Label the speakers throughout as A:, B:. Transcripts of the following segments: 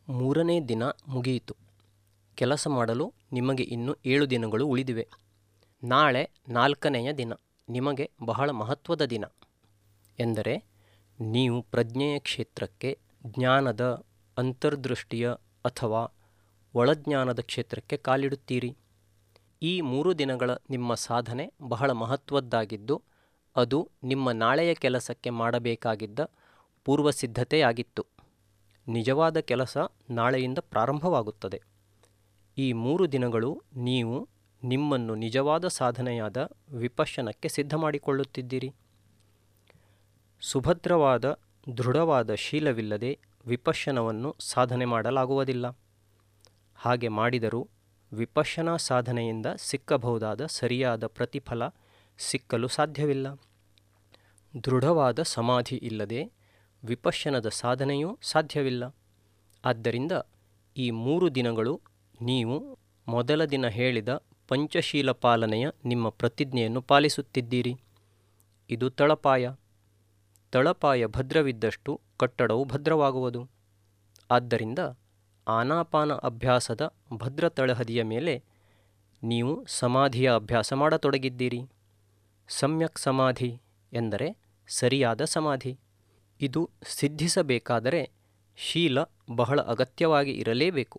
A: ಮೂರನೇ ದಿನ ಮುಗಿಯಿತು ಕೆಲಸ ಮಾಡಲು ನಿಮಗೆ ಇನ್ನು ಏಳು ದಿನಗಳು ಉಳಿದಿವೆ ನಾಳೆ ನಾಲ್ಕನೆಯ ದಿನ ನಿಮಗೆ ಬಹಳ ಮಹತ್ವದ ದಿನ ಎಂದರೆ ನೀವು ಪ್ರಜ್ಞೆಯ ಕ್ಷೇತ್ರಕ್ಕೆ ಜ್ಞಾನದ ಅಂತರ್ದೃಷ್ಟಿಯ ಅಥವಾ ಒಳಜ್ಞಾನದ ಕ್ಷೇತ್ರಕ್ಕೆ ಕಾಲಿಡುತ್ತೀರಿ ಈ ಮೂರು ದಿನಗಳ ನಿಮ್ಮ ಸಾಧನೆ ಬಹಳ ಮಹತ್ವದ್ದಾಗಿದ್ದು ಅದು ನಿಮ್ಮ ನಾಳೆಯ ಕೆಲಸಕ್ಕೆ ಮಾಡಬೇಕಾಗಿದ್ದ ಪೂರ್ವಸಿದ್ಧತೆಯಾಗಿತ್ತು ನಿಜವಾದ ಕೆಲಸ ನಾಳೆಯಿಂದ ಪ್ರಾರಂಭವಾಗುತ್ತದೆ ಈ ಮೂರು ದಿನಗಳು ನೀವು ನಿಮ್ಮನ್ನು ನಿಜವಾದ ಸಾಧನೆಯಾದ ವಿಪಶ್ಯನಕ್ಕೆ ಸಿದ್ಧ ಮಾಡಿಕೊಳ್ಳುತ್ತಿದ್ದೀರಿ ಸುಭದ್ರವಾದ ದೃಢವಾದ ಶೀಲವಿಲ್ಲದೆ ವಿಪಶ್ಯನವನ್ನು ಸಾಧನೆ ಮಾಡಲಾಗುವುದಿಲ್ಲ ಹಾಗೆ ಮಾಡಿದರೂ ವಿಪಶ್ಯನಾ ಸಾಧನೆಯಿಂದ ಸಿಕ್ಕಬಹುದಾದ ಸರಿಯಾದ ಪ್ರತಿಫಲ ಸಿಕ್ಕಲು ಸಾಧ್ಯವಿಲ್ಲ ದೃಢವಾದ ಸಮಾಧಿ ಇಲ್ಲದೆ ವಿಪಶ್ಯನದ ಸಾಧನೆಯೂ ಸಾಧ್ಯವಿಲ್ಲ ಆದ್ದರಿಂದ ಈ ಮೂರು ದಿನಗಳು ನೀವು ಮೊದಲ ದಿನ ಹೇಳಿದ ಪಂಚಶೀಲ ಪಾಲನೆಯ ನಿಮ್ಮ ಪ್ರತಿಜ್ಞೆಯನ್ನು ಪಾಲಿಸುತ್ತಿದ್ದೀರಿ ಇದು ತಳಪಾಯ ತಳಪಾಯ ಭದ್ರವಿದ್ದಷ್ಟು ಕಟ್ಟಡವು ಭದ್ರವಾಗುವುದು ಆದ್ದರಿಂದ ಆನಾಪಾನ ಅಭ್ಯಾಸದ ಭದ್ರ ತಳಹದಿಯ ಮೇಲೆ ನೀವು ಸಮಾಧಿಯ ಅಭ್ಯಾಸ ಮಾಡತೊಡಗಿದ್ದೀರಿ ಸಮ್ಯಕ್ ಸಮಾಧಿ ಎಂದರೆ ಸರಿಯಾದ ಸಮಾಧಿ ಇದು ಸಿದ್ಧಿಸಬೇಕಾದರೆ ಶೀಲ ಬಹಳ ಅಗತ್ಯವಾಗಿ ಇರಲೇಬೇಕು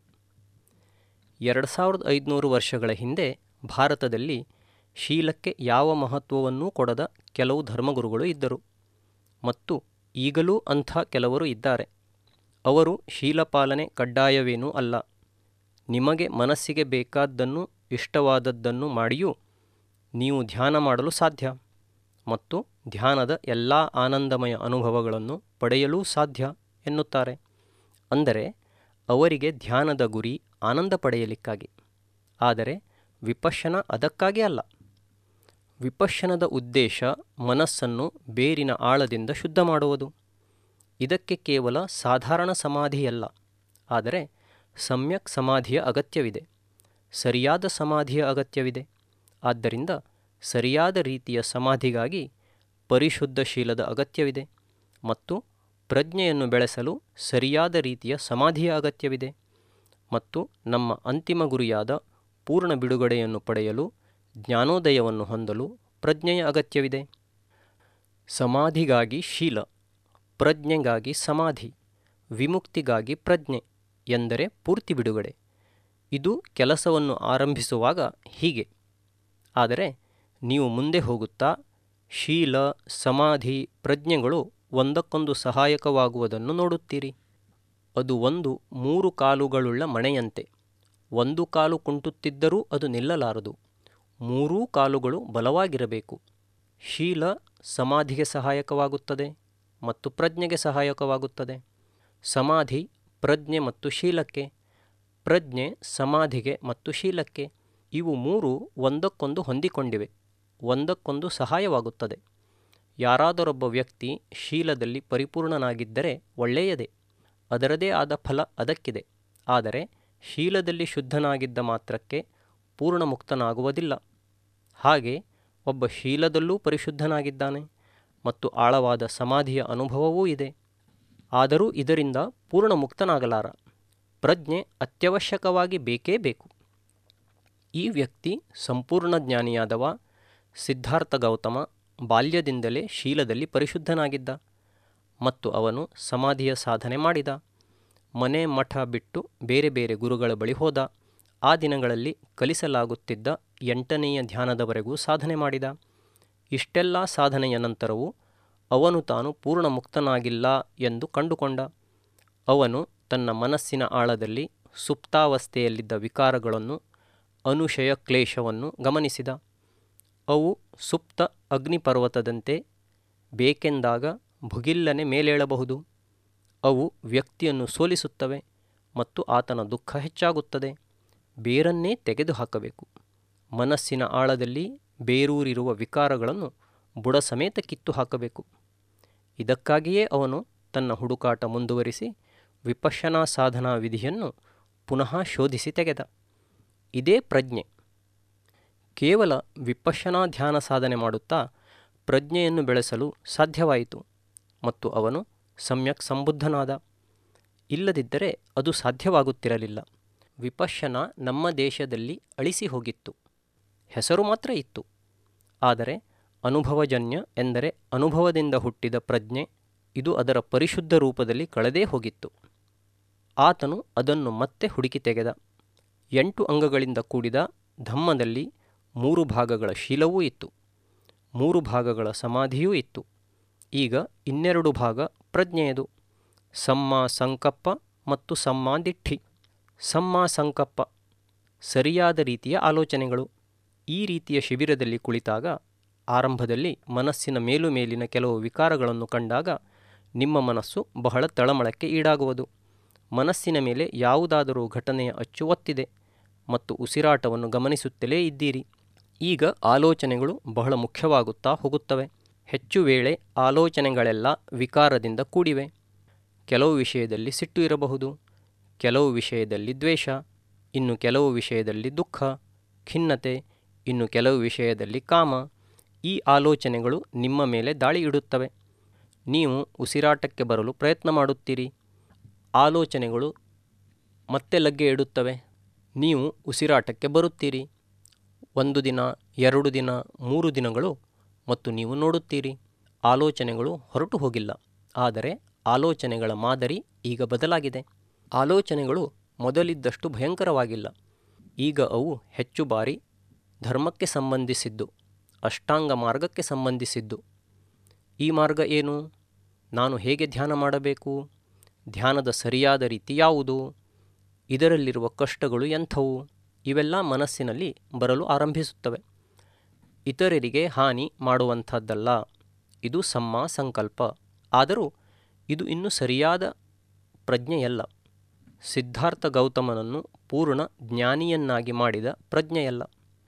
A: ಎರಡು ಸಾವಿರದ ಐದುನೂರು ವರ್ಷಗಳ ಹಿಂದೆ ಭಾರತದಲ್ಲಿ ಶೀಲಕ್ಕೆ ಯಾವ ಮಹತ್ವವನ್ನೂ ಕೊಡದ ಕೆಲವು ಧರ್ಮಗುರುಗಳು ಇದ್ದರು ಮತ್ತು ಈಗಲೂ ಅಂಥ ಕೆಲವರು ಇದ್ದಾರೆ ಅವರು ಶೀಲಪಾಲನೆ ಕಡ್ಡಾಯವೇನೂ ಅಲ್ಲ ನಿಮಗೆ ಮನಸ್ಸಿಗೆ ಬೇಕಾದ್ದನ್ನು ಇಷ್ಟವಾದದ್ದನ್ನು ಮಾಡಿಯೂ ನೀವು ಧ್ಯಾನ ಮಾಡಲು ಸಾಧ್ಯ ಮತ್ತು ಧ್ಯಾನದ ಎಲ್ಲ ಆನಂದಮಯ ಅನುಭವಗಳನ್ನು ಪಡೆಯಲೂ ಸಾಧ್ಯ ಎನ್ನುತ್ತಾರೆ ಅಂದರೆ ಅವರಿಗೆ ಧ್ಯಾನದ ಗುರಿ ಆನಂದ ಪಡೆಯಲಿಕ್ಕಾಗಿ ಆದರೆ ವಿಪಶ್ಯನ ಅದಕ್ಕಾಗಿ ಅಲ್ಲ ವಿಪಶ್ಯನದ ಉದ್ದೇಶ ಮನಸ್ಸನ್ನು ಬೇರಿನ ಆಳದಿಂದ ಶುದ್ಧ ಮಾಡುವುದು ಇದಕ್ಕೆ ಕೇವಲ ಸಾಧಾರಣ ಸಮಾಧಿಯಲ್ಲ ಆದರೆ ಸಮ್ಯಕ್ ಸಮಾಧಿಯ ಅಗತ್ಯವಿದೆ ಸರಿಯಾದ ಸಮಾಧಿಯ ಅಗತ್ಯವಿದೆ ಆದ್ದರಿಂದ ಸರಿಯಾದ ರೀತಿಯ ಸಮಾಧಿಗಾಗಿ ಪರಿಶುದ್ಧ ಶೀಲದ ಅಗತ್ಯವಿದೆ ಮತ್ತು ಪ್ರಜ್ಞೆಯನ್ನು ಬೆಳೆಸಲು ಸರಿಯಾದ ರೀತಿಯ ಸಮಾಧಿಯ ಅಗತ್ಯವಿದೆ ಮತ್ತು ನಮ್ಮ ಅಂತಿಮ ಗುರಿಯಾದ ಪೂರ್ಣ ಬಿಡುಗಡೆಯನ್ನು ಪಡೆಯಲು ಜ್ಞಾನೋದಯವನ್ನು ಹೊಂದಲು ಪ್ರಜ್ಞೆಯ ಅಗತ್ಯವಿದೆ ಸಮಾಧಿಗಾಗಿ ಶೀಲ ಪ್ರಜ್ಞೆಗಾಗಿ ಸಮಾಧಿ ವಿಮುಕ್ತಿಗಾಗಿ ಪ್ರಜ್ಞೆ ಎಂದರೆ ಪೂರ್ತಿ ಬಿಡುಗಡೆ ಇದು ಕೆಲಸವನ್ನು ಆರಂಭಿಸುವಾಗ ಹೀಗೆ ಆದರೆ ನೀವು ಮುಂದೆ ಹೋಗುತ್ತಾ ಶೀಲ ಸಮಾಧಿ ಪ್ರಜ್ಞೆಗಳು ಒಂದಕ್ಕೊಂದು ಸಹಾಯಕವಾಗುವುದನ್ನು ನೋಡುತ್ತೀರಿ ಅದು ಒಂದು ಮೂರು ಕಾಲುಗಳುಳ್ಳ ಮಣೆಯಂತೆ ಒಂದು ಕಾಲು ಕುಂಟುತ್ತಿದ್ದರೂ ಅದು ನಿಲ್ಲಲಾರದು ಮೂರೂ ಕಾಲುಗಳು ಬಲವಾಗಿರಬೇಕು ಶೀಲ ಸಮಾಧಿಗೆ ಸಹಾಯಕವಾಗುತ್ತದೆ ಮತ್ತು ಪ್ರಜ್ಞೆಗೆ ಸಹಾಯಕವಾಗುತ್ತದೆ ಸಮಾಧಿ ಪ್ರಜ್ಞೆ ಮತ್ತು ಶೀಲಕ್ಕೆ ಪ್ರಜ್ಞೆ ಸಮಾಧಿಗೆ ಮತ್ತು ಶೀಲಕ್ಕೆ ಇವು ಮೂರು ಒಂದಕ್ಕೊಂದು ಹೊಂದಿಕೊಂಡಿವೆ ಒಂದಕ್ಕೊಂದು ಸಹಾಯವಾಗುತ್ತದೆ ಯಾರಾದರೊಬ್ಬ ವ್ಯಕ್ತಿ ಶೀಲದಲ್ಲಿ ಪರಿಪೂರ್ಣನಾಗಿದ್ದರೆ ಒಳ್ಳೆಯದೇ ಅದರದೇ ಆದ ಫಲ ಅದಕ್ಕಿದೆ ಆದರೆ ಶೀಲದಲ್ಲಿ ಶುದ್ಧನಾಗಿದ್ದ ಮಾತ್ರಕ್ಕೆ ಪೂರ್ಣ ಮುಕ್ತನಾಗುವುದಿಲ್ಲ ಹಾಗೆ ಒಬ್ಬ ಶೀಲದಲ್ಲೂ ಪರಿಶುದ್ಧನಾಗಿದ್ದಾನೆ ಮತ್ತು ಆಳವಾದ ಸಮಾಧಿಯ ಅನುಭವವೂ ಇದೆ ಆದರೂ ಇದರಿಂದ ಪೂರ್ಣ ಮುಕ್ತನಾಗಲಾರ ಪ್ರಜ್ಞೆ ಅತ್ಯವಶ್ಯಕವಾಗಿ ಬೇಕೇ ಬೇಕು ಈ ವ್ಯಕ್ತಿ ಸಂಪೂರ್ಣ ಜ್ಞಾನಿಯಾದವ ಸಿದ್ಧಾರ್ಥ ಗೌತಮ ಬಾಲ್ಯದಿಂದಲೇ ಶೀಲದಲ್ಲಿ ಪರಿಶುದ್ಧನಾಗಿದ್ದ ಮತ್ತು ಅವನು ಸಮಾಧಿಯ ಸಾಧನೆ ಮಾಡಿದ ಮನೆ ಮಠ ಬಿಟ್ಟು ಬೇರೆ ಬೇರೆ ಗುರುಗಳ ಬಳಿ ಹೋದ ಆ ದಿನಗಳಲ್ಲಿ ಕಲಿಸಲಾಗುತ್ತಿದ್ದ ಎಂಟನೆಯ ಧ್ಯಾನದವರೆಗೂ ಸಾಧನೆ ಮಾಡಿದ ಇಷ್ಟೆಲ್ಲ ಸಾಧನೆಯ ನಂತರವೂ ಅವನು ತಾನು ಪೂರ್ಣ ಮುಕ್ತನಾಗಿಲ್ಲ ಎಂದು ಕಂಡುಕೊಂಡ ಅವನು ತನ್ನ ಮನಸ್ಸಿನ ಆಳದಲ್ಲಿ ಸುಪ್ತಾವಸ್ಥೆಯಲ್ಲಿದ್ದ ವಿಕಾರಗಳನ್ನು ಅನುಶಯ ಕ್ಲೇಶವನ್ನು ಗಮನಿಸಿದ ಅವು ಸುಪ್ತ ಅಗ್ನಿಪರ್ವತದಂತೆ ಬೇಕೆಂದಾಗ ಭುಗಿಲ್ಲನೆ ಮೇಲೇಳಬಹುದು ಅವು ವ್ಯಕ್ತಿಯನ್ನು ಸೋಲಿಸುತ್ತವೆ ಮತ್ತು ಆತನ ದುಃಖ ಹೆಚ್ಚಾಗುತ್ತದೆ ಬೇರನ್ನೇ ತೆಗೆದುಹಾಕಬೇಕು ಮನಸ್ಸಿನ ಆಳದಲ್ಲಿ ಬೇರೂರಿರುವ ವಿಕಾರಗಳನ್ನು ಬುಡ ಸಮೇತ ಕಿತ್ತು ಹಾಕಬೇಕು ಇದಕ್ಕಾಗಿಯೇ ಅವನು ತನ್ನ ಹುಡುಕಾಟ ಮುಂದುವರಿಸಿ ವಿಪಶ್ಯನಾ ಸಾಧನಾ ವಿಧಿಯನ್ನು ಪುನಃ ಶೋಧಿಸಿ ತೆಗೆದ ಇದೇ ಪ್ರಜ್ಞೆ ಕೇವಲ ವಿಪಶ್ಯನಾ ಧ್ಯಾನ ಸಾಧನೆ ಮಾಡುತ್ತಾ ಪ್ರಜ್ಞೆಯನ್ನು ಬೆಳೆಸಲು ಸಾಧ್ಯವಾಯಿತು ಮತ್ತು ಅವನು ಸಮ್ಯಕ್ ಸಂಬುದ್ಧನಾದ ಇಲ್ಲದಿದ್ದರೆ ಅದು ಸಾಧ್ಯವಾಗುತ್ತಿರಲಿಲ್ಲ ವಿಪಶ್ಯನ ನಮ್ಮ ದೇಶದಲ್ಲಿ ಅಳಿಸಿ ಹೋಗಿತ್ತು ಹೆಸರು ಮಾತ್ರ ಇತ್ತು ಆದರೆ ಅನುಭವಜನ್ಯ ಎಂದರೆ ಅನುಭವದಿಂದ ಹುಟ್ಟಿದ ಪ್ರಜ್ಞೆ ಇದು ಅದರ ಪರಿಶುದ್ಧ ರೂಪದಲ್ಲಿ ಕಳೆದೇ ಹೋಗಿತ್ತು ಆತನು ಅದನ್ನು ಮತ್ತೆ ಹುಡುಕಿ ತೆಗೆದ ಎಂಟು ಅಂಗಗಳಿಂದ ಕೂಡಿದ ಧಮ್ಮದಲ್ಲಿ ಮೂರು ಭಾಗಗಳ ಶೀಲವೂ ಇತ್ತು ಮೂರು ಭಾಗಗಳ ಸಮಾಧಿಯೂ ಇತ್ತು ಈಗ ಇನ್ನೆರಡು ಭಾಗ ಪ್ರಜ್ಞೆಯದು ಸಮ್ಮ ಸಂಕಪ್ಪ ಮತ್ತು ಸಮ್ಮಾದಿಠಿ ಸಮ್ಮ ಸಂಕಪ್ಪ ಸರಿಯಾದ ರೀತಿಯ ಆಲೋಚನೆಗಳು ಈ ರೀತಿಯ ಶಿಬಿರದಲ್ಲಿ ಕುಳಿತಾಗ ಆರಂಭದಲ್ಲಿ ಮನಸ್ಸಿನ ಮೇಲು ಮೇಲಿನ ಕೆಲವು ವಿಕಾರಗಳನ್ನು ಕಂಡಾಗ ನಿಮ್ಮ ಮನಸ್ಸು ಬಹಳ ತಳಮಳಕ್ಕೆ ಈಡಾಗುವುದು ಮನಸ್ಸಿನ ಮೇಲೆ ಯಾವುದಾದರೂ ಘಟನೆಯ ಅಚ್ಚು ಒತ್ತಿದೆ ಮತ್ತು ಉಸಿರಾಟವನ್ನು ಗಮನಿಸುತ್ತಲೇ ಇದ್ದೀರಿ ಈಗ ಆಲೋಚನೆಗಳು ಬಹಳ ಮುಖ್ಯವಾಗುತ್ತಾ ಹೋಗುತ್ತವೆ ಹೆಚ್ಚು ವೇಳೆ ಆಲೋಚನೆಗಳೆಲ್ಲ ವಿಕಾರದಿಂದ ಕೂಡಿವೆ ಕೆಲವು ವಿಷಯದಲ್ಲಿ ಸಿಟ್ಟು ಇರಬಹುದು ಕೆಲವು ವಿಷಯದಲ್ಲಿ ದ್ವೇಷ ಇನ್ನು ಕೆಲವು ವಿಷಯದಲ್ಲಿ ದುಃಖ ಖಿನ್ನತೆ ಇನ್ನು ಕೆಲವು ವಿಷಯದಲ್ಲಿ ಕಾಮ ಈ ಆಲೋಚನೆಗಳು ನಿಮ್ಮ ಮೇಲೆ ದಾಳಿ ಇಡುತ್ತವೆ ನೀವು ಉಸಿರಾಟಕ್ಕೆ ಬರಲು ಪ್ರಯತ್ನ ಮಾಡುತ್ತೀರಿ ಆಲೋಚನೆಗಳು ಮತ್ತೆ ಲಗ್ಗೆ ಇಡುತ್ತವೆ ನೀವು ಉಸಿರಾಟಕ್ಕೆ ಬರುತ್ತೀರಿ ಒಂದು ದಿನ ಎರಡು ದಿನ ಮೂರು ದಿನಗಳು ಮತ್ತು ನೀವು ನೋಡುತ್ತೀರಿ ಆಲೋಚನೆಗಳು ಹೊರಟು ಹೋಗಿಲ್ಲ ಆದರೆ ಆಲೋಚನೆಗಳ ಮಾದರಿ ಈಗ ಬದಲಾಗಿದೆ ಆಲೋಚನೆಗಳು ಮೊದಲಿದ್ದಷ್ಟು ಭಯಂಕರವಾಗಿಲ್ಲ ಈಗ ಅವು ಹೆಚ್ಚು ಬಾರಿ ಧರ್ಮಕ್ಕೆ ಸಂಬಂಧಿಸಿದ್ದು ಅಷ್ಟಾಂಗ ಮಾರ್ಗಕ್ಕೆ ಸಂಬಂಧಿಸಿದ್ದು ಈ ಮಾರ್ಗ ಏನು ನಾನು ಹೇಗೆ ಧ್ಯಾನ ಮಾಡಬೇಕು ಧ್ಯಾನದ ಸರಿಯಾದ ರೀತಿ ಯಾವುದು ಇದರಲ್ಲಿರುವ ಕಷ್ಟಗಳು ಎಂಥವು ಇವೆಲ್ಲ ಮನಸ್ಸಿನಲ್ಲಿ ಬರಲು ಆರಂಭಿಸುತ್ತವೆ ಇತರರಿಗೆ ಹಾನಿ ಮಾಡುವಂಥದ್ದಲ್ಲ ಇದು ಸಮ್ಮ ಸಂಕಲ್ಪ ಆದರೂ ಇದು ಇನ್ನೂ ಸರಿಯಾದ ಪ್ರಜ್ಞೆಯಲ್ಲ ಸಿದ್ಧಾರ್ಥ ಗೌತಮನನ್ನು ಪೂರ್ಣ ಜ್ಞಾನಿಯನ್ನಾಗಿ ಮಾಡಿದ ಪ್ರಜ್ಞೆಯಲ್ಲ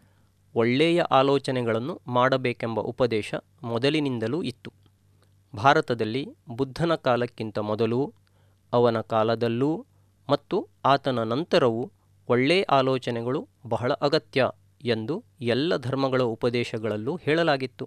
A: ಒಳ್ಳೆಯ ಆಲೋಚನೆಗಳನ್ನು ಮಾಡಬೇಕೆಂಬ ಉಪದೇಶ ಮೊದಲಿನಿಂದಲೂ ಇತ್ತು ಭಾರತದಲ್ಲಿ ಬುದ್ಧನ ಕಾಲಕ್ಕಿಂತ ಮೊದಲೂ ಅವನ ಕಾಲದಲ್ಲೂ ಮತ್ತು ಆತನ ನಂತರವೂ ಒಳ್ಳೆಯ ಆಲೋಚನೆಗಳು ಬಹಳ ಅಗತ್ಯ ಎಂದು ಎಲ್ಲ ಧರ್ಮಗಳ ಉಪದೇಶಗಳಲ್ಲೂ ಹೇಳಲಾಗಿತ್ತು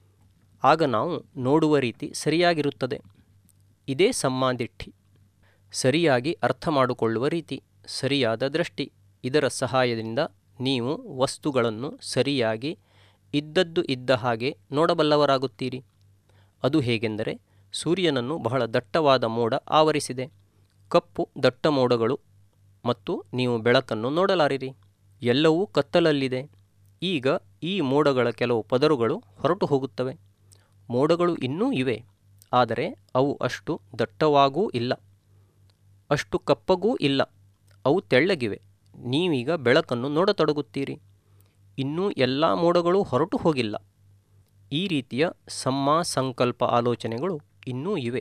A: ಆಗ ನಾವು ನೋಡುವ ರೀತಿ ಸರಿಯಾಗಿರುತ್ತದೆ ಇದೇ ಸಮ್ಮಾದಿಠಿ ಸರಿಯಾಗಿ ಅರ್ಥ ಮಾಡಿಕೊಳ್ಳುವ ರೀತಿ ಸರಿಯಾದ ದೃಷ್ಟಿ ಇದರ ಸಹಾಯದಿಂದ ನೀವು ವಸ್ತುಗಳನ್ನು ಸರಿಯಾಗಿ ಇದ್ದದ್ದು ಇದ್ದ ಹಾಗೆ ನೋಡಬಲ್ಲವರಾಗುತ್ತೀರಿ ಅದು ಹೇಗೆಂದರೆ ಸೂರ್ಯನನ್ನು ಬಹಳ ದಟ್ಟವಾದ ಮೋಡ ಆವರಿಸಿದೆ ಕಪ್ಪು ದಟ್ಟ ಮೋಡಗಳು ಮತ್ತು ನೀವು ಬೆಳಕನ್ನು ನೋಡಲಾರಿರಿ ಎಲ್ಲವೂ ಕತ್ತಲಲ್ಲಿದೆ ಈಗ ಈ ಮೋಡಗಳ ಕೆಲವು ಪದರುಗಳು ಹೊರಟು ಹೋಗುತ್ತವೆ ಮೋಡಗಳು ಇನ್ನೂ ಇವೆ ಆದರೆ ಅವು ಅಷ್ಟು ದಟ್ಟವಾಗೂ ಇಲ್ಲ ಅಷ್ಟು ಕಪ್ಪಗೂ ಇಲ್ಲ ಅವು ತೆಳ್ಳಗಿವೆ ನೀವೀಗ ಬೆಳಕನ್ನು ನೋಡತೊಡಗುತ್ತೀರಿ ಇನ್ನೂ ಎಲ್ಲ ಮೋಡಗಳೂ ಹೊರಟು ಹೋಗಿಲ್ಲ ಈ ರೀತಿಯ ಸಮ್ಮ ಸಂಕಲ್ಪ ಆಲೋಚನೆಗಳು ಇನ್ನೂ ಇವೆ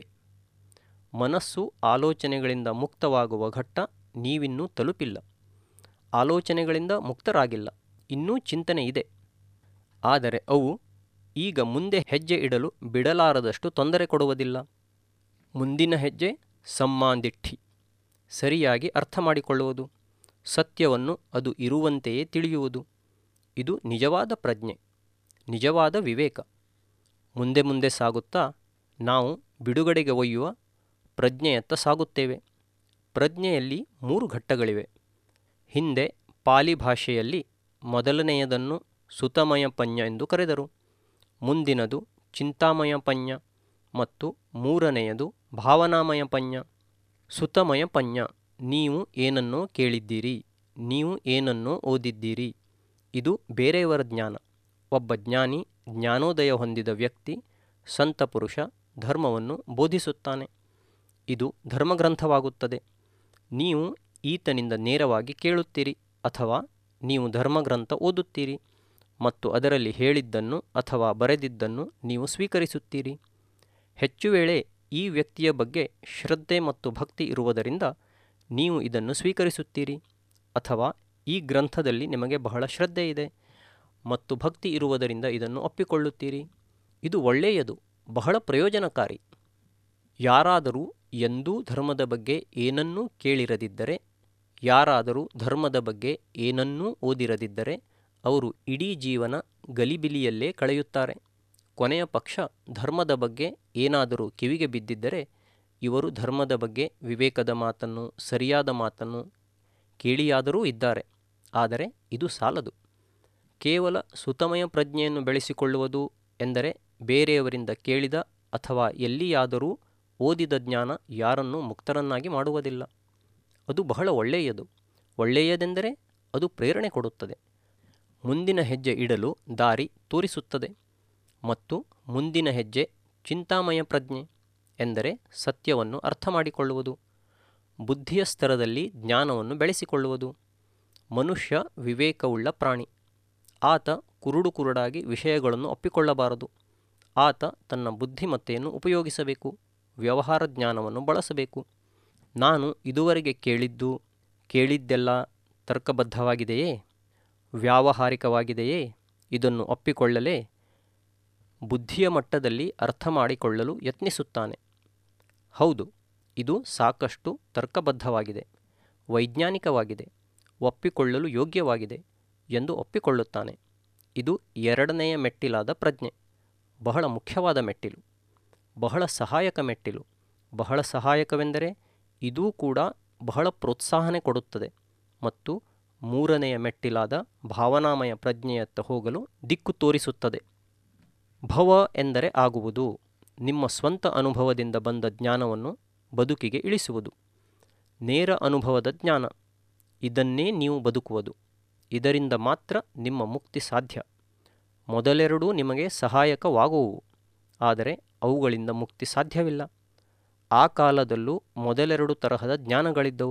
A: ಮನಸ್ಸು ಆಲೋಚನೆಗಳಿಂದ ಮುಕ್ತವಾಗುವ ಘಟ್ಟ ನೀವಿನ್ನೂ ತಲುಪಿಲ್ಲ ಆಲೋಚನೆಗಳಿಂದ ಮುಕ್ತರಾಗಿಲ್ಲ ಇನ್ನೂ ಚಿಂತನೆ ಇದೆ ಆದರೆ ಅವು ಈಗ ಮುಂದೆ ಹೆಜ್ಜೆ ಇಡಲು ಬಿಡಲಾರದಷ್ಟು ತೊಂದರೆ ಕೊಡುವುದಿಲ್ಲ ಮುಂದಿನ ಹೆಜ್ಜೆ ಸಮ್ಮಾದಿಠಿ ಸರಿಯಾಗಿ ಅರ್ಥ ಮಾಡಿಕೊಳ್ಳುವುದು ಸತ್ಯವನ್ನು ಅದು ಇರುವಂತೆಯೇ ತಿಳಿಯುವುದು ಇದು ನಿಜವಾದ ಪ್ರಜ್ಞೆ ನಿಜವಾದ ವಿವೇಕ ಮುಂದೆ ಮುಂದೆ ಸಾಗುತ್ತಾ ನಾವು ಬಿಡುಗಡೆಗೆ ಒಯ್ಯುವ ಪ್ರಜ್ಞೆಯತ್ತ ಸಾಗುತ್ತೇವೆ ಪ್ರಜ್ಞೆಯಲ್ಲಿ ಮೂರು ಘಟ್ಟಗಳಿವೆ ಹಿಂದೆ ಪಾಲಿ ಭಾಷೆಯಲ್ಲಿ ಮೊದಲನೆಯದನ್ನು ಸುತಮಯ ಪಂಜ ಎಂದು ಕರೆದರು ಮುಂದಿನದು ಚಿಂತಾಮಯ ಪಂಜ ಮತ್ತು ಮೂರನೆಯದು ಭಾವನಾಮಯ ಪಂಜ ಸುತಮಯ ಪಂಜ ನೀವು ಏನನ್ನೋ ಕೇಳಿದ್ದೀರಿ ನೀವು ಏನನ್ನೋ ಓದಿದ್ದೀರಿ ಇದು ಬೇರೆಯವರ ಜ್ಞಾನ ಒಬ್ಬ ಜ್ಞಾನಿ ಜ್ಞಾನೋದಯ ಹೊಂದಿದ ವ್ಯಕ್ತಿ ಸಂತ ಪುರುಷ ಧರ್ಮವನ್ನು ಬೋಧಿಸುತ್ತಾನೆ ಇದು ಧರ್ಮಗ್ರಂಥವಾಗುತ್ತದೆ ನೀವು ಈತನಿಂದ ನೇರವಾಗಿ ಕೇಳುತ್ತೀರಿ ಅಥವಾ ನೀವು ಧರ್ಮಗ್ರಂಥ ಓದುತ್ತೀರಿ ಮತ್ತು ಅದರಲ್ಲಿ ಹೇಳಿದ್ದನ್ನು ಅಥವಾ ಬರೆದಿದ್ದನ್ನು ನೀವು ಸ್ವೀಕರಿಸುತ್ತೀರಿ ಹೆಚ್ಚು ವೇಳೆ ಈ ವ್ಯಕ್ತಿಯ ಬಗ್ಗೆ ಶ್ರದ್ಧೆ ಮತ್ತು ಭಕ್ತಿ ಇರುವುದರಿಂದ ನೀವು ಇದನ್ನು ಸ್ವೀಕರಿಸುತ್ತೀರಿ ಅಥವಾ ಈ ಗ್ರಂಥದಲ್ಲಿ ನಿಮಗೆ ಬಹಳ ಶ್ರದ್ಧೆ ಇದೆ ಮತ್ತು ಭಕ್ತಿ ಇರುವುದರಿಂದ ಇದನ್ನು ಒಪ್ಪಿಕೊಳ್ಳುತ್ತೀರಿ ಇದು ಒಳ್ಳೆಯದು ಬಹಳ ಪ್ರಯೋಜನಕಾರಿ ಯಾರಾದರೂ ಎಂದೂ ಧರ್ಮದ ಬಗ್ಗೆ ಏನನ್ನೂ ಕೇಳಿರದಿದ್ದರೆ ಯಾರಾದರೂ ಧರ್ಮದ ಬಗ್ಗೆ ಏನನ್ನೂ ಓದಿರದಿದ್ದರೆ ಅವರು ಇಡೀ ಜೀವನ ಗಲಿಬಿಲಿಯಲ್ಲೇ ಕಳೆಯುತ್ತಾರೆ ಕೊನೆಯ ಪಕ್ಷ ಧರ್ಮದ ಬಗ್ಗೆ ಏನಾದರೂ ಕಿವಿಗೆ ಬಿದ್ದಿದ್ದರೆ ಇವರು ಧರ್ಮದ ಬಗ್ಗೆ ವಿವೇಕದ ಮಾತನ್ನು ಸರಿಯಾದ ಮಾತನ್ನು ಕೇಳಿಯಾದರೂ ಇದ್ದಾರೆ ಆದರೆ ಇದು ಸಾಲದು ಕೇವಲ ಸುತಮಯ ಪ್ರಜ್ಞೆಯನ್ನು ಬೆಳೆಸಿಕೊಳ್ಳುವುದು ಎಂದರೆ ಬೇರೆಯವರಿಂದ ಕೇಳಿದ ಅಥವಾ ಎಲ್ಲಿಯಾದರೂ ಓದಿದ ಜ್ಞಾನ ಯಾರನ್ನೂ ಮುಕ್ತರನ್ನಾಗಿ ಮಾಡುವುದಿಲ್ಲ ಅದು ಬಹಳ ಒಳ್ಳೆಯದು ಒಳ್ಳೆಯದೆಂದರೆ ಅದು ಪ್ರೇರಣೆ ಕೊಡುತ್ತದೆ ಮುಂದಿನ ಹೆಜ್ಜೆ ಇಡಲು ದಾರಿ ತೋರಿಸುತ್ತದೆ ಮತ್ತು ಮುಂದಿನ ಹೆಜ್ಜೆ ಚಿಂತಾಮಯ ಪ್ರಜ್ಞೆ ಎಂದರೆ ಸತ್ಯವನ್ನು ಅರ್ಥ ಮಾಡಿಕೊಳ್ಳುವುದು ಬುದ್ಧಿಯ ಸ್ತರದಲ್ಲಿ ಜ್ಞಾನವನ್ನು ಬೆಳೆಸಿಕೊಳ್ಳುವುದು ಮನುಷ್ಯ ವಿವೇಕವುಳ್ಳ ಪ್ರಾಣಿ ಆತ ಕುರುಡು ಕುರುಡಾಗಿ ವಿಷಯಗಳನ್ನು ಒಪ್ಪಿಕೊಳ್ಳಬಾರದು ಆತ ತನ್ನ ಬುದ್ಧಿಮತ್ತೆಯನ್ನು ಉಪಯೋಗಿಸಬೇಕು ವ್ಯವಹಾರ ಜ್ಞಾನವನ್ನು ಬಳಸಬೇಕು ನಾನು ಇದುವರೆಗೆ ಕೇಳಿದ್ದು ಕೇಳಿದ್ದೆಲ್ಲ ತರ್ಕಬದ್ಧವಾಗಿದೆಯೇ ವ್ಯಾವಹಾರಿಕವಾಗಿದೆಯೇ ಇದನ್ನು ಒಪ್ಪಿಕೊಳ್ಳಲೇ ಬುದ್ಧಿಯ ಮಟ್ಟದಲ್ಲಿ ಅರ್ಥ ಮಾಡಿಕೊಳ್ಳಲು ಯತ್ನಿಸುತ್ತಾನೆ ಹೌದು ಇದು ಸಾಕಷ್ಟು ತರ್ಕಬದ್ಧವಾಗಿದೆ ವೈಜ್ಞಾನಿಕವಾಗಿದೆ ಒಪ್ಪಿಕೊಳ್ಳಲು ಯೋಗ್ಯವಾಗಿದೆ ಎಂದು ಒಪ್ಪಿಕೊಳ್ಳುತ್ತಾನೆ ಇದು ಎರಡನೆಯ ಮೆಟ್ಟಿಲಾದ ಪ್ರಜ್ಞೆ ಬಹಳ ಮುಖ್ಯವಾದ ಮೆಟ್ಟಿಲು ಬಹಳ ಸಹಾಯಕ ಮೆಟ್ಟಿಲು ಬಹಳ ಸಹಾಯಕವೆಂದರೆ ಇದೂ ಕೂಡ ಬಹಳ ಪ್ರೋತ್ಸಾಹನೆ ಕೊಡುತ್ತದೆ ಮತ್ತು ಮೂರನೆಯ ಮೆಟ್ಟಿಲಾದ ಭಾವನಾಮಯ ಪ್ರಜ್ಞೆಯತ್ತ ಹೋಗಲು ದಿಕ್ಕು ತೋರಿಸುತ್ತದೆ ಭವ ಎಂದರೆ ಆಗುವುದು ನಿಮ್ಮ ಸ್ವಂತ ಅನುಭವದಿಂದ ಬಂದ ಜ್ಞಾನವನ್ನು ಬದುಕಿಗೆ ಇಳಿಸುವುದು ನೇರ ಅನುಭವದ ಜ್ಞಾನ ಇದನ್ನೇ ನೀವು ಬದುಕುವುದು ಇದರಿಂದ ಮಾತ್ರ ನಿಮ್ಮ ಮುಕ್ತಿ ಸಾಧ್ಯ ಮೊದಲೆರಡೂ ನಿಮಗೆ ಸಹಾಯಕವಾಗುವುವು ಆದರೆ ಅವುಗಳಿಂದ ಮುಕ್ತಿ ಸಾಧ್ಯವಿಲ್ಲ ಆ ಕಾಲದಲ್ಲೂ ಮೊದಲೆರಡು ತರಹದ ಜ್ಞಾನಗಳಿದ್ದವು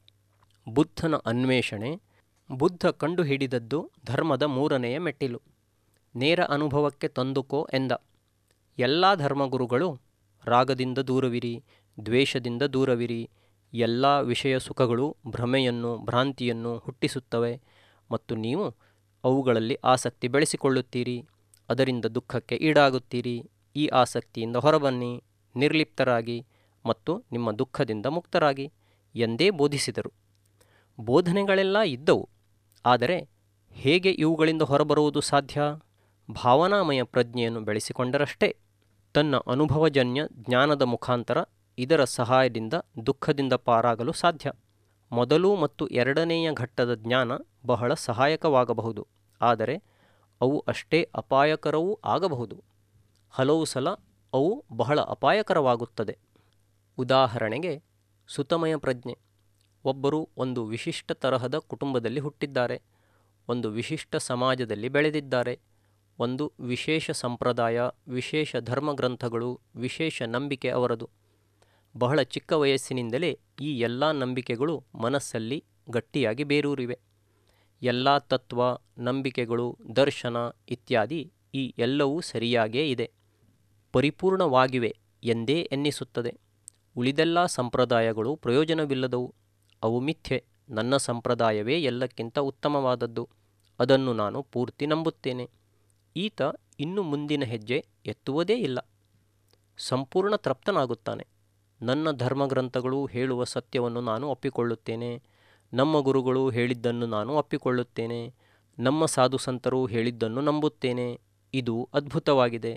A: ಬುದ್ಧನ ಅನ್ವೇಷಣೆ ಬುದ್ಧ ಕಂಡುಹಿಡಿದದ್ದು ಧರ್ಮದ ಮೂರನೆಯ ಮೆಟ್ಟಿಲು ನೇರ ಅನುಭವಕ್ಕೆ ತಂದುಕೋ ಎಂದ ಎಲ್ಲ ಧರ್ಮಗುರುಗಳು ರಾಗದಿಂದ ದೂರವಿರಿ ದ್ವೇಷದಿಂದ ದೂರವಿರಿ ಎಲ್ಲ ವಿಷಯ ಸುಖಗಳು ಭ್ರಮೆಯನ್ನು ಭ್ರಾಂತಿಯನ್ನು ಹುಟ್ಟಿಸುತ್ತವೆ ಮತ್ತು ನೀವು ಅವುಗಳಲ್ಲಿ ಆಸಕ್ತಿ ಬೆಳೆಸಿಕೊಳ್ಳುತ್ತೀರಿ ಅದರಿಂದ ದುಃಖಕ್ಕೆ ಈಡಾಗುತ್ತೀರಿ ಈ ಆಸಕ್ತಿಯಿಂದ ಹೊರಬನ್ನಿ ನಿರ್ಲಿಪ್ತರಾಗಿ ಮತ್ತು ನಿಮ್ಮ ದುಃಖದಿಂದ ಮುಕ್ತರಾಗಿ ಎಂದೇ ಬೋಧಿಸಿದರು ಬೋಧನೆಗಳೆಲ್ಲ ಇದ್ದವು ಆದರೆ ಹೇಗೆ ಇವುಗಳಿಂದ ಹೊರಬರುವುದು ಸಾಧ್ಯ ಭಾವನಾಮಯ ಪ್ರಜ್ಞೆಯನ್ನು ಬೆಳೆಸಿಕೊಂಡರಷ್ಟೇ ತನ್ನ ಅನುಭವಜನ್ಯ ಜ್ಞಾನದ ಮುಖಾಂತರ ಇದರ ಸಹಾಯದಿಂದ ದುಃಖದಿಂದ ಪಾರಾಗಲು ಸಾಧ್ಯ ಮೊದಲು ಮತ್ತು ಎರಡನೆಯ ಘಟ್ಟದ ಜ್ಞಾನ ಬಹಳ ಸಹಾಯಕವಾಗಬಹುದು ಆದರೆ ಅವು ಅಷ್ಟೇ ಅಪಾಯಕರವೂ ಆಗಬಹುದು ಹಲವು ಸಲ ಅವು ಬಹಳ ಅಪಾಯಕರವಾಗುತ್ತದೆ ಉದಾಹರಣೆಗೆ ಸುತಮಯ ಪ್ರಜ್ಞೆ ಒಬ್ಬರು ಒಂದು ವಿಶಿಷ್ಟ ತರಹದ ಕುಟುಂಬದಲ್ಲಿ ಹುಟ್ಟಿದ್ದಾರೆ ಒಂದು ವಿಶಿಷ್ಟ ಸಮಾಜದಲ್ಲಿ ಬೆಳೆದಿದ್ದಾರೆ ಒಂದು ವಿಶೇಷ ಸಂಪ್ರದಾಯ ವಿಶೇಷ ಧರ್ಮಗ್ರಂಥಗಳು ವಿಶೇಷ ನಂಬಿಕೆ ಅವರದು ಬಹಳ ಚಿಕ್ಕ ವಯಸ್ಸಿನಿಂದಲೇ ಈ ಎಲ್ಲ ನಂಬಿಕೆಗಳು ಮನಸ್ಸಲ್ಲಿ ಗಟ್ಟಿಯಾಗಿ ಬೇರೂರಿವೆ ಎಲ್ಲ ತತ್ವ ನಂಬಿಕೆಗಳು ದರ್ಶನ ಇತ್ಯಾದಿ ಈ ಎಲ್ಲವೂ ಸರಿಯಾಗೇ ಇದೆ ಪರಿಪೂರ್ಣವಾಗಿವೆ ಎಂದೇ ಎನ್ನಿಸುತ್ತದೆ ಉಳಿದೆಲ್ಲ ಸಂಪ್ರದಾಯಗಳು ಪ್ರಯೋಜನವಿಲ್ಲದವು ಅವು ಮಿಥ್ಯೆ ನನ್ನ ಸಂಪ್ರದಾಯವೇ ಎಲ್ಲಕ್ಕಿಂತ ಉತ್ತಮವಾದದ್ದು ಅದನ್ನು ನಾನು ಪೂರ್ತಿ ನಂಬುತ್ತೇನೆ ಈತ ಇನ್ನು ಮುಂದಿನ ಹೆಜ್ಜೆ ಎತ್ತುವುದೇ ಇಲ್ಲ ಸಂಪೂರ್ಣ ತೃಪ್ತನಾಗುತ್ತಾನೆ ನನ್ನ ಧರ್ಮಗ್ರಂಥಗಳು ಹೇಳುವ ಸತ್ಯವನ್ನು ನಾನು ಒಪ್ಪಿಕೊಳ್ಳುತ್ತೇನೆ ನಮ್ಮ ಗುರುಗಳು ಹೇಳಿದ್ದನ್ನು ನಾನು ಒಪ್ಪಿಕೊಳ್ಳುತ್ತೇನೆ ನಮ್ಮ ಸಾಧು ಸಂತರು ಹೇಳಿದ್ದನ್ನು ನಂಬುತ್ತೇನೆ ಇದು ಅದ್ಭುತವಾಗಿದೆ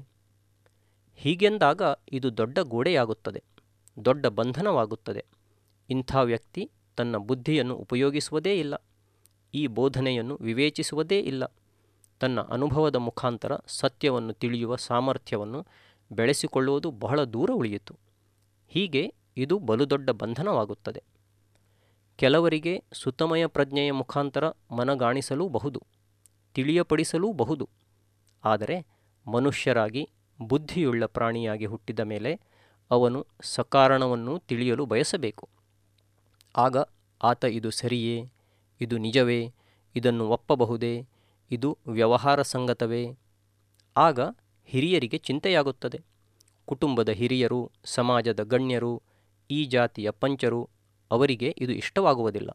A: ಹೀಗೆಂದಾಗ ಇದು ದೊಡ್ಡ ಗೋಡೆಯಾಗುತ್ತದೆ ದೊಡ್ಡ ಬಂಧನವಾಗುತ್ತದೆ ಇಂಥ ವ್ಯಕ್ತಿ ತನ್ನ ಬುದ್ಧಿಯನ್ನು ಉಪಯೋಗಿಸುವುದೇ ಇಲ್ಲ ಈ ಬೋಧನೆಯನ್ನು ವಿವೇಚಿಸುವುದೇ ಇಲ್ಲ ತನ್ನ ಅನುಭವದ ಮುಖಾಂತರ ಸತ್ಯವನ್ನು ತಿಳಿಯುವ ಸಾಮರ್ಥ್ಯವನ್ನು ಬೆಳೆಸಿಕೊಳ್ಳುವುದು ಬಹಳ ದೂರ ಉಳಿಯಿತು ಹೀಗೆ ಇದು ಬಲು ದೊಡ್ಡ ಬಂಧನವಾಗುತ್ತದೆ ಕೆಲವರಿಗೆ ಸುತಮಯ ಪ್ರಜ್ಞೆಯ ಮುಖಾಂತರ ಮನಗಾಣಿಸಲೂ ಬಹುದು ತಿಳಿಯಪಡಿಸಲೂ ಬಹುದು ಆದರೆ ಮನುಷ್ಯರಾಗಿ ಬುದ್ಧಿಯುಳ್ಳ ಪ್ರಾಣಿಯಾಗಿ ಹುಟ್ಟಿದ ಮೇಲೆ ಅವನು ಸಕಾರಣವನ್ನು ತಿಳಿಯಲು ಬಯಸಬೇಕು ಆಗ ಆತ ಇದು ಸರಿಯೇ ಇದು ನಿಜವೇ ಇದನ್ನು ಒಪ್ಪಬಹುದೇ ಇದು ವ್ಯವಹಾರ ಸಂಗತವೇ ಆಗ ಹಿರಿಯರಿಗೆ ಚಿಂತೆಯಾಗುತ್ತದೆ ಕುಟುಂಬದ ಹಿರಿಯರು ಸಮಾಜದ ಗಣ್ಯರು ಈ ಜಾತಿಯ ಪಂಚರು ಅವರಿಗೆ ಇದು ಇಷ್ಟವಾಗುವುದಿಲ್ಲ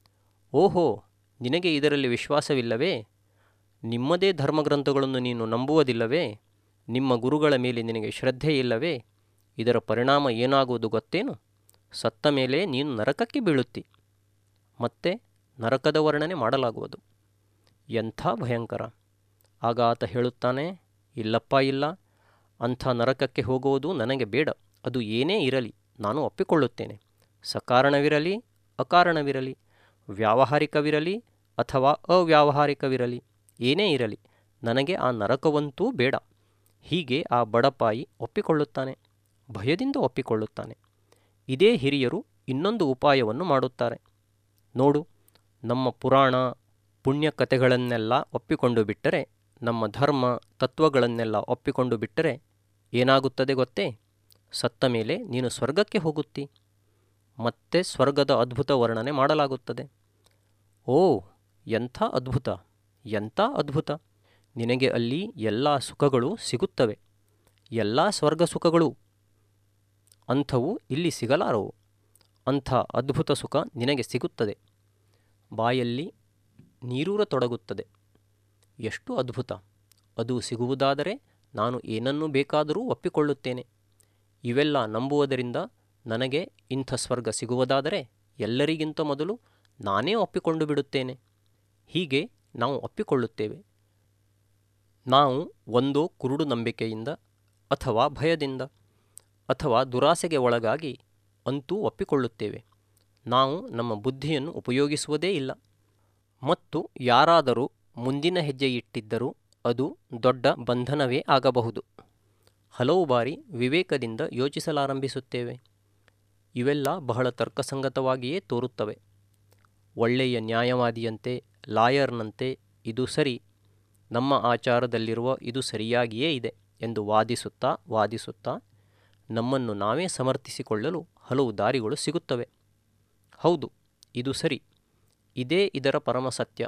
A: ಓಹೋ ನಿನಗೆ ಇದರಲ್ಲಿ ವಿಶ್ವಾಸವಿಲ್ಲವೇ ನಿಮ್ಮದೇ ಧರ್ಮಗ್ರಂಥಗಳನ್ನು ನೀನು ನಂಬುವುದಿಲ್ಲವೇ ನಿಮ್ಮ ಗುರುಗಳ ಮೇಲೆ ನಿನಗೆ ಶ್ರದ್ಧೆ ಇಲ್ಲವೇ ಇದರ ಪರಿಣಾಮ ಏನಾಗುವುದು ಗೊತ್ತೇನು ಸತ್ತ ಮೇಲೆ ನೀನು ನರಕಕ್ಕೆ ಬೀಳುತ್ತಿ ಮತ್ತೆ ನರಕದ ವರ್ಣನೆ ಮಾಡಲಾಗುವುದು ಎಂಥ ಭಯಂಕರ ಆಗ ಆತ ಹೇಳುತ್ತಾನೆ ಇಲ್ಲಪ್ಪ ಇಲ್ಲ ಅಂಥ ನರಕಕ್ಕೆ ಹೋಗುವುದು ನನಗೆ ಬೇಡ ಅದು ಏನೇ ಇರಲಿ ನಾನು ಒಪ್ಪಿಕೊಳ್ಳುತ್ತೇನೆ ಸಕಾರಣವಿರಲಿ ಅಕಾರಣವಿರಲಿ ವ್ಯಾವಹಾರಿಕವಿರಲಿ ಅಥವಾ ಅವ್ಯಾವಹಾರಿಕವಿರಲಿ ಏನೇ ಇರಲಿ ನನಗೆ ಆ ನರಕವಂತೂ ಬೇಡ ಹೀಗೆ ಆ ಬಡಪಾಯಿ ಒಪ್ಪಿಕೊಳ್ಳುತ್ತಾನೆ ಭಯದಿಂದ ಒಪ್ಪಿಕೊಳ್ಳುತ್ತಾನೆ ಇದೇ ಹಿರಿಯರು ಇನ್ನೊಂದು ಉಪಾಯವನ್ನು ಮಾಡುತ್ತಾರೆ ನೋಡು ನಮ್ಮ ಪುರಾಣ ಪುಣ್ಯ ಕಥೆಗಳನ್ನೆಲ್ಲ ಒಪ್ಪಿಕೊಂಡು ಬಿಟ್ಟರೆ ನಮ್ಮ ಧರ್ಮ ತತ್ವಗಳನ್ನೆಲ್ಲ ಒಪ್ಪಿಕೊಂಡು ಬಿಟ್ಟರೆ ಏನಾಗುತ್ತದೆ ಗೊತ್ತೇ ಸತ್ತ ಮೇಲೆ ನೀನು ಸ್ವರ್ಗಕ್ಕೆ ಹೋಗುತ್ತಿ ಮತ್ತೆ ಸ್ವರ್ಗದ ಅದ್ಭುತ ವರ್ಣನೆ ಮಾಡಲಾಗುತ್ತದೆ ಓ ಎಂಥ ಅದ್ಭುತ ಎಂಥ ಅದ್ಭುತ ನಿನಗೆ ಅಲ್ಲಿ ಎಲ್ಲ ಸುಖಗಳು ಸಿಗುತ್ತವೆ ಎಲ್ಲ ಸ್ವರ್ಗ ಸುಖಗಳು ಅಂಥವು ಇಲ್ಲಿ ಸಿಗಲಾರವು ಅಂಥ ಅದ್ಭುತ ಸುಖ ನಿನಗೆ ಸಿಗುತ್ತದೆ ಬಾಯಲ್ಲಿ ನೀರೂರತೊಡಗುತ್ತದೆ ಎಷ್ಟು ಅದ್ಭುತ ಅದು ಸಿಗುವುದಾದರೆ ನಾನು ಏನನ್ನು ಬೇಕಾದರೂ ಒಪ್ಪಿಕೊಳ್ಳುತ್ತೇನೆ ಇವೆಲ್ಲ ನಂಬುವುದರಿಂದ ನನಗೆ ಇಂಥ ಸ್ವರ್ಗ ಸಿಗುವುದಾದರೆ ಎಲ್ಲರಿಗಿಂತ ಮೊದಲು ನಾನೇ ಒಪ್ಪಿಕೊಂಡು ಬಿಡುತ್ತೇನೆ ಹೀಗೆ ನಾವು ಒಪ್ಪಿಕೊಳ್ಳುತ್ತೇವೆ ನಾವು ಒಂದೋ ಕುರುಡು ನಂಬಿಕೆಯಿಂದ ಅಥವಾ ಭಯದಿಂದ ಅಥವಾ ದುರಾಸೆಗೆ ಒಳಗಾಗಿ ಅಂತೂ ಒಪ್ಪಿಕೊಳ್ಳುತ್ತೇವೆ ನಾವು ನಮ್ಮ ಬುದ್ಧಿಯನ್ನು ಉಪಯೋಗಿಸುವುದೇ ಇಲ್ಲ ಮತ್ತು ಯಾರಾದರೂ ಮುಂದಿನ ಹೆಜ್ಜೆ ಇಟ್ಟಿದ್ದರೂ ಅದು ದೊಡ್ಡ ಬಂಧನವೇ ಆಗಬಹುದು ಹಲವು ಬಾರಿ ವಿವೇಕದಿಂದ ಯೋಚಿಸಲಾರಂಭಿಸುತ್ತೇವೆ ಇವೆಲ್ಲ ಬಹಳ ತರ್ಕಸಂಗತವಾಗಿಯೇ ತೋರುತ್ತವೆ ಒಳ್ಳೆಯ ನ್ಯಾಯವಾದಿಯಂತೆ ಲಾಯರ್ನಂತೆ ಇದು ಸರಿ ನಮ್ಮ ಆಚಾರದಲ್ಲಿರುವ ಇದು ಸರಿಯಾಗಿಯೇ ಇದೆ ಎಂದು ವಾದಿಸುತ್ತಾ ವಾದಿಸುತ್ತಾ ನಮ್ಮನ್ನು ನಾವೇ ಸಮರ್ಥಿಸಿಕೊಳ್ಳಲು ಹಲವು ದಾರಿಗಳು ಸಿಗುತ್ತವೆ ಹೌದು ಇದು ಸರಿ ಇದೇ ಇದರ ಪರಮ ಸತ್ಯ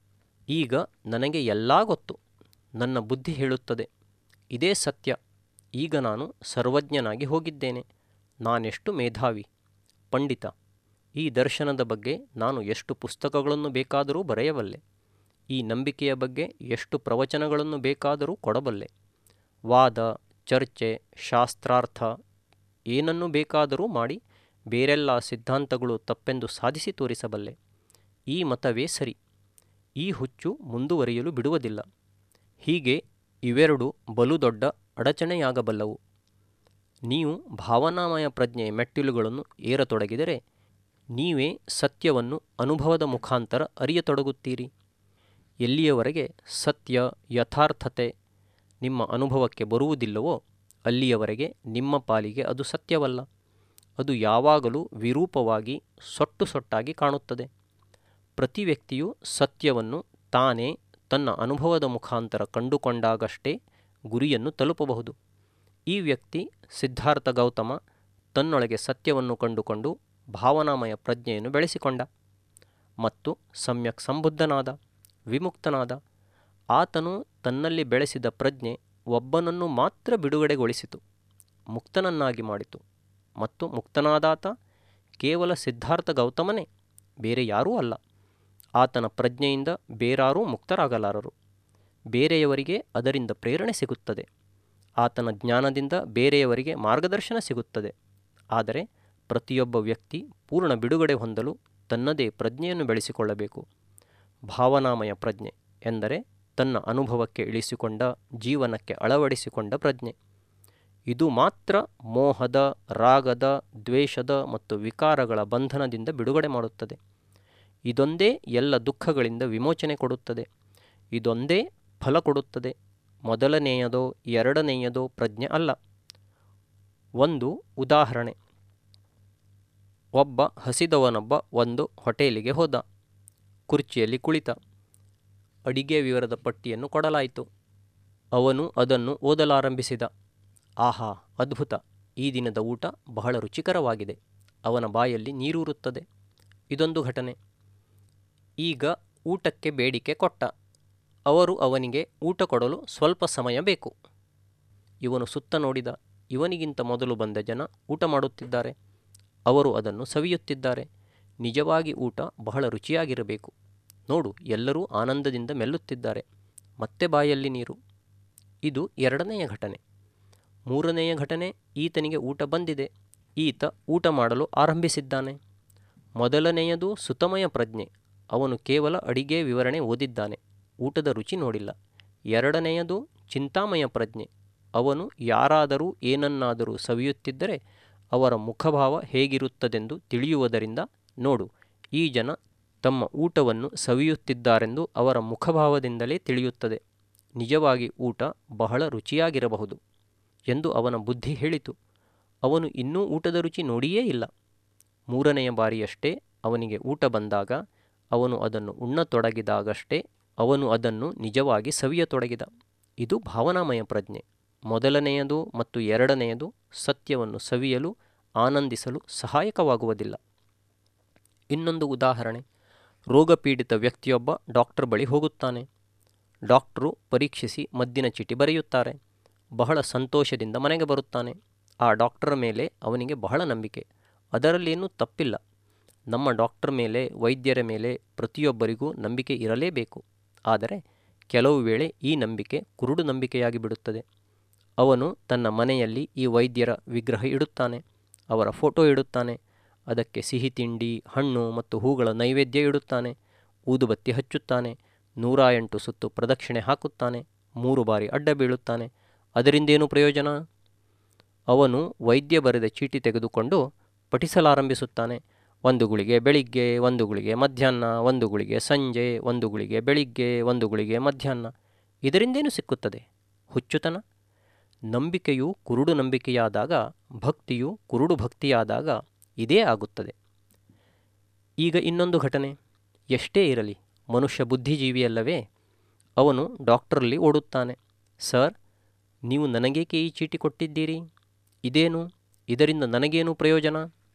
A: ಈಗ ನನಗೆ ಎಲ್ಲ ಗೊತ್ತು ನನ್ನ ಬುದ್ಧಿ ಹೇಳುತ್ತದೆ ಇದೇ ಸತ್ಯ ಈಗ ನಾನು ಸರ್ವಜ್ಞನಾಗಿ ಹೋಗಿದ್ದೇನೆ ನಾನೆಷ್ಟು ಮೇಧಾವಿ ಪಂಡಿತ ಈ ದರ್ಶನದ ಬಗ್ಗೆ ನಾನು ಎಷ್ಟು ಪುಸ್ತಕಗಳನ್ನು ಬೇಕಾದರೂ ಬರೆಯಬಲ್ಲೆ ಈ ನಂಬಿಕೆಯ ಬಗ್ಗೆ ಎಷ್ಟು ಪ್ರವಚನಗಳನ್ನು ಬೇಕಾದರೂ ಕೊಡಬಲ್ಲೆ ವಾದ ಚರ್ಚೆ ಶಾಸ್ತ್ರಾರ್ಥ ಏನನ್ನು ಬೇಕಾದರೂ ಮಾಡಿ ಬೇರೆಲ್ಲ ಸಿದ್ಧಾಂತಗಳು ತಪ್ಪೆಂದು ಸಾಧಿಸಿ ತೋರಿಸಬಲ್ಲೆ ಈ ಮತವೇ ಸರಿ ಈ ಹುಚ್ಚು ಮುಂದುವರಿಯಲು ಬಿಡುವುದಿಲ್ಲ ಹೀಗೆ ಇವೆರಡು ಬಲು ದೊಡ್ಡ ಅಡಚಣೆಯಾಗಬಲ್ಲವು ನೀವು ಭಾವನಾಮಯ ಪ್ರಜ್ಞೆಯ ಮೆಟ್ಟಿಲುಗಳನ್ನು ಏರತೊಡಗಿದರೆ ನೀವೇ ಸತ್ಯವನ್ನು ಅನುಭವದ ಮುಖಾಂತರ ಅರಿಯತೊಡಗುತ್ತೀರಿ ಎಲ್ಲಿಯವರೆಗೆ ಸತ್ಯ ಯಥಾರ್ಥತೆ ನಿಮ್ಮ ಅನುಭವಕ್ಕೆ ಬರುವುದಿಲ್ಲವೋ ಅಲ್ಲಿಯವರೆಗೆ ನಿಮ್ಮ ಪಾಲಿಗೆ ಅದು ಸತ್ಯವಲ್ಲ ಅದು ಯಾವಾಗಲೂ ವಿರೂಪವಾಗಿ ಸೊಟ್ಟು ಸೊಟ್ಟಾಗಿ ಕಾಣುತ್ತದೆ ಪ್ರತಿ ವ್ಯಕ್ತಿಯು ಸತ್ಯವನ್ನು ತಾನೇ ತನ್ನ ಅನುಭವದ ಮುಖಾಂತರ ಕಂಡುಕೊಂಡಾಗಷ್ಟೇ ಗುರಿಯನ್ನು ತಲುಪಬಹುದು ಈ ವ್ಯಕ್ತಿ ಸಿದ್ಧಾರ್ಥ ಗೌತಮ ತನ್ನೊಳಗೆ ಸತ್ಯವನ್ನು ಕಂಡುಕೊಂಡು ಭಾವನಾಮಯ ಪ್ರಜ್ಞೆಯನ್ನು ಬೆಳೆಸಿಕೊಂಡ ಮತ್ತು ಸಮ್ಯಕ್ ಸಂಬುದ್ಧನಾದ ವಿಮುಕ್ತನಾದ ಆತನು ತನ್ನಲ್ಲಿ ಬೆಳೆಸಿದ ಪ್ರಜ್ಞೆ ಒಬ್ಬನನ್ನು ಮಾತ್ರ ಬಿಡುಗಡೆಗೊಳಿಸಿತು ಮುಕ್ತನನ್ನಾಗಿ ಮಾಡಿತು ಮತ್ತು ಮುಕ್ತನಾದಾತ ಕೇವಲ ಸಿದ್ಧಾರ್ಥ ಗೌತಮನೇ ಬೇರೆ ಯಾರೂ ಅಲ್ಲ ಆತನ ಪ್ರಜ್ಞೆಯಿಂದ ಬೇರಾರೂ ಮುಕ್ತರಾಗಲಾರರು ಬೇರೆಯವರಿಗೆ ಅದರಿಂದ ಪ್ರೇರಣೆ ಸಿಗುತ್ತದೆ ಆತನ ಜ್ಞಾನದಿಂದ ಬೇರೆಯವರಿಗೆ ಮಾರ್ಗದರ್ಶನ ಸಿಗುತ್ತದೆ ಆದರೆ ಪ್ರತಿಯೊಬ್ಬ ವ್ಯಕ್ತಿ ಪೂರ್ಣ ಬಿಡುಗಡೆ ಹೊಂದಲು ತನ್ನದೇ ಪ್ರಜ್ಞೆಯನ್ನು ಬೆಳೆಸಿಕೊಳ್ಳಬೇಕು ಭಾವನಾಮಯ ಪ್ರಜ್ಞೆ ಎಂದರೆ ತನ್ನ ಅನುಭವಕ್ಕೆ ಇಳಿಸಿಕೊಂಡ ಜೀವನಕ್ಕೆ ಅಳವಡಿಸಿಕೊಂಡ ಪ್ರಜ್ಞೆ ಇದು ಮಾತ್ರ ಮೋಹದ ರಾಗದ ದ್ವೇಷದ ಮತ್ತು ವಿಕಾರಗಳ ಬಂಧನದಿಂದ ಬಿಡುಗಡೆ ಮಾಡುತ್ತದೆ ಇದೊಂದೇ ಎಲ್ಲ ದುಃಖಗಳಿಂದ ವಿಮೋಚನೆ ಕೊಡುತ್ತದೆ ಇದೊಂದೇ ಫಲ ಕೊಡುತ್ತದೆ ಮೊದಲನೆಯದೋ ಎರಡನೆಯದೋ ಪ್ರಜ್ಞೆ ಅಲ್ಲ ಒಂದು ಉದಾಹರಣೆ ಒಬ್ಬ ಹಸಿದವನೊಬ್ಬ ಒಂದು ಹೋಟೆಲಿಗೆ ಹೋದ ಕುರ್ಚಿಯಲ್ಲಿ ಕುಳಿತ ಅಡಿಗೆ ವಿವರದ ಪಟ್ಟಿಯನ್ನು ಕೊಡಲಾಯಿತು ಅವನು ಅದನ್ನು ಓದಲಾರಂಭಿಸಿದ ಆಹಾ ಅದ್ಭುತ ಈ ದಿನದ ಊಟ ಬಹಳ ರುಚಿಕರವಾಗಿದೆ ಅವನ ಬಾಯಲ್ಲಿ ನೀರೂರುತ್ತದೆ ಇದೊಂದು ಘಟನೆ ಈಗ ಊಟಕ್ಕೆ ಬೇಡಿಕೆ ಕೊಟ್ಟ ಅವರು ಅವನಿಗೆ ಊಟ ಕೊಡಲು ಸ್ವಲ್ಪ ಸಮಯ ಬೇಕು ಇವನು ಸುತ್ತ ನೋಡಿದ ಇವನಿಗಿಂತ ಮೊದಲು ಬಂದ ಜನ ಊಟ ಮಾಡುತ್ತಿದ್ದಾರೆ ಅವರು ಅದನ್ನು ಸವಿಯುತ್ತಿದ್ದಾರೆ ನಿಜವಾಗಿ ಊಟ ಬಹಳ ರುಚಿಯಾಗಿರಬೇಕು ನೋಡು ಎಲ್ಲರೂ ಆನಂದದಿಂದ ಮೆಲ್ಲುತ್ತಿದ್ದಾರೆ ಮತ್ತೆ ಬಾಯಲ್ಲಿ ನೀರು ಇದು ಎರಡನೆಯ ಘಟನೆ ಮೂರನೆಯ ಘಟನೆ ಈತನಿಗೆ ಊಟ ಬಂದಿದೆ ಈತ ಊಟ ಮಾಡಲು ಆರಂಭಿಸಿದ್ದಾನೆ ಮೊದಲನೆಯದು ಸುತಮಯ ಪ್ರಜ್ಞೆ ಅವನು ಕೇವಲ ಅಡಿಗೆ ವಿವರಣೆ ಓದಿದ್ದಾನೆ ಊಟದ ರುಚಿ ನೋಡಿಲ್ಲ ಎರಡನೆಯದು ಚಿಂತಾಮಯ ಪ್ರಜ್ಞೆ ಅವನು ಯಾರಾದರೂ ಏನನ್ನಾದರೂ ಸವಿಯುತ್ತಿದ್ದರೆ ಅವರ ಮುಖಭಾವ ಹೇಗಿರುತ್ತದೆಂದು ತಿಳಿಯುವುದರಿಂದ ನೋಡು ಈ ಜನ ತಮ್ಮ ಊಟವನ್ನು ಸವಿಯುತ್ತಿದ್ದಾರೆಂದು ಅವರ ಮುಖಭಾವದಿಂದಲೇ ತಿಳಿಯುತ್ತದೆ ನಿಜವಾಗಿ ಊಟ ಬಹಳ ರುಚಿಯಾಗಿರಬಹುದು ಎಂದು ಅವನ ಬುದ್ಧಿ ಹೇಳಿತು ಅವನು ಇನ್ನೂ ಊಟದ ರುಚಿ ನೋಡಿಯೇ ಇಲ್ಲ ಮೂರನೆಯ ಬಾರಿಯಷ್ಟೇ ಅವನಿಗೆ ಊಟ ಬಂದಾಗ ಅವನು ಅದನ್ನು ಉಣ್ಣತೊಡಗಿದಾಗಷ್ಟೇ ಅವನು ಅದನ್ನು ನಿಜವಾಗಿ ಸವಿಯತೊಡಗಿದ ಇದು ಭಾವನಾಮಯ ಪ್ರಜ್ಞೆ ಮೊದಲನೆಯದು ಮತ್ತು ಎರಡನೆಯದು ಸತ್ಯವನ್ನು ಸವಿಯಲು ಆನಂದಿಸಲು ಸಹಾಯಕವಾಗುವುದಿಲ್ಲ ಇನ್ನೊಂದು ಉದಾಹರಣೆ ರೋಗಪೀಡಿತ ವ್ಯಕ್ತಿಯೊಬ್ಬ ಡಾಕ್ಟರ್ ಬಳಿ ಹೋಗುತ್ತಾನೆ ಡಾಕ್ಟರು ಪರೀಕ್ಷಿಸಿ ಮದ್ದಿನ ಚೀಟಿ ಬರೆಯುತ್ತಾರೆ ಬಹಳ ಸಂತೋಷದಿಂದ ಮನೆಗೆ ಬರುತ್ತಾನೆ ಆ ಡಾಕ್ಟರ್ ಮೇಲೆ ಅವನಿಗೆ ಬಹಳ ನಂಬಿಕೆ ಅದರಲ್ಲೇನೂ ತಪ್ಪಿಲ್ಲ ನಮ್ಮ ಡಾಕ್ಟರ್ ಮೇಲೆ ವೈದ್ಯರ ಮೇಲೆ ಪ್ರತಿಯೊಬ್ಬರಿಗೂ ನಂಬಿಕೆ ಇರಲೇಬೇಕು ಆದರೆ ಕೆಲವು ವೇಳೆ ಈ ನಂಬಿಕೆ ಕುರುಡು ನಂಬಿಕೆಯಾಗಿ ಬಿಡುತ್ತದೆ ಅವನು ತನ್ನ ಮನೆಯಲ್ಲಿ ಈ ವೈದ್ಯರ ವಿಗ್ರಹ ಇಡುತ್ತಾನೆ ಅವರ ಫೋಟೋ ಇಡುತ್ತಾನೆ ಅದಕ್ಕೆ ಸಿಹಿ ತಿಂಡಿ ಹಣ್ಣು ಮತ್ತು ಹೂಗಳ ನೈವೇದ್ಯ ಇಡುತ್ತಾನೆ ಊದುಬತ್ತಿ ಹಚ್ಚುತ್ತಾನೆ ನೂರ ಎಂಟು ಸುತ್ತು ಪ್ರದಕ್ಷಿಣೆ ಹಾಕುತ್ತಾನೆ ಮೂರು ಬಾರಿ ಅಡ್ಡ ಬೀಳುತ್ತಾನೆ ಅದರಿಂದೇನು ಪ್ರಯೋಜನ ಅವನು ವೈದ್ಯ ಬರೆದ ಚೀಟಿ ತೆಗೆದುಕೊಂಡು ಪಠಿಸಲಾರಂಭಿಸುತ್ತಾನೆ ಒಂದು ಗುಳಿಗೆ ಬೆಳಿಗ್ಗೆ ಒಂದು ಗುಳಿಗೆ ಮಧ್ಯಾಹ್ನ ಒಂದು ಗುಳಿಗೆ ಸಂಜೆ ಒಂದು ಗುಳಿಗೆ ಬೆಳಿಗ್ಗೆ ಒಂದು ಗುಳಿಗೆ ಮಧ್ಯಾಹ್ನ ಇದರಿಂದೇನು ಸಿಕ್ಕುತ್ತದೆ ಹುಚ್ಚುತನ ನಂಬಿಕೆಯು ಕುರುಡು ನಂಬಿಕೆಯಾದಾಗ ಭಕ್ತಿಯು ಕುರುಡು ಭಕ್ತಿಯಾದಾಗ ಇದೇ ಆಗುತ್ತದೆ ಈಗ ಇನ್ನೊಂದು ಘಟನೆ ಎಷ್ಟೇ ಇರಲಿ ಮನುಷ್ಯ ಬುದ್ಧಿಜೀವಿಯಲ್ಲವೇ ಅವನು ಡಾಕ್ಟರಲ್ಲಿ ಓಡುತ್ತಾನೆ ಸರ್ ನೀವು ನನಗೇಕೆ ಈ ಚೀಟಿ ಕೊಟ್ಟಿದ್ದೀರಿ ಇದೇನು ಇದರಿಂದ ನನಗೇನು ಪ್ರಯೋಜನ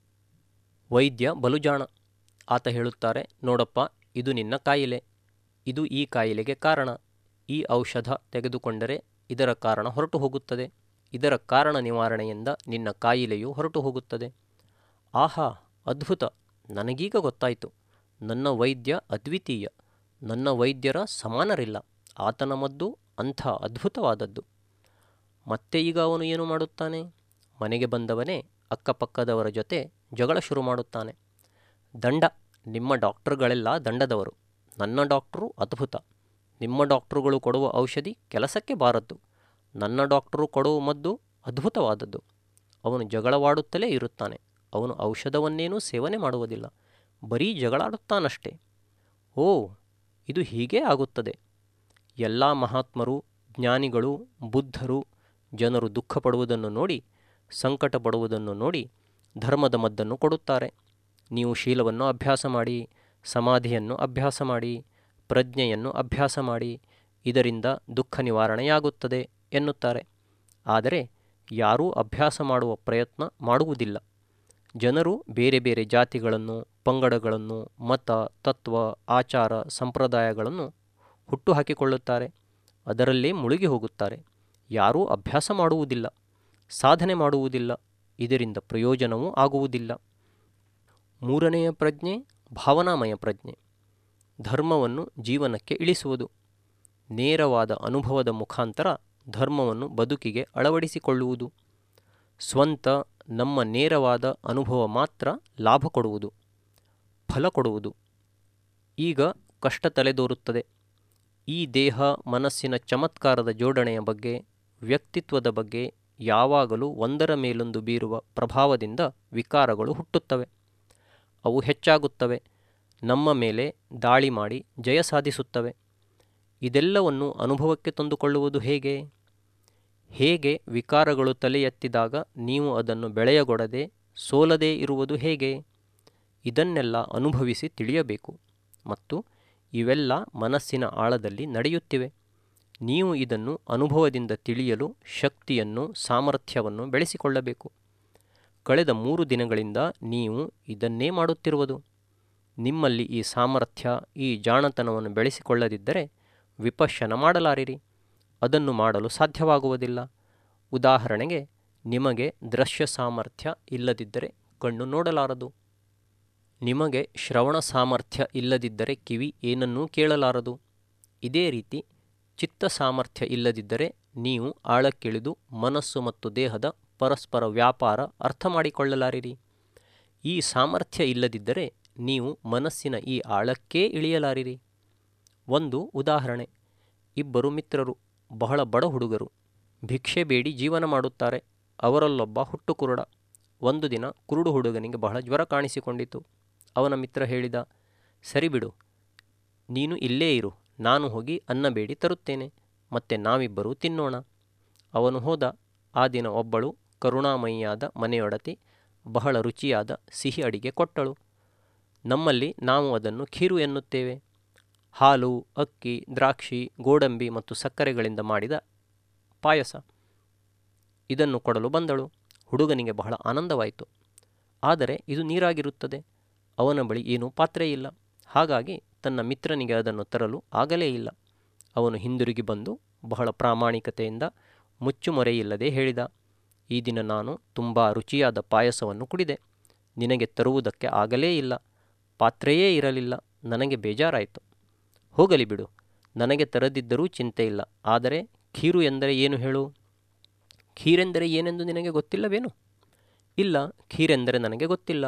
A: ವೈದ್ಯ ಬಲುಜಾಣ ಆತ ಹೇಳುತ್ತಾರೆ ನೋಡಪ್ಪ ಇದು ನಿನ್ನ ಕಾಯಿಲೆ ಇದು ಈ ಕಾಯಿಲೆಗೆ ಕಾರಣ ಈ ಔಷಧ ತೆಗೆದುಕೊಂಡರೆ ಇದರ ಕಾರಣ ಹೊರಟು ಹೋಗುತ್ತದೆ ಇದರ ಕಾರಣ ನಿವಾರಣೆಯಿಂದ ನಿನ್ನ ಕಾಯಿಲೆಯು ಹೊರಟು ಹೋಗುತ್ತದೆ ಆಹಾ ಅದ್ಭುತ ನನಗೀಗ ಗೊತ್ತಾಯಿತು ನನ್ನ ವೈದ್ಯ ಅದ್ವಿತೀಯ ನನ್ನ ವೈದ್ಯರ ಸಮಾನರಿಲ್ಲ ಆತನ ಮದ್ದು ಅಂಥ ಅದ್ಭುತವಾದದ್ದು ಮತ್ತೆ ಈಗ ಅವನು ಏನು ಮಾಡುತ್ತಾನೆ ಮನೆಗೆ ಬಂದವನೇ ಅಕ್ಕಪಕ್ಕದವರ ಜೊತೆ ಜಗಳ ಶುರು ಮಾಡುತ್ತಾನೆ ದಂಡ ನಿಮ್ಮ ಡಾಕ್ಟರ್ಗಳೆಲ್ಲ ದಂಡದವರು ನನ್ನ ಡಾಕ್ಟ್ರು ಅದ್ಭುತ ನಿಮ್ಮ ಡಾಕ್ಟ್ರುಗಳು ಕೊಡುವ ಔಷಧಿ ಕೆಲಸಕ್ಕೆ ಬಾರದ್ದು ನನ್ನ ಡಾಕ್ಟರು ಕೊಡುವ ಮದ್ದು ಅದ್ಭುತವಾದದ್ದು ಅವನು ಜಗಳವಾಡುತ್ತಲೇ ಇರುತ್ತಾನೆ ಅವನು ಔಷಧವನ್ನೇನೂ ಸೇವನೆ ಮಾಡುವುದಿಲ್ಲ ಬರೀ ಜಗಳಾಡುತ್ತಾನಷ್ಟೇ ಓ ಇದು ಹೀಗೇ ಆಗುತ್ತದೆ ಎಲ್ಲ ಮಹಾತ್ಮರು ಜ್ಞಾನಿಗಳು ಬುದ್ಧರು ಜನರು ದುಃಖ ಪಡುವುದನ್ನು ನೋಡಿ ಸಂಕಟ ಪಡುವುದನ್ನು ನೋಡಿ ಧರ್ಮದ ಮದ್ದನ್ನು ಕೊಡುತ್ತಾರೆ ನೀವು ಶೀಲವನ್ನು ಅಭ್ಯಾಸ ಮಾಡಿ ಸಮಾಧಿಯನ್ನು ಅಭ್ಯಾಸ ಮಾಡಿ ಪ್ರಜ್ಞೆಯನ್ನು ಅಭ್ಯಾಸ ಮಾಡಿ ಇದರಿಂದ ದುಃಖ ನಿವಾರಣೆಯಾಗುತ್ತದೆ ಎನ್ನುತ್ತಾರೆ ಆದರೆ ಯಾರೂ ಅಭ್ಯಾಸ ಮಾಡುವ ಪ್ರಯತ್ನ ಮಾಡುವುದಿಲ್ಲ ಜನರು ಬೇರೆ ಬೇರೆ ಜಾತಿಗಳನ್ನು ಪಂಗಡಗಳನ್ನು ಮತ ತತ್ವ ಆಚಾರ ಸಂಪ್ರದಾಯಗಳನ್ನು ಹುಟ್ಟುಹಾಕಿಕೊಳ್ಳುತ್ತಾರೆ ಅದರಲ್ಲೇ ಮುಳುಗಿ ಹೋಗುತ್ತಾರೆ ಯಾರೂ ಅಭ್ಯಾಸ ಮಾಡುವುದಿಲ್ಲ ಸಾಧನೆ ಮಾಡುವುದಿಲ್ಲ ಇದರಿಂದ ಪ್ರಯೋಜನವೂ ಆಗುವುದಿಲ್ಲ ಮೂರನೆಯ ಪ್ರಜ್ಞೆ ಭಾವನಾಮಯ ಪ್ರಜ್ಞೆ ಧರ್ಮವನ್ನು ಜೀವನಕ್ಕೆ ಇಳಿಸುವುದು ನೇರವಾದ ಅನುಭವದ ಮುಖಾಂತರ ಧರ್ಮವನ್ನು ಬದುಕಿಗೆ ಅಳವಡಿಸಿಕೊಳ್ಳುವುದು ಸ್ವಂತ ನಮ್ಮ ನೇರವಾದ ಅನುಭವ ಮಾತ್ರ ಲಾಭ ಕೊಡುವುದು ಫಲ ಕೊಡುವುದು ಈಗ ಕಷ್ಟ ತಲೆದೋರುತ್ತದೆ ಈ ದೇಹ ಮನಸ್ಸಿನ ಚಮತ್ಕಾರದ ಜೋಡಣೆಯ ಬಗ್ಗೆ ವ್ಯಕ್ತಿತ್ವದ ಬಗ್ಗೆ ಯಾವಾಗಲೂ ಒಂದರ ಮೇಲೊಂದು ಬೀರುವ ಪ್ರಭಾವದಿಂದ ವಿಕಾರಗಳು ಹುಟ್ಟುತ್ತವೆ ಅವು ಹೆಚ್ಚಾಗುತ್ತವೆ ನಮ್ಮ ಮೇಲೆ ದಾಳಿ ಮಾಡಿ ಜಯ ಸಾಧಿಸುತ್ತವೆ ಇದೆಲ್ಲವನ್ನು ಅನುಭವಕ್ಕೆ ತಂದುಕೊಳ್ಳುವುದು ಹೇಗೆ ಹೇಗೆ ವಿಕಾರಗಳು ತಲೆ ಎತ್ತಿದಾಗ ನೀವು ಅದನ್ನು ಬೆಳೆಯಗೊಡದೆ ಸೋಲದೇ ಇರುವುದು ಹೇಗೆ ಇದನ್ನೆಲ್ಲ ಅನುಭವಿಸಿ ತಿಳಿಯಬೇಕು ಮತ್ತು ಇವೆಲ್ಲ ಮನಸ್ಸಿನ ಆಳದಲ್ಲಿ ನಡೆಯುತ್ತಿವೆ ನೀವು ಇದನ್ನು ಅನುಭವದಿಂದ ತಿಳಿಯಲು ಶಕ್ತಿಯನ್ನು ಸಾಮರ್ಥ್ಯವನ್ನು ಬೆಳೆಸಿಕೊಳ್ಳಬೇಕು ಕಳೆದ ಮೂರು ದಿನಗಳಿಂದ ನೀವು ಇದನ್ನೇ ಮಾಡುತ್ತಿರುವುದು ನಿಮ್ಮಲ್ಲಿ ಈ ಸಾಮರ್ಥ್ಯ ಈ ಜಾಣತನವನ್ನು ಬೆಳೆಸಿಕೊಳ್ಳದಿದ್ದರೆ ವಿಪಶ್ಯನ ಮಾಡಲಾರಿರಿ ಅದನ್ನು ಮಾಡಲು ಸಾಧ್ಯವಾಗುವುದಿಲ್ಲ ಉದಾಹರಣೆಗೆ ನಿಮಗೆ ದೃಶ್ಯ ಸಾಮರ್ಥ್ಯ ಇಲ್ಲದಿದ್ದರೆ ಕಣ್ಣು ನೋಡಲಾರದು ನಿಮಗೆ ಶ್ರವಣ ಸಾಮರ್ಥ್ಯ ಇಲ್ಲದಿದ್ದರೆ ಕಿವಿ ಏನನ್ನೂ ಕೇಳಲಾರದು ಇದೇ ರೀತಿ ಚಿತ್ತ ಸಾಮರ್ಥ್ಯ ಇಲ್ಲದಿದ್ದರೆ ನೀವು ಆಳಕ್ಕಿಳಿದು ಮನಸ್ಸು ಮತ್ತು ದೇಹದ ಪರಸ್ಪರ ವ್ಯಾಪಾರ ಅರ್ಥ ಮಾಡಿಕೊಳ್ಳಲಾರಿರಿ ಈ ಸಾಮರ್ಥ್ಯ ಇಲ್ಲದಿದ್ದರೆ ನೀವು ಮನಸ್ಸಿನ ಈ ಆಳಕ್ಕೇ ಇಳಿಯಲಾರಿರಿ ಒಂದು ಉದಾಹರಣೆ ಇಬ್ಬರು ಮಿತ್ರರು ಬಹಳ ಬಡ ಹುಡುಗರು ಭಿಕ್ಷೆ ಬೇಡಿ ಜೀವನ ಮಾಡುತ್ತಾರೆ ಅವರಲ್ಲೊಬ್ಬ ಹುಟ್ಟುಕುರುಡ ಒಂದು ದಿನ ಕುರುಡು ಹುಡುಗನಿಗೆ ಬಹಳ ಜ್ವರ ಕಾಣಿಸಿಕೊಂಡಿತು ಅವನ ಮಿತ್ರ ಹೇಳಿದ ಸರಿ ಬಿಡು ನೀನು ಇಲ್ಲೇ ಇರು ನಾನು ಹೋಗಿ ಅನ್ನ ಬೇಡಿ ತರುತ್ತೇನೆ ಮತ್ತೆ ನಾವಿಬ್ಬರೂ ತಿನ್ನೋಣ ಅವನು ಹೋದ ಆ ದಿನ ಒಬ್ಬಳು ಕರುಣಾಮಯಿಯಾದ ಮನೆಯೊಡತಿ ಬಹಳ ರುಚಿಯಾದ ಸಿಹಿ ಅಡಿಗೆ ಕೊಟ್ಟಳು ನಮ್ಮಲ್ಲಿ ನಾವು ಅದನ್ನು ಖೀರು ಎನ್ನುತ್ತೇವೆ ಹಾಲು ಅಕ್ಕಿ ದ್ರಾಕ್ಷಿ ಗೋಡಂಬಿ ಮತ್ತು ಸಕ್ಕರೆಗಳಿಂದ ಮಾಡಿದ ಪಾಯಸ ಇದನ್ನು ಕೊಡಲು ಬಂದಳು ಹುಡುಗನಿಗೆ ಬಹಳ ಆನಂದವಾಯಿತು ಆದರೆ ಇದು ನೀರಾಗಿರುತ್ತದೆ ಅವನ ಬಳಿ ಏನೂ ಪಾತ್ರೆ ಇಲ್ಲ ಹಾಗಾಗಿ ತನ್ನ ಮಿತ್ರನಿಗೆ ಅದನ್ನು ತರಲು ಆಗಲೇ ಇಲ್ಲ ಅವನು ಹಿಂದಿರುಗಿ ಬಂದು ಬಹಳ ಪ್ರಾಮಾಣಿಕತೆಯಿಂದ ಮುಚ್ಚುಮೊರೆಯಿಲ್ಲದೆ ಹೇಳಿದ ಈ ದಿನ ನಾನು ತುಂಬ ರುಚಿಯಾದ ಪಾಯಸವನ್ನು ಕುಡಿದೆ ನಿನಗೆ ತರುವುದಕ್ಕೆ ಆಗಲೇ ಇಲ್ಲ ಪಾತ್ರೆಯೇ ಇರಲಿಲ್ಲ ನನಗೆ ಬೇಜಾರಾಯಿತು ಹೋಗಲಿ ಬಿಡು ನನಗೆ ತರದಿದ್ದರೂ ಚಿಂತೆ ಇಲ್ಲ ಆದರೆ ಖೀರು ಎಂದರೆ ಏನು ಹೇಳು ಖೀರೆಂದರೆ ಏನೆಂದು ನಿನಗೆ ಗೊತ್ತಿಲ್ಲವೇನು ಇಲ್ಲ ಖೀರೆಂದರೆ ನನಗೆ ಗೊತ್ತಿಲ್ಲ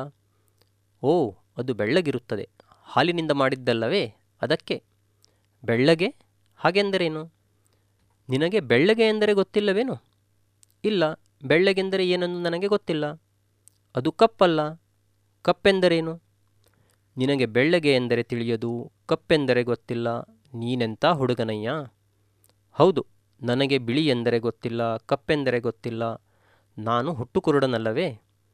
A: ಓ ಅದು ಬೆಳ್ಳಗಿರುತ್ತದೆ ಹಾಲಿನಿಂದ ಮಾಡಿದ್ದಲ್ಲವೇ ಅದಕ್ಕೆ ಬೆಳ್ಳಗೆ ಹಾಗೆಂದರೇನು ನಿನಗೆ ಬೆಳ್ಳಗೆ ಎಂದರೆ ಗೊತ್ತಿಲ್ಲವೇನು ಇಲ್ಲ ಬೆಳ್ಳಗೆಂದರೆ ಏನೆಂದು ನನಗೆ ಗೊತ್ತಿಲ್ಲ ಅದು ಕಪ್ಪಲ್ಲ ಕಪ್ಪೆಂದರೇನು ನಿನಗೆ ಬೆಳ್ಳಗೆ ಎಂದರೆ ತಿಳಿಯದು ಕಪ್ಪೆಂದರೆ ಗೊತ್ತಿಲ್ಲ ನೀನೆಂಥ ಹುಡುಗನಯ್ಯ ಹೌದು ನನಗೆ ಬಿಳಿ ಎಂದರೆ ಗೊತ್ತಿಲ್ಲ ಕಪ್ಪೆಂದರೆ ಗೊತ್ತಿಲ್ಲ ನಾನು ಹುಟ್ಟುಕುರುಡನಲ್ಲವೇ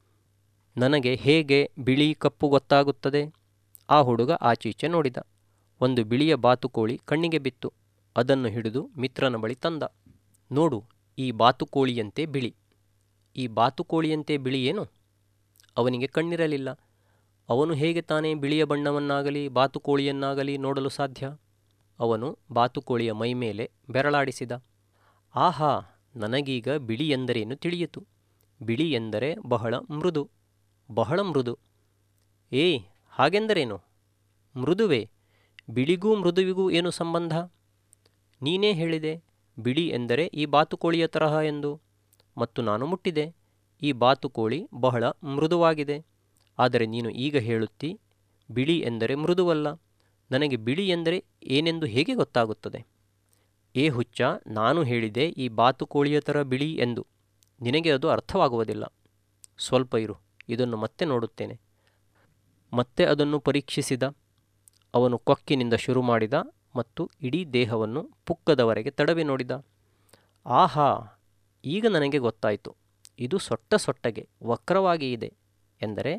A: ನನಗೆ ಹೇಗೆ ಬಿಳಿ ಕಪ್ಪು ಗೊತ್ತಾಗುತ್ತದೆ ಆ ಹುಡುಗ ಆಚೀಚೆ ನೋಡಿದ ಒಂದು ಬಿಳಿಯ ಬಾತುಕೋಳಿ ಕಣ್ಣಿಗೆ ಬಿತ್ತು ಅದನ್ನು ಹಿಡಿದು ಮಿತ್ರನ ಬಳಿ ತಂದ ನೋಡು ಈ ಬಾತುಕೋಳಿಯಂತೆ ಬಿಳಿ ಈ ಬಾತುಕೋಳಿಯಂತೆ ಬಿಳಿ ಏನು ಅವನಿಗೆ ಕಣ್ಣಿರಲಿಲ್ಲ ಅವನು ಹೇಗೆ ತಾನೇ ಬಿಳಿಯ ಬಣ್ಣವನ್ನಾಗಲಿ ಬಾತುಕೋಳಿಯನ್ನಾಗಲಿ ನೋಡಲು ಸಾಧ್ಯ ಅವನು ಬಾತುಕೋಳಿಯ ಮೈಮೇಲೆ ಬೆರಳಾಡಿಸಿದ ಆಹಾ ನನಗೀಗ ಬಿಳಿ ಎಂದರೇನು ತಿಳಿಯಿತು ಬಿಳಿ ಎಂದರೆ ಬಹಳ ಮೃದು ಬಹಳ ಮೃದು ಏಯ್ ಹಾಗೆಂದರೇನು ಮೃದುವೇ ಬಿಳಿಗೂ ಮೃದುವಿಗೂ ಏನು ಸಂಬಂಧ ನೀನೇ ಹೇಳಿದೆ ಬಿಳಿ ಎಂದರೆ ಈ ಬಾತುಕೋಳಿಯ ತರಹ ಎಂದು ಮತ್ತು ನಾನು ಮುಟ್ಟಿದೆ ಈ ಬಾತುಕೋಳಿ ಬಹಳ ಮೃದುವಾಗಿದೆ ಆದರೆ ನೀನು ಈಗ ಹೇಳುತ್ತಿ ಬಿಳಿ ಎಂದರೆ ಮೃದುವಲ್ಲ ನನಗೆ ಬಿಳಿ ಎಂದರೆ ಏನೆಂದು ಹೇಗೆ ಗೊತ್ತಾಗುತ್ತದೆ ಏ ಹುಚ್ಚ ನಾನು ಹೇಳಿದೆ ಈ ಬಾತುಕೋಳಿಯ ಥರ ಬಿಳಿ ಎಂದು ನಿನಗೆ ಅದು ಅರ್ಥವಾಗುವುದಿಲ್ಲ ಸ್ವಲ್ಪ ಇರು ಇದನ್ನು ಮತ್ತೆ ನೋಡುತ್ತೇನೆ ಮತ್ತೆ ಅದನ್ನು ಪರೀಕ್ಷಿಸಿದ ಅವನು ಕೊಕ್ಕಿನಿಂದ ಶುರು ಮಾಡಿದ ಮತ್ತು ಇಡೀ ದೇಹವನ್ನು ಪುಕ್ಕದವರೆಗೆ ತಡವಿ ನೋಡಿದ ಆಹಾ ಈಗ ನನಗೆ ಗೊತ್ತಾಯಿತು ಇದು ಸೊಟ್ಟ ಸೊಟ್ಟಗೆ ವಕ್ರವಾಗಿ ಇದೆ ಎಂದರೆ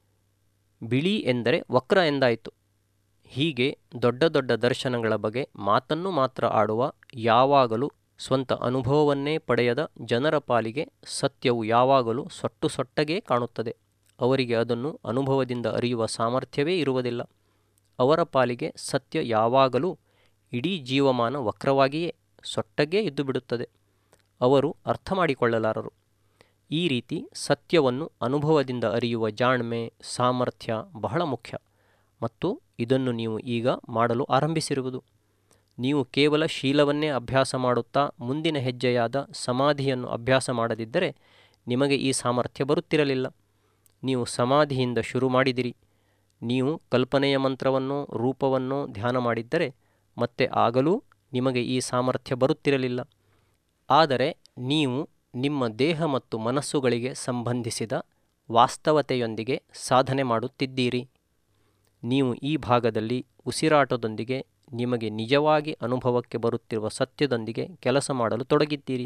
A: ಬಿಳಿ ಎಂದರೆ ವಕ್ರ ಎಂದಾಯಿತು ಹೀಗೆ ದೊಡ್ಡ ದೊಡ್ಡ ದರ್ಶನಗಳ ಬಗ್ಗೆ ಮಾತನ್ನು ಮಾತ್ರ ಆಡುವ ಯಾವಾಗಲೂ ಸ್ವಂತ ಅನುಭವವನ್ನೇ ಪಡೆಯದ ಜನರ ಪಾಲಿಗೆ ಸತ್ಯವು ಯಾವಾಗಲೂ ಸೊಟ್ಟು ಸೊಟ್ಟಗೇ ಕಾಣುತ್ತದೆ ಅವರಿಗೆ ಅದನ್ನು ಅನುಭವದಿಂದ ಅರಿಯುವ ಸಾಮರ್ಥ್ಯವೇ ಇರುವುದಿಲ್ಲ ಅವರ ಪಾಲಿಗೆ ಸತ್ಯ ಯಾವಾಗಲೂ ಇಡೀ ಜೀವಮಾನ ವಕ್ರವಾಗಿಯೇ ಸೊಟ್ಟಗೇ ಇದ್ದು ಬಿಡುತ್ತದೆ ಅವರು ಅರ್ಥ ಮಾಡಿಕೊಳ್ಳಲಾರರು ಈ ರೀತಿ ಸತ್ಯವನ್ನು ಅನುಭವದಿಂದ ಅರಿಯುವ ಜಾಣ್ಮೆ ಸಾಮರ್ಥ್ಯ ಬಹಳ ಮುಖ್ಯ ಮತ್ತು ಇದನ್ನು ನೀವು ಈಗ ಮಾಡಲು ಆರಂಭಿಸಿರುವುದು ನೀವು ಕೇವಲ ಶೀಲವನ್ನೇ ಅಭ್ಯಾಸ ಮಾಡುತ್ತಾ ಮುಂದಿನ ಹೆಜ್ಜೆಯಾದ ಸಮಾಧಿಯನ್ನು ಅಭ್ಯಾಸ ಮಾಡದಿದ್ದರೆ ನಿಮಗೆ ಈ ಸಾಮರ್ಥ್ಯ ಬರುತ್ತಿರಲಿಲ್ಲ ನೀವು ಸಮಾಧಿಯಿಂದ ಶುರು ಮಾಡಿದಿರಿ ನೀವು ಕಲ್ಪನೆಯ ಮಂತ್ರವನ್ನು ರೂಪವನ್ನು ಧ್ಯಾನ ಮಾಡಿದ್ದರೆ ಮತ್ತೆ ಆಗಲೂ ನಿಮಗೆ ಈ ಸಾಮರ್ಥ್ಯ ಬರುತ್ತಿರಲಿಲ್ಲ ಆದರೆ ನೀವು ನಿಮ್ಮ ದೇಹ ಮತ್ತು ಮನಸ್ಸುಗಳಿಗೆ ಸಂಬಂಧಿಸಿದ ವಾಸ್ತವತೆಯೊಂದಿಗೆ ಸಾಧನೆ ಮಾಡುತ್ತಿದ್ದೀರಿ ನೀವು ಈ ಭಾಗದಲ್ಲಿ ಉಸಿರಾಟದೊಂದಿಗೆ ನಿಮಗೆ ನಿಜವಾಗಿ ಅನುಭವಕ್ಕೆ ಬರುತ್ತಿರುವ ಸತ್ಯದೊಂದಿಗೆ ಕೆಲಸ ಮಾಡಲು ತೊಡಗಿದ್ದೀರಿ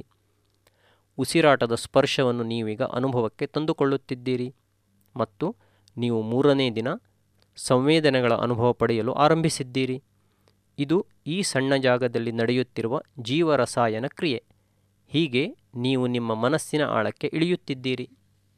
A: ಉಸಿರಾಟದ ಸ್ಪರ್ಶವನ್ನು ನೀವೀಗ ಅನುಭವಕ್ಕೆ ತಂದುಕೊಳ್ಳುತ್ತಿದ್ದೀರಿ ಮತ್ತು ನೀವು ಮೂರನೇ ದಿನ ಸಂವೇದನೆಗಳ ಅನುಭವ ಪಡೆಯಲು ಆರಂಭಿಸಿದ್ದೀರಿ ಇದು ಈ ಸಣ್ಣ ಜಾಗದಲ್ಲಿ ನಡೆಯುತ್ತಿರುವ ಜೀವರಸಾಯನ ಕ್ರಿಯೆ ಹೀಗೆ ನೀವು ನಿಮ್ಮ ಮನಸ್ಸಿನ ಆಳಕ್ಕೆ ಇಳಿಯುತ್ತಿದ್ದೀರಿ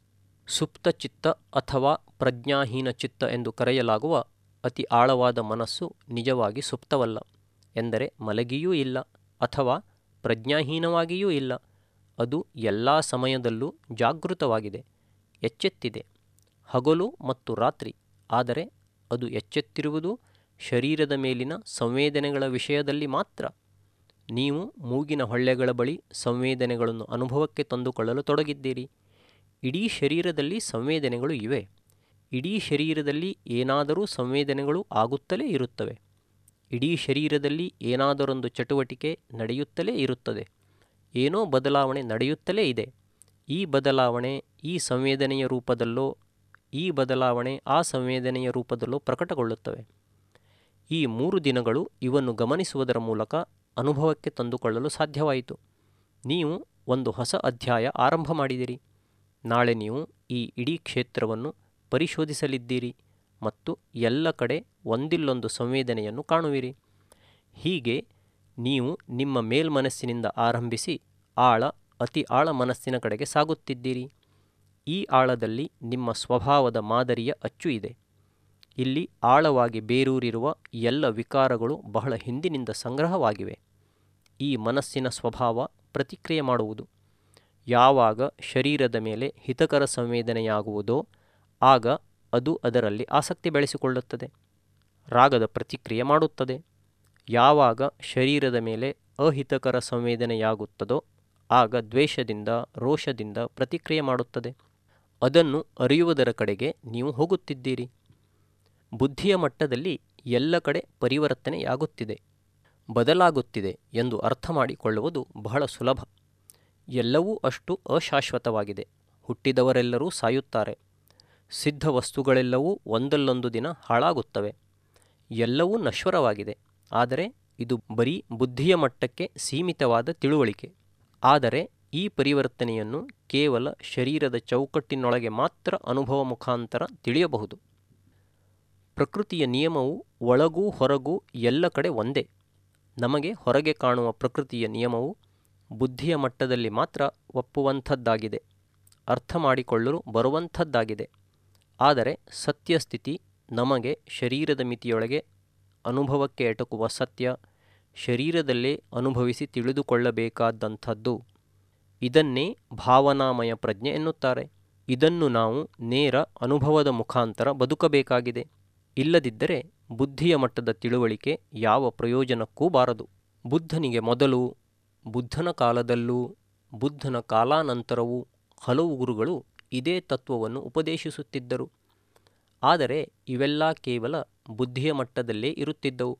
A: ಸುಪ್ತ ಚಿತ್ತ ಅಥವಾ ಪ್ರಜ್ಞಾಹೀನ ಚಿತ್ತ ಎಂದು ಕರೆಯಲಾಗುವ ಅತಿ ಆಳವಾದ ಮನಸ್ಸು ನಿಜವಾಗಿ ಸುಪ್ತವಲ್ಲ ಎಂದರೆ ಮಲಗಿಯೂ ಇಲ್ಲ ಅಥವಾ ಪ್ರಜ್ಞಾಹೀನವಾಗಿಯೂ ಇಲ್ಲ ಅದು ಎಲ್ಲ ಸಮಯದಲ್ಲೂ ಜಾಗೃತವಾಗಿದೆ ಎಚ್ಚೆತ್ತಿದೆ ಹಗಲು ಮತ್ತು ರಾತ್ರಿ ಆದರೆ ಅದು ಎಚ್ಚೆತ್ತಿರುವುದು ಶರೀರದ ಮೇಲಿನ ಸಂವೇದನೆಗಳ ವಿಷಯದಲ್ಲಿ ಮಾತ್ರ ನೀವು ಮೂಗಿನ ಹೊಳ್ಳೆಗಳ ಬಳಿ ಸಂವೇದನೆಗಳನ್ನು ಅನುಭವಕ್ಕೆ ತಂದುಕೊಳ್ಳಲು ತೊಡಗಿದ್ದೀರಿ ಇಡೀ ಶರೀರದಲ್ಲಿ ಸಂವೇದನೆಗಳು ಇವೆ ಇಡೀ ಶರೀರದಲ್ಲಿ ಏನಾದರೂ ಸಂವೇದನೆಗಳು ಆಗುತ್ತಲೇ ಇರುತ್ತವೆ ಇಡೀ ಶರೀರದಲ್ಲಿ ಏನಾದರೊಂದು ಚಟುವಟಿಕೆ ನಡೆಯುತ್ತಲೇ ಇರುತ್ತದೆ ಏನೋ ಬದಲಾವಣೆ ನಡೆಯುತ್ತಲೇ ಇದೆ ಈ ಬದಲಾವಣೆ ಈ ಸಂವೇದನೆಯ ರೂಪದಲ್ಲೋ ಈ ಬದಲಾವಣೆ ಆ ಸಂವೇದನೆಯ ರೂಪದಲ್ಲೋ ಪ್ರಕಟಗೊಳ್ಳುತ್ತವೆ ಈ ಮೂರು ದಿನಗಳು ಇವನ್ನು ಗಮನಿಸುವುದರ ಮೂಲಕ ಅನುಭವಕ್ಕೆ ತಂದುಕೊಳ್ಳಲು ಸಾಧ್ಯವಾಯಿತು ನೀವು ಒಂದು ಹೊಸ ಅಧ್ಯಾಯ ಆರಂಭ ಮಾಡಿದಿರಿ ನಾಳೆ ನೀವು ಈ ಇಡೀ ಕ್ಷೇತ್ರವನ್ನು ಪರಿಶೋಧಿಸಲಿದ್ದೀರಿ ಮತ್ತು ಎಲ್ಲ ಕಡೆ ಒಂದಿಲ್ಲೊಂದು ಸಂವೇದನೆಯನ್ನು ಕಾಣುವಿರಿ ಹೀಗೆ ನೀವು ನಿಮ್ಮ ಮೇಲ್ಮನಸ್ಸಿನಿಂದ ಆರಂಭಿಸಿ ಆಳ ಅತಿ ಆಳ ಮನಸ್ಸಿನ ಕಡೆಗೆ ಸಾಗುತ್ತಿದ್ದೀರಿ ಈ ಆಳದಲ್ಲಿ ನಿಮ್ಮ ಸ್ವಭಾವದ ಮಾದರಿಯ ಅಚ್ಚು ಇದೆ ಇಲ್ಲಿ ಆಳವಾಗಿ ಬೇರೂರಿರುವ ಎಲ್ಲ ವಿಕಾರಗಳು ಬಹಳ ಹಿಂದಿನಿಂದ ಸಂಗ್ರಹವಾಗಿವೆ ಈ ಮನಸ್ಸಿನ ಸ್ವಭಾವ ಪ್ರತಿಕ್ರಿಯೆ ಮಾಡುವುದು ಯಾವಾಗ ಶರೀರದ ಮೇಲೆ ಹಿತಕರ ಸಂವೇದನೆಯಾಗುವುದೋ ಆಗ ಅದು ಅದರಲ್ಲಿ ಆಸಕ್ತಿ ಬೆಳೆಸಿಕೊಳ್ಳುತ್ತದೆ ರಾಗದ ಪ್ರತಿಕ್ರಿಯೆ ಮಾಡುತ್ತದೆ ಯಾವಾಗ ಶರೀರದ ಮೇಲೆ ಅಹಿತಕರ ಸಂವೇದನೆಯಾಗುತ್ತದೋ ಆಗ ದ್ವೇಷದಿಂದ ರೋಷದಿಂದ ಪ್ರತಿಕ್ರಿಯೆ ಮಾಡುತ್ತದೆ ಅದನ್ನು ಅರಿಯುವುದರ ಕಡೆಗೆ ನೀವು ಹೋಗುತ್ತಿದ್ದೀರಿ ಬುದ್ಧಿಯ ಮಟ್ಟದಲ್ಲಿ ಎಲ್ಲ ಕಡೆ ಪರಿವರ್ತನೆಯಾಗುತ್ತಿದೆ ಬದಲಾಗುತ್ತಿದೆ ಎಂದು ಅರ್ಥ ಮಾಡಿಕೊಳ್ಳುವುದು ಬಹಳ ಸುಲಭ ಎಲ್ಲವೂ ಅಷ್ಟು ಅಶಾಶ್ವತವಾಗಿದೆ ಹುಟ್ಟಿದವರೆಲ್ಲರೂ ಸಾಯುತ್ತಾರೆ ಸಿದ್ಧ ವಸ್ತುಗಳೆಲ್ಲವೂ ಒಂದಲ್ಲೊಂದು ದಿನ ಹಾಳಾಗುತ್ತವೆ ಎಲ್ಲವೂ ನಶ್ವರವಾಗಿದೆ ಆದರೆ ಇದು ಬರೀ ಬುದ್ಧಿಯ ಮಟ್ಟಕ್ಕೆ ಸೀಮಿತವಾದ ತಿಳುವಳಿಕೆ ಆದರೆ ಈ ಪರಿವರ್ತನೆಯನ್ನು ಕೇವಲ ಶರೀರದ ಚೌಕಟ್ಟಿನೊಳಗೆ ಮಾತ್ರ ಅನುಭವ ಮುಖಾಂತರ ತಿಳಿಯಬಹುದು ಪ್ರಕೃತಿಯ ನಿಯಮವು ಒಳಗೂ ಹೊರಗೂ ಎಲ್ಲ ಕಡೆ ಒಂದೇ ನಮಗೆ ಹೊರಗೆ ಕಾಣುವ ಪ್ರಕೃತಿಯ ನಿಯಮವು ಬುದ್ಧಿಯ ಮಟ್ಟದಲ್ಲಿ ಮಾತ್ರ ಒಪ್ಪುವಂಥದ್ದಾಗಿದೆ ಅರ್ಥ ಮಾಡಿಕೊಳ್ಳಲು ಬರುವಂಥದ್ದಾಗಿದೆ ಆದರೆ ಸತ್ಯಸ್ಥಿತಿ ನಮಗೆ ಶರೀರದ ಮಿತಿಯೊಳಗೆ ಅನುಭವಕ್ಕೆ ಎಟಕುವ ಸತ್ಯ ಶರೀರದಲ್ಲೇ ಅನುಭವಿಸಿ ತಿಳಿದುಕೊಳ್ಳಬೇಕಾದಂಥದ್ದು ಇದನ್ನೇ ಭಾವನಾಮಯ ಪ್ರಜ್ಞೆ ಎನ್ನುತ್ತಾರೆ ಇದನ್ನು ನಾವು ನೇರ ಅನುಭವದ ಮುಖಾಂತರ ಬದುಕಬೇಕಾಗಿದೆ ಇಲ್ಲದಿದ್ದರೆ ಬುದ್ಧಿಯ ಮಟ್ಟದ ತಿಳುವಳಿಕೆ ಯಾವ ಪ್ರಯೋಜನಕ್ಕೂ ಬಾರದು ಬುದ್ಧನಿಗೆ ಮೊದಲು ಬುದ್ಧನ ಕಾಲದಲ್ಲೂ ಬುದ್ಧನ ಕಾಲಾನಂತರವೂ ಹಲವು ಗುರುಗಳು ಇದೇ ತತ್ವವನ್ನು ಉಪದೇಶಿಸುತ್ತಿದ್ದರು ಆದರೆ ಇವೆಲ್ಲ ಕೇವಲ ಬುದ್ಧಿಯ ಮಟ್ಟದಲ್ಲೇ ಇರುತ್ತಿದ್ದವು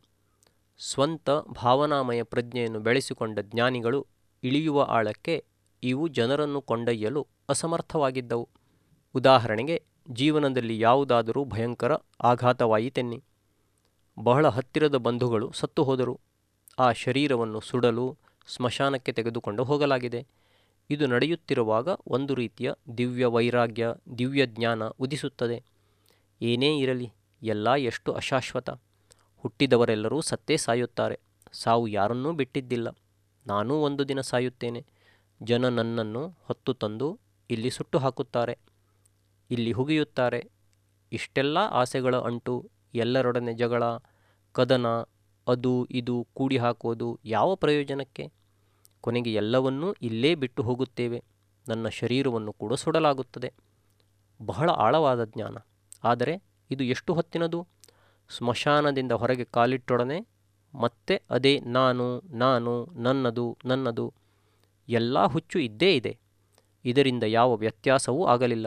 A: ಸ್ವಂತ ಭಾವನಾಮಯ ಪ್ರಜ್ಞೆಯನ್ನು ಬೆಳೆಸಿಕೊಂಡ ಜ್ಞಾನಿಗಳು ಇಳಿಯುವ ಆಳಕ್ಕೆ ಇವು ಜನರನ್ನು ಕೊಂಡೊಯ್ಯಲು ಅಸಮರ್ಥವಾಗಿದ್ದವು ಉದಾಹರಣೆಗೆ ಜೀವನದಲ್ಲಿ ಯಾವುದಾದರೂ ಭಯಂಕರ ಆಘಾತವಾಯಿತೆನ್ನಿ ಬಹಳ ಹತ್ತಿರದ ಬಂಧುಗಳು ಸತ್ತು ಹೋದರು ಆ ಶರೀರವನ್ನು ಸುಡಲು ಸ್ಮಶಾನಕ್ಕೆ ತೆಗೆದುಕೊಂಡು ಹೋಗಲಾಗಿದೆ ಇದು ನಡೆಯುತ್ತಿರುವಾಗ ಒಂದು ರೀತಿಯ ದಿವ್ಯ ವೈರಾಗ್ಯ ದಿವ್ಯ ಜ್ಞಾನ ಉದಿಸುತ್ತದೆ ಏನೇ ಇರಲಿ ಎಲ್ಲ ಎಷ್ಟು ಅಶಾಶ್ವತ ಹುಟ್ಟಿದವರೆಲ್ಲರೂ ಸತ್ತೇ ಸಾಯುತ್ತಾರೆ ಸಾವು ಯಾರನ್ನೂ ಬಿಟ್ಟಿದ್ದಿಲ್ಲ ನಾನೂ ಒಂದು ದಿನ ಸಾಯುತ್ತೇನೆ ಜನ ನನ್ನನ್ನು ಹೊತ್ತು ತಂದು ಇಲ್ಲಿ ಸುಟ್ಟು ಹಾಕುತ್ತಾರೆ ಇಲ್ಲಿ ಹುಗಿಯುತ್ತಾರೆ ಇಷ್ಟೆಲ್ಲ ಆಸೆಗಳ ಅಂಟು ಎಲ್ಲರೊಡನೆ ಜಗಳ ಕದನ ಅದು ಇದು ಕೂಡಿ ಹಾಕುವುದು ಯಾವ ಪ್ರಯೋಜನಕ್ಕೆ ಕೊನೆಗೆ ಎಲ್ಲವನ್ನೂ ಇಲ್ಲೇ ಬಿಟ್ಟು ಹೋಗುತ್ತೇವೆ ನನ್ನ ಶರೀರವನ್ನು ಕೂಡ ಸುಡಲಾಗುತ್ತದೆ ಬಹಳ ಆಳವಾದ ಜ್ಞಾನ ಆದರೆ ಇದು ಎಷ್ಟು ಹೊತ್ತಿನದು ಸ್ಮಶಾನದಿಂದ ಹೊರಗೆ ಕಾಲಿಟ್ಟೊಡನೆ ಮತ್ತೆ ಅದೇ ನಾನು ನಾನು ನನ್ನದು ನನ್ನದು ಎಲ್ಲ ಹುಚ್ಚು ಇದ್ದೇ ಇದೆ ಇದರಿಂದ ಯಾವ ವ್ಯತ್ಯಾಸವೂ ಆಗಲಿಲ್ಲ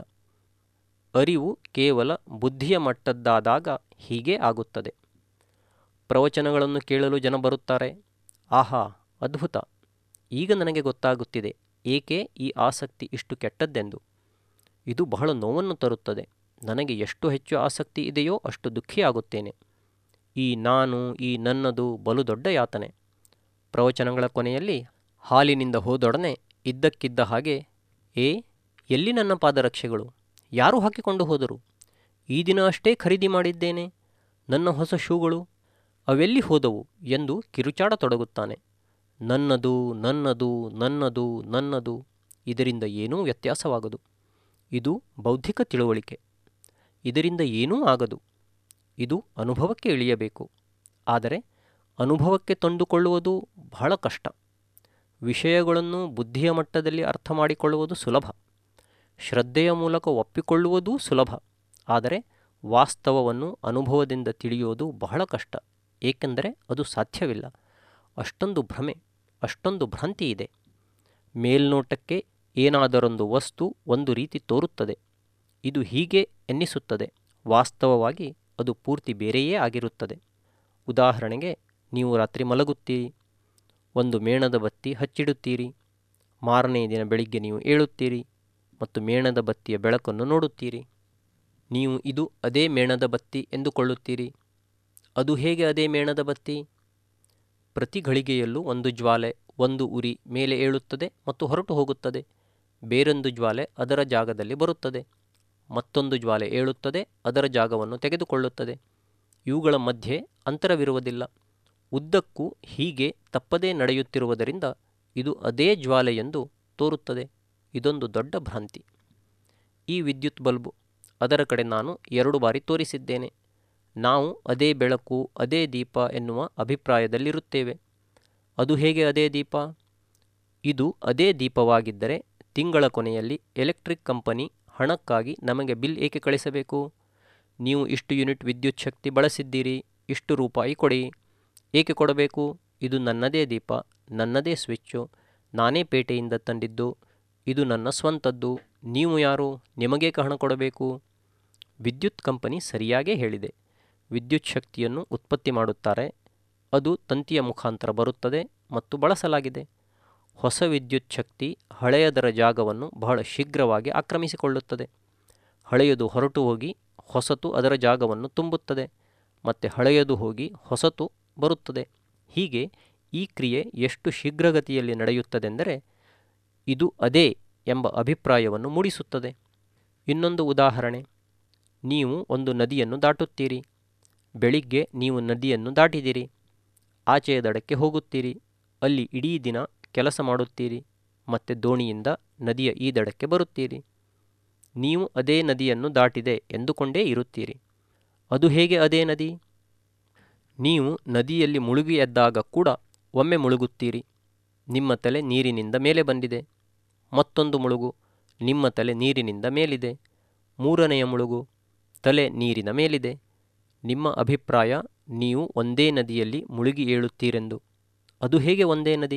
A: ಅರಿವು ಕೇವಲ ಬುದ್ಧಿಯ ಮಟ್ಟದ್ದಾದಾಗ ಹೀಗೇ ಆಗುತ್ತದೆ ಪ್ರವಚನಗಳನ್ನು ಕೇಳಲು ಜನ ಬರುತ್ತಾರೆ ಆಹಾ ಅದ್ಭುತ ಈಗ ನನಗೆ ಗೊತ್ತಾಗುತ್ತಿದೆ ಏಕೆ ಈ ಆಸಕ್ತಿ ಇಷ್ಟು ಕೆಟ್ಟದ್ದೆಂದು ಇದು ಬಹಳ ನೋವನ್ನು ತರುತ್ತದೆ ನನಗೆ ಎಷ್ಟು ಹೆಚ್ಚು ಆಸಕ್ತಿ ಇದೆಯೋ ಅಷ್ಟು ದುಃಖಿಯಾಗುತ್ತೇನೆ ಈ ನಾನು ಈ ನನ್ನದು ಬಲು ದೊಡ್ಡ ಯಾತನೆ ಪ್ರವಚನಗಳ ಕೊನೆಯಲ್ಲಿ ಹಾಲಿನಿಂದ ಹೋದೊಡನೆ ಇದ್ದಕ್ಕಿದ್ದ ಹಾಗೆ ಏ ಎಲ್ಲಿ ನನ್ನ ಪಾದರಕ್ಷೆಗಳು ಯಾರು ಹಾಕಿಕೊಂಡು ಹೋದರು ಈ ದಿನ ಅಷ್ಟೇ ಖರೀದಿ ಮಾಡಿದ್ದೇನೆ ನನ್ನ ಹೊಸ ಶೂಗಳು ಅವೆಲ್ಲಿ ಹೋದವು ಎಂದು ಕಿರುಚಾಡತೊಡಗುತ್ತಾನೆ ನನ್ನದು ನನ್ನದು ನನ್ನದು ನನ್ನದು ಇದರಿಂದ ಏನೂ ವ್ಯತ್ಯಾಸವಾಗದು ಇದು ಬೌದ್ಧಿಕ ತಿಳುವಳಿಕೆ ಇದರಿಂದ ಏನೂ ಆಗದು ಇದು ಅನುಭವಕ್ಕೆ ಇಳಿಯಬೇಕು ಆದರೆ ಅನುಭವಕ್ಕೆ ತಂದುಕೊಳ್ಳುವುದು ಬಹಳ ಕಷ್ಟ ವಿಷಯಗಳನ್ನು ಬುದ್ಧಿಯ ಮಟ್ಟದಲ್ಲಿ ಅರ್ಥ ಮಾಡಿಕೊಳ್ಳುವುದು ಸುಲಭ ಶ್ರದ್ಧೆಯ ಮೂಲಕ ಒಪ್ಪಿಕೊಳ್ಳುವುದೂ ಸುಲಭ ಆದರೆ ವಾಸ್ತವವನ್ನು ಅನುಭವದಿಂದ ತಿಳಿಯುವುದು ಬಹಳ ಕಷ್ಟ ಏಕೆಂದರೆ ಅದು ಸಾಧ್ಯವಿಲ್ಲ ಅಷ್ಟೊಂದು ಭ್ರಮೆ ಅಷ್ಟೊಂದು ಭ್ರಾಂತಿ ಇದೆ ಮೇಲ್ನೋಟಕ್ಕೆ ಏನಾದರೊಂದು ವಸ್ತು ಒಂದು ರೀತಿ ತೋರುತ್ತದೆ ಇದು ಹೀಗೆ ಎನ್ನಿಸುತ್ತದೆ ವಾಸ್ತವವಾಗಿ ಅದು ಪೂರ್ತಿ ಬೇರೆಯೇ ಆಗಿರುತ್ತದೆ ಉದಾಹರಣೆಗೆ ನೀವು ರಾತ್ರಿ ಮಲಗುತ್ತೀರಿ ಒಂದು ಮೇಣದ ಬತ್ತಿ ಹಚ್ಚಿಡುತ್ತೀರಿ ಮಾರನೇ ದಿನ ಬೆಳಿಗ್ಗೆ ನೀವು ಏಳುತ್ತೀರಿ ಮತ್ತು ಮೇಣದ ಬತ್ತಿಯ ಬೆಳಕನ್ನು ನೋಡುತ್ತೀರಿ ನೀವು ಇದು ಅದೇ ಮೇಣದ ಬತ್ತಿ ಎಂದುಕೊಳ್ಳುತ್ತೀರಿ ಅದು ಹೇಗೆ ಅದೇ ಮೇಣದ ಬತ್ತಿ ಪ್ರತಿ ಘಳಿಗೆಯಲ್ಲೂ ಒಂದು ಜ್ವಾಲೆ ಒಂದು ಉರಿ ಮೇಲೆ ಏಳುತ್ತದೆ ಮತ್ತು ಹೊರಟು ಹೋಗುತ್ತದೆ ಬೇರೊಂದು ಜ್ವಾಲೆ ಅದರ ಜಾಗದಲ್ಲಿ ಬರುತ್ತದೆ ಮತ್ತೊಂದು ಜ್ವಾಲೆ ಏಳುತ್ತದೆ ಅದರ ಜಾಗವನ್ನು ತೆಗೆದುಕೊಳ್ಳುತ್ತದೆ ಇವುಗಳ ಮಧ್ಯೆ ಅಂತರವಿರುವುದಿಲ್ಲ ಉದ್ದಕ್ಕೂ ಹೀಗೆ ತಪ್ಪದೇ ನಡೆಯುತ್ತಿರುವುದರಿಂದ ಇದು ಅದೇ ಜ್ವಾಲೆ ಎಂದು ತೋರುತ್ತದೆ ಇದೊಂದು ದೊಡ್ಡ ಭ್ರಾಂತಿ ಈ ವಿದ್ಯುತ್ ಬಲ್ಬು ಅದರ ಕಡೆ ನಾನು ಎರಡು ಬಾರಿ ತೋರಿಸಿದ್ದೇನೆ ನಾವು ಅದೇ ಬೆಳಕು ಅದೇ ದೀಪ ಎನ್ನುವ ಅಭಿಪ್ರಾಯದಲ್ಲಿರುತ್ತೇವೆ ಅದು ಹೇಗೆ ಅದೇ ದೀಪ ಇದು ಅದೇ ದೀಪವಾಗಿದ್ದರೆ ತಿಂಗಳ ಕೊನೆಯಲ್ಲಿ ಎಲೆಕ್ಟ್ರಿಕ್ ಕಂಪನಿ ಹಣಕ್ಕಾಗಿ ನಮಗೆ ಬಿಲ್ ಏಕೆ ಕಳಿಸಬೇಕು ನೀವು ಇಷ್ಟು ಯೂನಿಟ್ ವಿದ್ಯುತ್ ಶಕ್ತಿ ಬಳಸಿದ್ದೀರಿ ಇಷ್ಟು ರೂಪಾಯಿ ಕೊಡಿ ಏಕೆ ಕೊಡಬೇಕು ಇದು ನನ್ನದೇ ದೀಪ ನನ್ನದೇ ಸ್ವಿಚ್ಚು ನಾನೇ ಪೇಟೆಯಿಂದ ತಂದಿದ್ದು ಇದು ನನ್ನ ಸ್ವಂತದ್ದು ನೀವು ಯಾರು ನಿಮಗೇಕೆ ಹಣ ಕೊಡಬೇಕು ವಿದ್ಯುತ್ ಕಂಪನಿ ಸರಿಯಾಗೇ ಹೇಳಿದೆ ವಿದ್ಯುತ್ ಶಕ್ತಿಯನ್ನು ಉತ್ಪತ್ತಿ ಮಾಡುತ್ತಾರೆ ಅದು ತಂತಿಯ ಮುಖಾಂತರ ಬರುತ್ತದೆ ಮತ್ತು ಬಳಸಲಾಗಿದೆ ಹೊಸ ವಿದ್ಯುತ್ ಶಕ್ತಿ ಹಳೆಯದರ ಜಾಗವನ್ನು ಬಹಳ ಶೀಘ್ರವಾಗಿ ಆಕ್ರಮಿಸಿಕೊಳ್ಳುತ್ತದೆ ಹಳೆಯದು ಹೊರಟು ಹೋಗಿ ಹೊಸತು ಅದರ ಜಾಗವನ್ನು ತುಂಬುತ್ತದೆ ಮತ್ತು ಹಳೆಯದು ಹೋಗಿ ಹೊಸತು ಬರುತ್ತದೆ ಹೀಗೆ ಈ ಕ್ರಿಯೆ ಎಷ್ಟು ಶೀಘ್ರಗತಿಯಲ್ಲಿ ನಡೆಯುತ್ತದೆಂದರೆ ಇದು ಅದೇ ಎಂಬ ಅಭಿಪ್ರಾಯವನ್ನು ಮೂಡಿಸುತ್ತದೆ ಇನ್ನೊಂದು ಉದಾಹರಣೆ ನೀವು ಒಂದು ನದಿಯನ್ನು ದಾಟುತ್ತೀರಿ ಬೆಳಿಗ್ಗೆ ನೀವು ನದಿಯನ್ನು ದಾಟಿದಿರಿ ಆಚೆಯ ದಡಕ್ಕೆ ಹೋಗುತ್ತೀರಿ ಅಲ್ಲಿ ಇಡೀ ದಿನ ಕೆಲಸ ಮಾಡುತ್ತೀರಿ ಮತ್ತು ದೋಣಿಯಿಂದ ನದಿಯ ಈ ದಡಕ್ಕೆ ಬರುತ್ತೀರಿ ನೀವು ಅದೇ ನದಿಯನ್ನು ದಾಟಿದೆ ಎಂದುಕೊಂಡೇ ಇರುತ್ತೀರಿ ಅದು ಹೇಗೆ ಅದೇ ನದಿ ನೀವು ನದಿಯಲ್ಲಿ ಮುಳುಗಿ ಎದ್ದಾಗ ಕೂಡ ಒಮ್ಮೆ ಮುಳುಗುತ್ತೀರಿ ನಿಮ್ಮ ತಲೆ ನೀರಿನಿಂದ ಮೇಲೆ ಬಂದಿದೆ ಮತ್ತೊಂದು ಮುಳುಗು ನಿಮ್ಮ ತಲೆ ನೀರಿನಿಂದ ಮೇಲಿದೆ ಮೂರನೆಯ ಮುಳುಗು ತಲೆ ನೀರಿನ ಮೇಲಿದೆ ನಿಮ್ಮ ಅಭಿಪ್ರಾಯ ನೀವು ಒಂದೇ ನದಿಯಲ್ಲಿ ಮುಳುಗಿ ಏಳುತ್ತೀರೆಂದು ಅದು ಹೇಗೆ ಒಂದೇ ನದಿ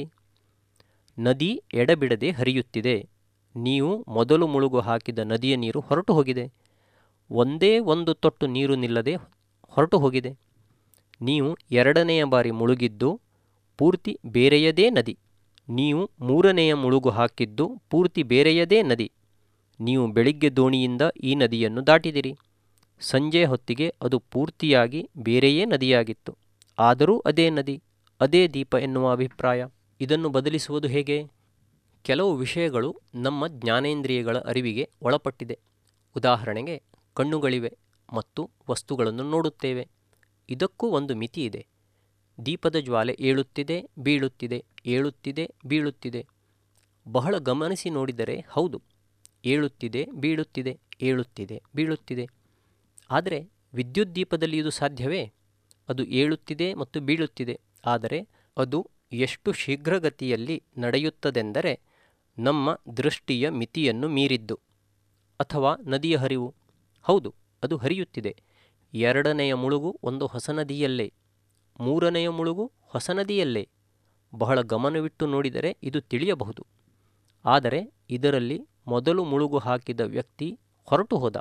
A: ನದಿ ಎಡಬಿಡದೆ ಹರಿಯುತ್ತಿದೆ ನೀವು ಮೊದಲು ಮುಳುಗು ಹಾಕಿದ ನದಿಯ ನೀರು ಹೊರಟು ಹೋಗಿದೆ ಒಂದೇ ಒಂದು ತೊಟ್ಟು ನೀರು ನಿಲ್ಲದೆ ಹೊರಟು ಹೋಗಿದೆ ನೀವು ಎರಡನೆಯ ಬಾರಿ ಮುಳುಗಿದ್ದು ಪೂರ್ತಿ ಬೇರೆಯದೇ ನದಿ ನೀವು ಮೂರನೆಯ ಮುಳುಗು ಹಾಕಿದ್ದು ಪೂರ್ತಿ ಬೇರೆಯದೇ ನದಿ ನೀವು ಬೆಳಿಗ್ಗೆ ದೋಣಿಯಿಂದ ಈ ನದಿಯನ್ನು ದಾಟಿದಿರಿ ಸಂಜೆ ಹೊತ್ತಿಗೆ ಅದು ಪೂರ್ತಿಯಾಗಿ ಬೇರೆಯೇ ನದಿಯಾಗಿತ್ತು ಆದರೂ ಅದೇ ನದಿ ಅದೇ ದೀಪ ಎನ್ನುವ ಅಭಿಪ್ರಾಯ ಇದನ್ನು ಬದಲಿಸುವುದು ಹೇಗೆ ಕೆಲವು ವಿಷಯಗಳು ನಮ್ಮ ಜ್ಞಾನೇಂದ್ರಿಯಗಳ ಅರಿವಿಗೆ ಒಳಪಟ್ಟಿದೆ ಉದಾಹರಣೆಗೆ ಕಣ್ಣುಗಳಿವೆ ಮತ್ತು ವಸ್ತುಗಳನ್ನು ನೋಡುತ್ತೇವೆ ಇದಕ್ಕೂ ಒಂದು ಮಿತಿ ಇದೆ ದೀಪದ ಜ್ವಾಲೆ ಏಳುತ್ತಿದೆ ಬೀಳುತ್ತಿದೆ ಏಳುತ್ತಿದೆ ಬೀಳುತ್ತಿದೆ ಬಹಳ ಗಮನಿಸಿ ನೋಡಿದರೆ ಹೌದು ಏಳುತ್ತಿದೆ ಬೀಳುತ್ತಿದೆ ಏಳುತ್ತಿದೆ ಬೀಳುತ್ತಿದೆ ಆದರೆ ವಿದ್ಯುತ್ ದೀಪದಲ್ಲಿ ಇದು ಸಾಧ್ಯವೇ ಅದು ಏಳುತ್ತಿದೆ ಮತ್ತು ಬೀಳುತ್ತಿದೆ ಆದರೆ ಅದು ಎಷ್ಟು ಶೀಘ್ರಗತಿಯಲ್ಲಿ ನಡೆಯುತ್ತದೆಂದರೆ ನಮ್ಮ ದೃಷ್ಟಿಯ ಮಿತಿಯನ್ನು ಮೀರಿದ್ದು ಅಥವಾ ನದಿಯ ಹರಿವು ಹೌದು ಅದು ಹರಿಯುತ್ತಿದೆ ಎರಡನೆಯ ಮುಳುಗು ಒಂದು ಹೊಸ ನದಿಯಲ್ಲೇ ಮೂರನೆಯ ಮುಳುಗು ಹೊಸ ನದಿಯಲ್ಲೇ ಬಹಳ ಗಮನವಿಟ್ಟು ನೋಡಿದರೆ ಇದು ತಿಳಿಯಬಹುದು ಆದರೆ ಇದರಲ್ಲಿ ಮೊದಲು ಮುಳುಗು ಹಾಕಿದ ವ್ಯಕ್ತಿ ಹೊರಟು ಹೋದ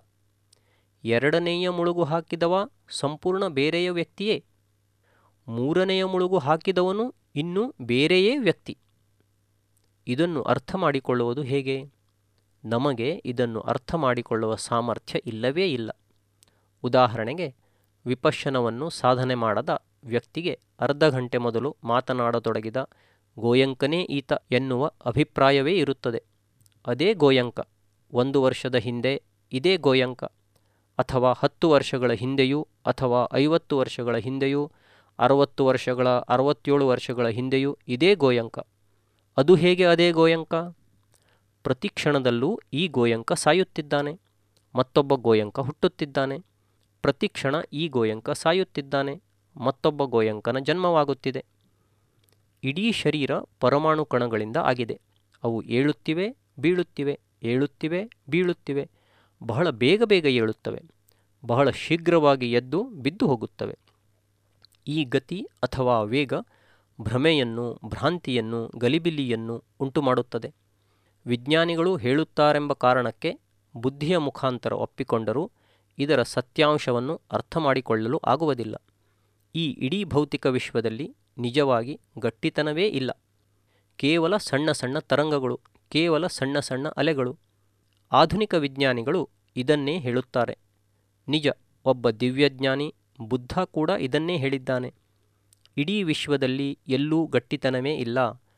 A: ಎರಡನೆಯ ಮುಳುಗು ಹಾಕಿದವ ಸಂಪೂರ್ಣ ಬೇರೆಯ ವ್ಯಕ್ತಿಯೇ ಮೂರನೆಯ ಮುಳುಗು ಹಾಕಿದವನು ಇನ್ನೂ ಬೇರೆಯೇ ವ್ಯಕ್ತಿ ಇದನ್ನು ಅರ್ಥ ಮಾಡಿಕೊಳ್ಳುವುದು ಹೇಗೆ ನಮಗೆ ಇದನ್ನು ಅರ್ಥ ಮಾಡಿಕೊಳ್ಳುವ ಸಾಮರ್ಥ್ಯ ಇಲ್ಲವೇ ಇಲ್ಲ ಉದಾಹರಣೆಗೆ ವಿಪಶ್ಯನವನ್ನು ಸಾಧನೆ ಮಾಡದ ವ್ಯಕ್ತಿಗೆ ಅರ್ಧ ಗಂಟೆ ಮೊದಲು ಮಾತನಾಡತೊಡಗಿದ ಗೋಯಂಕನೇ ಈತ ಎನ್ನುವ ಅಭಿಪ್ರಾಯವೇ ಇರುತ್ತದೆ ಅದೇ ಗೋಯಂಕ ಒಂದು ವರ್ಷದ ಹಿಂದೆ ಇದೇ ಗೋಯಂಕ ಅಥವಾ ಹತ್ತು ವರ್ಷಗಳ ಹಿಂದೆಯೂ ಅಥವಾ ಐವತ್ತು ವರ್ಷಗಳ ಹಿಂದೆಯೂ ಅರವತ್ತು ವರ್ಷಗಳ ಅರವತ್ತೇಳು ವರ್ಷಗಳ ಹಿಂದೆಯೂ ಇದೇ ಗೋಯಂಕ ಅದು ಹೇಗೆ ಅದೇ ಗೋಯಂಕ ಪ್ರತಿ ಕ್ಷಣದಲ್ಲೂ ಈ ಗೋಯಂಕ ಸಾಯುತ್ತಿದ್ದಾನೆ ಮತ್ತೊಬ್ಬ ಗೋಯಂಕ ಹುಟ್ಟುತ್ತಿದ್ದಾನೆ ಪ್ರತಿ ಕ್ಷಣ ಈ ಗೋಯಂಕ ಸಾಯುತ್ತಿದ್ದಾನೆ ಮತ್ತೊಬ್ಬ ಗೋಯಂಕನ ಜನ್ಮವಾಗುತ್ತಿದೆ ಇಡೀ ಶರೀರ ಪರಮಾಣು ಕಣಗಳಿಂದ ಆಗಿದೆ ಅವು ಏಳುತ್ತಿವೆ ಬೀಳುತ್ತಿವೆ ಏಳುತ್ತಿವೆ ಬೀಳುತ್ತಿವೆ ಬಹಳ ಬೇಗ ಬೇಗ ಏಳುತ್ತವೆ ಬಹಳ ಶೀಘ್ರವಾಗಿ ಎದ್ದು ಬಿದ್ದು ಹೋಗುತ್ತವೆ ಈ ಗತಿ ಅಥವಾ ವೇಗ ಭ್ರಮೆಯನ್ನು ಭ್ರಾಂತಿಯನ್ನು ಗಲಿಬಿಲಿಯನ್ನು ಉಂಟುಮಾಡುತ್ತದೆ ವಿಜ್ಞಾನಿಗಳು ಹೇಳುತ್ತಾರೆಂಬ ಕಾರಣಕ್ಕೆ ಬುದ್ಧಿಯ ಮುಖಾಂತರ ಒಪ್ಪಿಕೊಂಡರೂ ಇದರ ಸತ್ಯಾಂಶವನ್ನು ಅರ್ಥ ಮಾಡಿಕೊಳ್ಳಲು ಆಗುವುದಿಲ್ಲ ಈ ಇಡೀ ಭೌತಿಕ ವಿಶ್ವದಲ್ಲಿ ನಿಜವಾಗಿ ಗಟ್ಟಿತನವೇ ಇಲ್ಲ ಕೇವಲ ಸಣ್ಣ ಸಣ್ಣ ತರಂಗಗಳು ಕೇವಲ ಸಣ್ಣ ಸಣ್ಣ ಅಲೆಗಳು ಆಧುನಿಕ ವಿಜ್ಞಾನಿಗಳು ಇದನ್ನೇ ಹೇಳುತ್ತಾರೆ ನಿಜ ಒಬ್ಬ ದಿವ್ಯಜ್ಞಾನಿ ಬುದ್ಧ ಕೂಡ ಇದನ್ನೇ ಹೇಳಿದ್ದಾನೆ ಇಡೀ ವಿಶ್ವದಲ್ಲಿ ಎಲ್ಲೂ ಗಟ್ಟಿತನವೇ ಇಲ್ಲ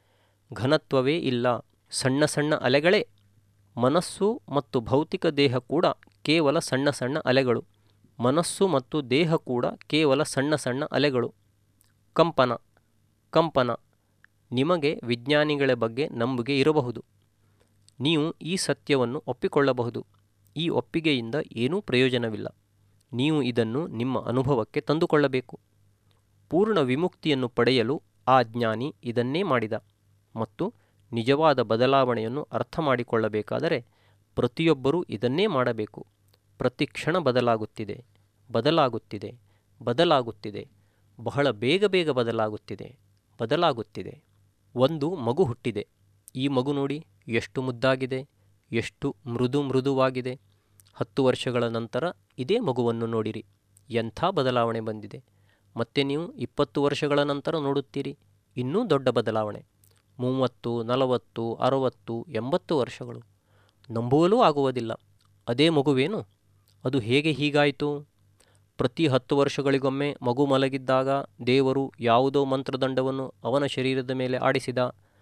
A: ಘನತ್ವವೇ ಇಲ್ಲ ಸಣ್ಣ ಸಣ್ಣ ಅಲೆಗಳೇ ಮನಸ್ಸು ಮತ್ತು ಭೌತಿಕ ದೇಹ ಕೂಡ ಕೇವಲ ಸಣ್ಣ ಸಣ್ಣ ಅಲೆಗಳು ಮನಸ್ಸು ಮತ್ತು ದೇಹ ಕೂಡ ಕೇವಲ ಸಣ್ಣ ಸಣ್ಣ ಅಲೆಗಳು ಕಂಪನ ಕಂಪನ ನಿಮಗೆ ವಿಜ್ಞಾನಿಗಳ ಬಗ್ಗೆ ನಂಬಿಕೆ ಇರಬಹುದು ನೀವು ಈ ಸತ್ಯವನ್ನು ಒಪ್ಪಿಕೊಳ್ಳಬಹುದು ಈ ಒಪ್ಪಿಗೆಯಿಂದ ಏನೂ ಪ್ರಯೋಜನವಿಲ್ಲ ನೀವು ಇದನ್ನು ನಿಮ್ಮ ಅನುಭವಕ್ಕೆ ತಂದುಕೊಳ್ಳಬೇಕು ಪೂರ್ಣ ವಿಮುಕ್ತಿಯನ್ನು ಪಡೆಯಲು ಆ ಜ್ಞಾನಿ ಇದನ್ನೇ ಮಾಡಿದ ಮತ್ತು ನಿಜವಾದ ಬದಲಾವಣೆಯನ್ನು ಅರ್ಥ ಮಾಡಿಕೊಳ್ಳಬೇಕಾದರೆ ಪ್ರತಿಯೊಬ್ಬರೂ ಇದನ್ನೇ ಮಾಡಬೇಕು ಪ್ರತಿ ಕ್ಷಣ ಬದಲಾಗುತ್ತಿದೆ ಬದಲಾಗುತ್ತಿದೆ ಬದಲಾಗುತ್ತಿದೆ ಬಹಳ ಬೇಗ ಬೇಗ ಬದಲಾಗುತ್ತಿದೆ ಬದಲಾಗುತ್ತಿದೆ ಒಂದು ಮಗು ಹುಟ್ಟಿದೆ ಈ ಮಗು ನೋಡಿ ಎಷ್ಟು ಮುದ್ದಾಗಿದೆ ಎಷ್ಟು ಮೃದು ಮೃದುವಾಗಿದೆ ಹತ್ತು ವರ್ಷಗಳ ನಂತರ ಇದೇ ಮಗುವನ್ನು ನೋಡಿರಿ ಎಂಥ ಬದಲಾವಣೆ ಬಂದಿದೆ ಮತ್ತೆ ನೀವು ಇಪ್ಪತ್ತು ವರ್ಷಗಳ ನಂತರ ನೋಡುತ್ತೀರಿ ಇನ್ನೂ ದೊಡ್ಡ ಬದಲಾವಣೆ ಮೂವತ್ತು ನಲವತ್ತು ಅರವತ್ತು ಎಂಬತ್ತು ವರ್ಷಗಳು ನಂಬುವಲೂ ಆಗುವುದಿಲ್ಲ ಅದೇ ಮಗುವೇನು ಅದು ಹೇಗೆ ಹೀಗಾಯಿತು ಪ್ರತಿ ಹತ್ತು ವರ್ಷಗಳಿಗೊಮ್ಮೆ ಮಗು ಮಲಗಿದ್ದಾಗ ದೇವರು ಯಾವುದೋ ಮಂತ್ರದಂಡವನ್ನು ಅವನ ಶರೀರದ ಮೇಲೆ ಆಡಿಸಿದ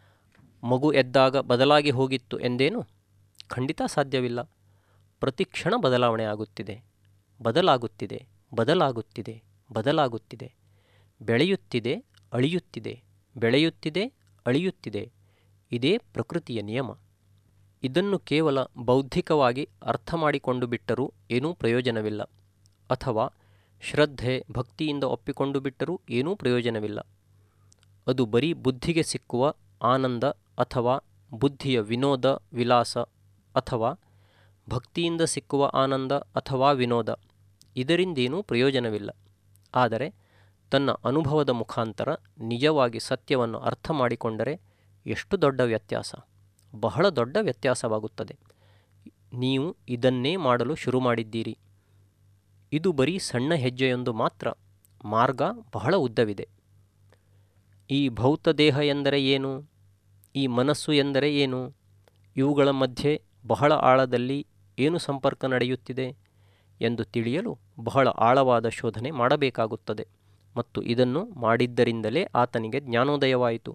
A: ಮಗು ಎದ್ದಾಗ ಬದಲಾಗಿ ಹೋಗಿತ್ತು ಎಂದೇನು ಖಂಡಿತ ಸಾಧ್ಯವಿಲ್ಲ ಪ್ರತಿ ಕ್ಷಣ ಬದಲಾವಣೆ ಆಗುತ್ತಿದೆ ಬದಲಾಗುತ್ತಿದೆ ಬದಲಾಗುತ್ತಿದೆ ಬದಲಾಗುತ್ತಿದೆ ಬೆಳೆಯುತ್ತಿದೆ ಅಳಿಯುತ್ತಿದೆ ಬೆಳೆಯುತ್ತಿದೆ ಅಳಿಯುತ್ತಿದೆ ಇದೇ ಪ್ರಕೃತಿಯ ನಿಯಮ ಇದನ್ನು ಕೇವಲ ಬೌದ್ಧಿಕವಾಗಿ ಅರ್ಥ ಮಾಡಿಕೊಂಡು ಬಿಟ್ಟರೂ ಏನೂ ಪ್ರಯೋಜನವಿಲ್ಲ ಅಥವಾ ಶ್ರದ್ಧೆ ಭಕ್ತಿಯಿಂದ ಒಪ್ಪಿಕೊಂಡು ಬಿಟ್ಟರೂ ಏನೂ ಪ್ರಯೋಜನವಿಲ್ಲ ಅದು ಬರೀ ಬುದ್ಧಿಗೆ ಸಿಕ್ಕುವ ಆನಂದ ಅಥವಾ ಬುದ್ಧಿಯ ವಿನೋದ ವಿಲಾಸ ಅಥವಾ ಭಕ್ತಿಯಿಂದ ಸಿಕ್ಕುವ ಆನಂದ ಅಥವಾ ವಿನೋದ ಇದರಿಂದೇನೂ ಪ್ರಯೋಜನವಿಲ್ಲ ಆದರೆ ತನ್ನ ಅನುಭವದ ಮುಖಾಂತರ ನಿಜವಾಗಿ ಸತ್ಯವನ್ನು ಅರ್ಥ ಮಾಡಿಕೊಂಡರೆ ಎಷ್ಟು ದೊಡ್ಡ ವ್ಯತ್ಯಾಸ ಬಹಳ ದೊಡ್ಡ ವ್ಯತ್ಯಾಸವಾಗುತ್ತದೆ ನೀವು ಇದನ್ನೇ ಮಾಡಲು ಶುರು ಮಾಡಿದ್ದೀರಿ ಇದು ಬರೀ ಸಣ್ಣ ಹೆಜ್ಜೆಯೊಂದು ಮಾತ್ರ ಮಾರ್ಗ ಬಹಳ ಉದ್ದವಿದೆ ಈ ಭೌತ ದೇಹ ಎಂದರೆ ಏನು ಈ ಮನಸ್ಸು ಎಂದರೆ ಏನು ಇವುಗಳ ಮಧ್ಯೆ ಬಹಳ ಆಳದಲ್ಲಿ ಏನು ಸಂಪರ್ಕ ನಡೆಯುತ್ತಿದೆ ಎಂದು ತಿಳಿಯಲು ಬಹಳ ಆಳವಾದ ಶೋಧನೆ ಮಾಡಬೇಕಾಗುತ್ತದೆ ಮತ್ತು ಇದನ್ನು ಮಾಡಿದ್ದರಿಂದಲೇ ಆತನಿಗೆ ಜ್ಞಾನೋದಯವಾಯಿತು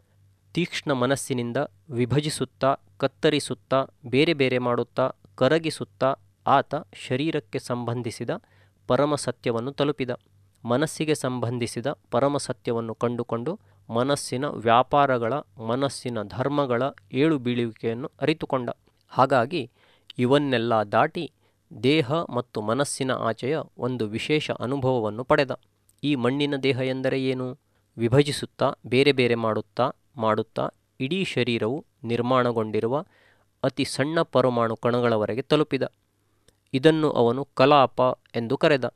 A: ತೀಕ್ಷ್ಣ ಮನಸ್ಸಿನಿಂದ ವಿಭಜಿಸುತ್ತಾ ಕತ್ತರಿಸುತ್ತಾ ಬೇರೆ ಬೇರೆ ಮಾಡುತ್ತಾ ಕರಗಿಸುತ್ತಾ ಆತ ಶರೀರಕ್ಕೆ ಸಂಬಂಧಿಸಿದ ಪರಮ ಸತ್ಯವನ್ನು ತಲುಪಿದ ಮನಸ್ಸಿಗೆ ಸಂಬಂಧಿಸಿದ ಪರಮ ಸತ್ಯವನ್ನು ಕಂಡುಕೊಂಡು ಮನಸ್ಸಿನ ವ್ಯಾಪಾರಗಳ ಮನಸ್ಸಿನ ಧರ್ಮಗಳ ಏಳು ಬೀಳುವಿಕೆಯನ್ನು ಅರಿತುಕೊಂಡ ಹಾಗಾಗಿ ಇವನ್ನೆಲ್ಲ ದಾಟಿ ದೇಹ ಮತ್ತು ಮನಸ್ಸಿನ ಆಚೆಯ ಒಂದು ವಿಶೇಷ ಅನುಭವವನ್ನು ಪಡೆದ ಈ ಮಣ್ಣಿನ ದೇಹ ಎಂದರೆ ಏನು ವಿಭಜಿಸುತ್ತಾ ಬೇರೆ ಬೇರೆ ಮಾಡುತ್ತಾ ಮಾಡುತ್ತಾ ಇಡೀ ಶರೀರವು ನಿರ್ಮಾಣಗೊಂಡಿರುವ ಅತಿ ಸಣ್ಣ ಪರಮಾಣು ಕಣಗಳವರೆಗೆ ತಲುಪಿದ ಇದನ್ನು ಅವನು ಕಲಾಪ ಎಂದು ಕರೆದ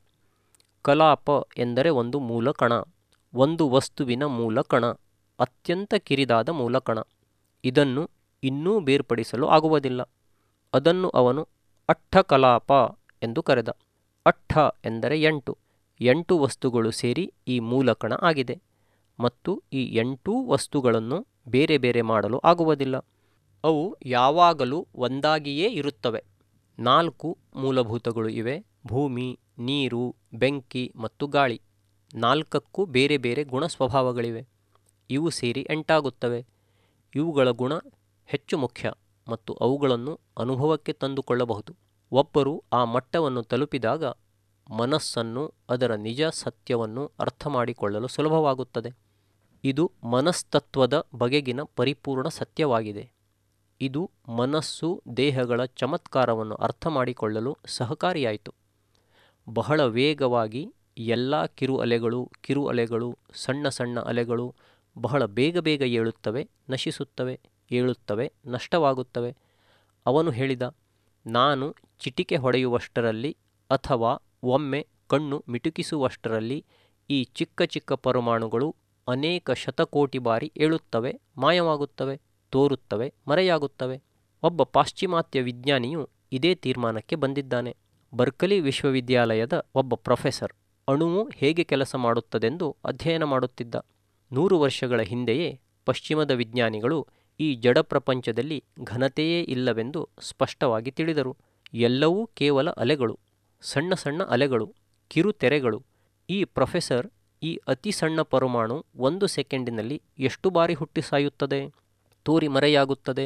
A: ಕಲಾಪ ಎಂದರೆ ಒಂದು ಮೂಲ ಕಣ ಒಂದು ವಸ್ತುವಿನ ಮೂಲ ಕಣ ಅತ್ಯಂತ ಕಿರಿದಾದ ಮೂಲ ಕಣ ಇದನ್ನು ಇನ್ನೂ ಬೇರ್ಪಡಿಸಲು ಆಗುವುದಿಲ್ಲ ಅದನ್ನು ಅವನು ಅಟ್ಟಕಲಾಪ ಎಂದು ಕರೆದ ಅಟ್ಟ ಎಂದರೆ ಎಂಟು ಎಂಟು ವಸ್ತುಗಳು ಸೇರಿ ಈ ಮೂಲಕಣ ಆಗಿದೆ ಮತ್ತು ಈ ಎಂಟೂ ವಸ್ತುಗಳನ್ನು ಬೇರೆ ಬೇರೆ ಮಾಡಲು ಆಗುವುದಿಲ್ಲ ಅವು ಯಾವಾಗಲೂ ಒಂದಾಗಿಯೇ ಇರುತ್ತವೆ ನಾಲ್ಕು ಮೂಲಭೂತಗಳು ಇವೆ ಭೂಮಿ ನೀರು ಬೆಂಕಿ ಮತ್ತು ಗಾಳಿ ನಾಲ್ಕಕ್ಕೂ ಬೇರೆ ಬೇರೆ ಗುಣ ಸ್ವಭಾವಗಳಿವೆ ಇವು ಸೇರಿ ಎಂಟಾಗುತ್ತವೆ ಇವುಗಳ ಗುಣ ಹೆಚ್ಚು ಮುಖ್ಯ ಮತ್ತು ಅವುಗಳನ್ನು ಅನುಭವಕ್ಕೆ ತಂದುಕೊಳ್ಳಬಹುದು ಒಬ್ಬರು ಆ ಮಟ್ಟವನ್ನು ತಲುಪಿದಾಗ ಮನಸ್ಸನ್ನು ಅದರ ನಿಜ ಸತ್ಯವನ್ನು ಅರ್ಥ ಮಾಡಿಕೊಳ್ಳಲು ಸುಲಭವಾಗುತ್ತದೆ ಇದು ಮನಸ್ತತ್ವದ ಬಗೆಗಿನ ಪರಿಪೂರ್ಣ ಸತ್ಯವಾಗಿದೆ ಇದು ಮನಸ್ಸು ದೇಹಗಳ ಚಮತ್ಕಾರವನ್ನು ಅರ್ಥ ಮಾಡಿಕೊಳ್ಳಲು ಸಹಕಾರಿಯಾಯಿತು ಬಹಳ ವೇಗವಾಗಿ ಎಲ್ಲ ಕಿರು ಅಲೆಗಳು ಕಿರು ಅಲೆಗಳು ಸಣ್ಣ ಸಣ್ಣ ಅಲೆಗಳು ಬಹಳ ಬೇಗ ಬೇಗ ಏಳುತ್ತವೆ ನಶಿಸುತ್ತವೆ ಏಳುತ್ತವೆ ನಷ್ಟವಾಗುತ್ತವೆ ಅವನು ಹೇಳಿದ ನಾನು ಚಿಟಿಕೆ ಹೊಡೆಯುವಷ್ಟರಲ್ಲಿ ಅಥವಾ ಒಮ್ಮೆ ಕಣ್ಣು ಮಿಟುಕಿಸುವಷ್ಟರಲ್ಲಿ ಈ ಚಿಕ್ಕ ಚಿಕ್ಕ ಪರಮಾಣುಗಳು ಅನೇಕ ಶತಕೋಟಿ ಬಾರಿ ಏಳುತ್ತವೆ ಮಾಯವಾಗುತ್ತವೆ ತೋರುತ್ತವೆ ಮರೆಯಾಗುತ್ತವೆ ಒಬ್ಬ ಪಾಶ್ಚಿಮಾತ್ಯ ವಿಜ್ಞಾನಿಯು ಇದೇ ತೀರ್ಮಾನಕ್ಕೆ ಬಂದಿದ್ದಾನೆ ಬರ್ಕಲಿ ವಿಶ್ವವಿದ್ಯಾಲಯದ ಒಬ್ಬ ಪ್ರೊಫೆಸರ್ ಅಣುವು ಹೇಗೆ ಕೆಲಸ ಮಾಡುತ್ತದೆಂದು ಅಧ್ಯಯನ ಮಾಡುತ್ತಿದ್ದ ನೂರು ವರ್ಷಗಳ ಹಿಂದೆಯೇ ಪಶ್ಚಿಮದ ವಿಜ್ಞಾನಿಗಳು ಈ ಜಡ ಪ್ರಪಂಚದಲ್ಲಿ ಘನತೆಯೇ ಇಲ್ಲವೆಂದು ಸ್ಪಷ್ಟವಾಗಿ ತಿಳಿದರು ಎಲ್ಲವೂ ಕೇವಲ ಅಲೆಗಳು ಸಣ್ಣ ಸಣ್ಣ ಅಲೆಗಳು ಕಿರುತೆರೆಗಳು ಈ ಪ್ರೊಫೆಸರ್ ಈ ಅತಿ ಸಣ್ಣ ಪರಮಾಣು ಒಂದು ಸೆಕೆಂಡಿನಲ್ಲಿ ಎಷ್ಟು ಬಾರಿ ಹುಟ್ಟಿ ಸಾಯುತ್ತದೆ ತೂರಿ ಮರೆಯಾಗುತ್ತದೆ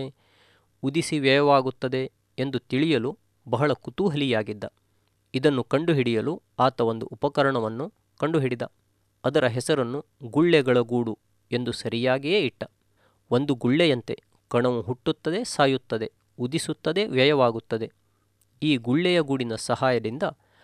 A: ಉದಿಸಿ ವ್ಯಯವಾಗುತ್ತದೆ ಎಂದು ತಿಳಿಯಲು ಬಹಳ ಕುತೂಹಲಿಯಾಗಿದ್ದ ಇದನ್ನು ಕಂಡುಹಿಡಿಯಲು ಆತ ಒಂದು ಉಪಕರಣವನ್ನು ಕಂಡುಹಿಡಿದ ಅದರ ಹೆಸರನ್ನು ಗುಳ್ಳೆಗಳ ಗೂಡು ಎಂದು ಸರಿಯಾಗಿಯೇ ಇಟ್ಟ ಒಂದು ಗುಳ್ಳೆಯಂತೆ ಕಣವು ಹುಟ್ಟುತ್ತದೆ ಸಾಯುತ್ತದೆ ಉದಿಸುತ್ತದೆ ವ್ಯಯವಾಗುತ್ತದೆ ಈ ಗುಳ್ಳೆಯ ಗೂಡಿನ ಸಹಾಯದಿಂದ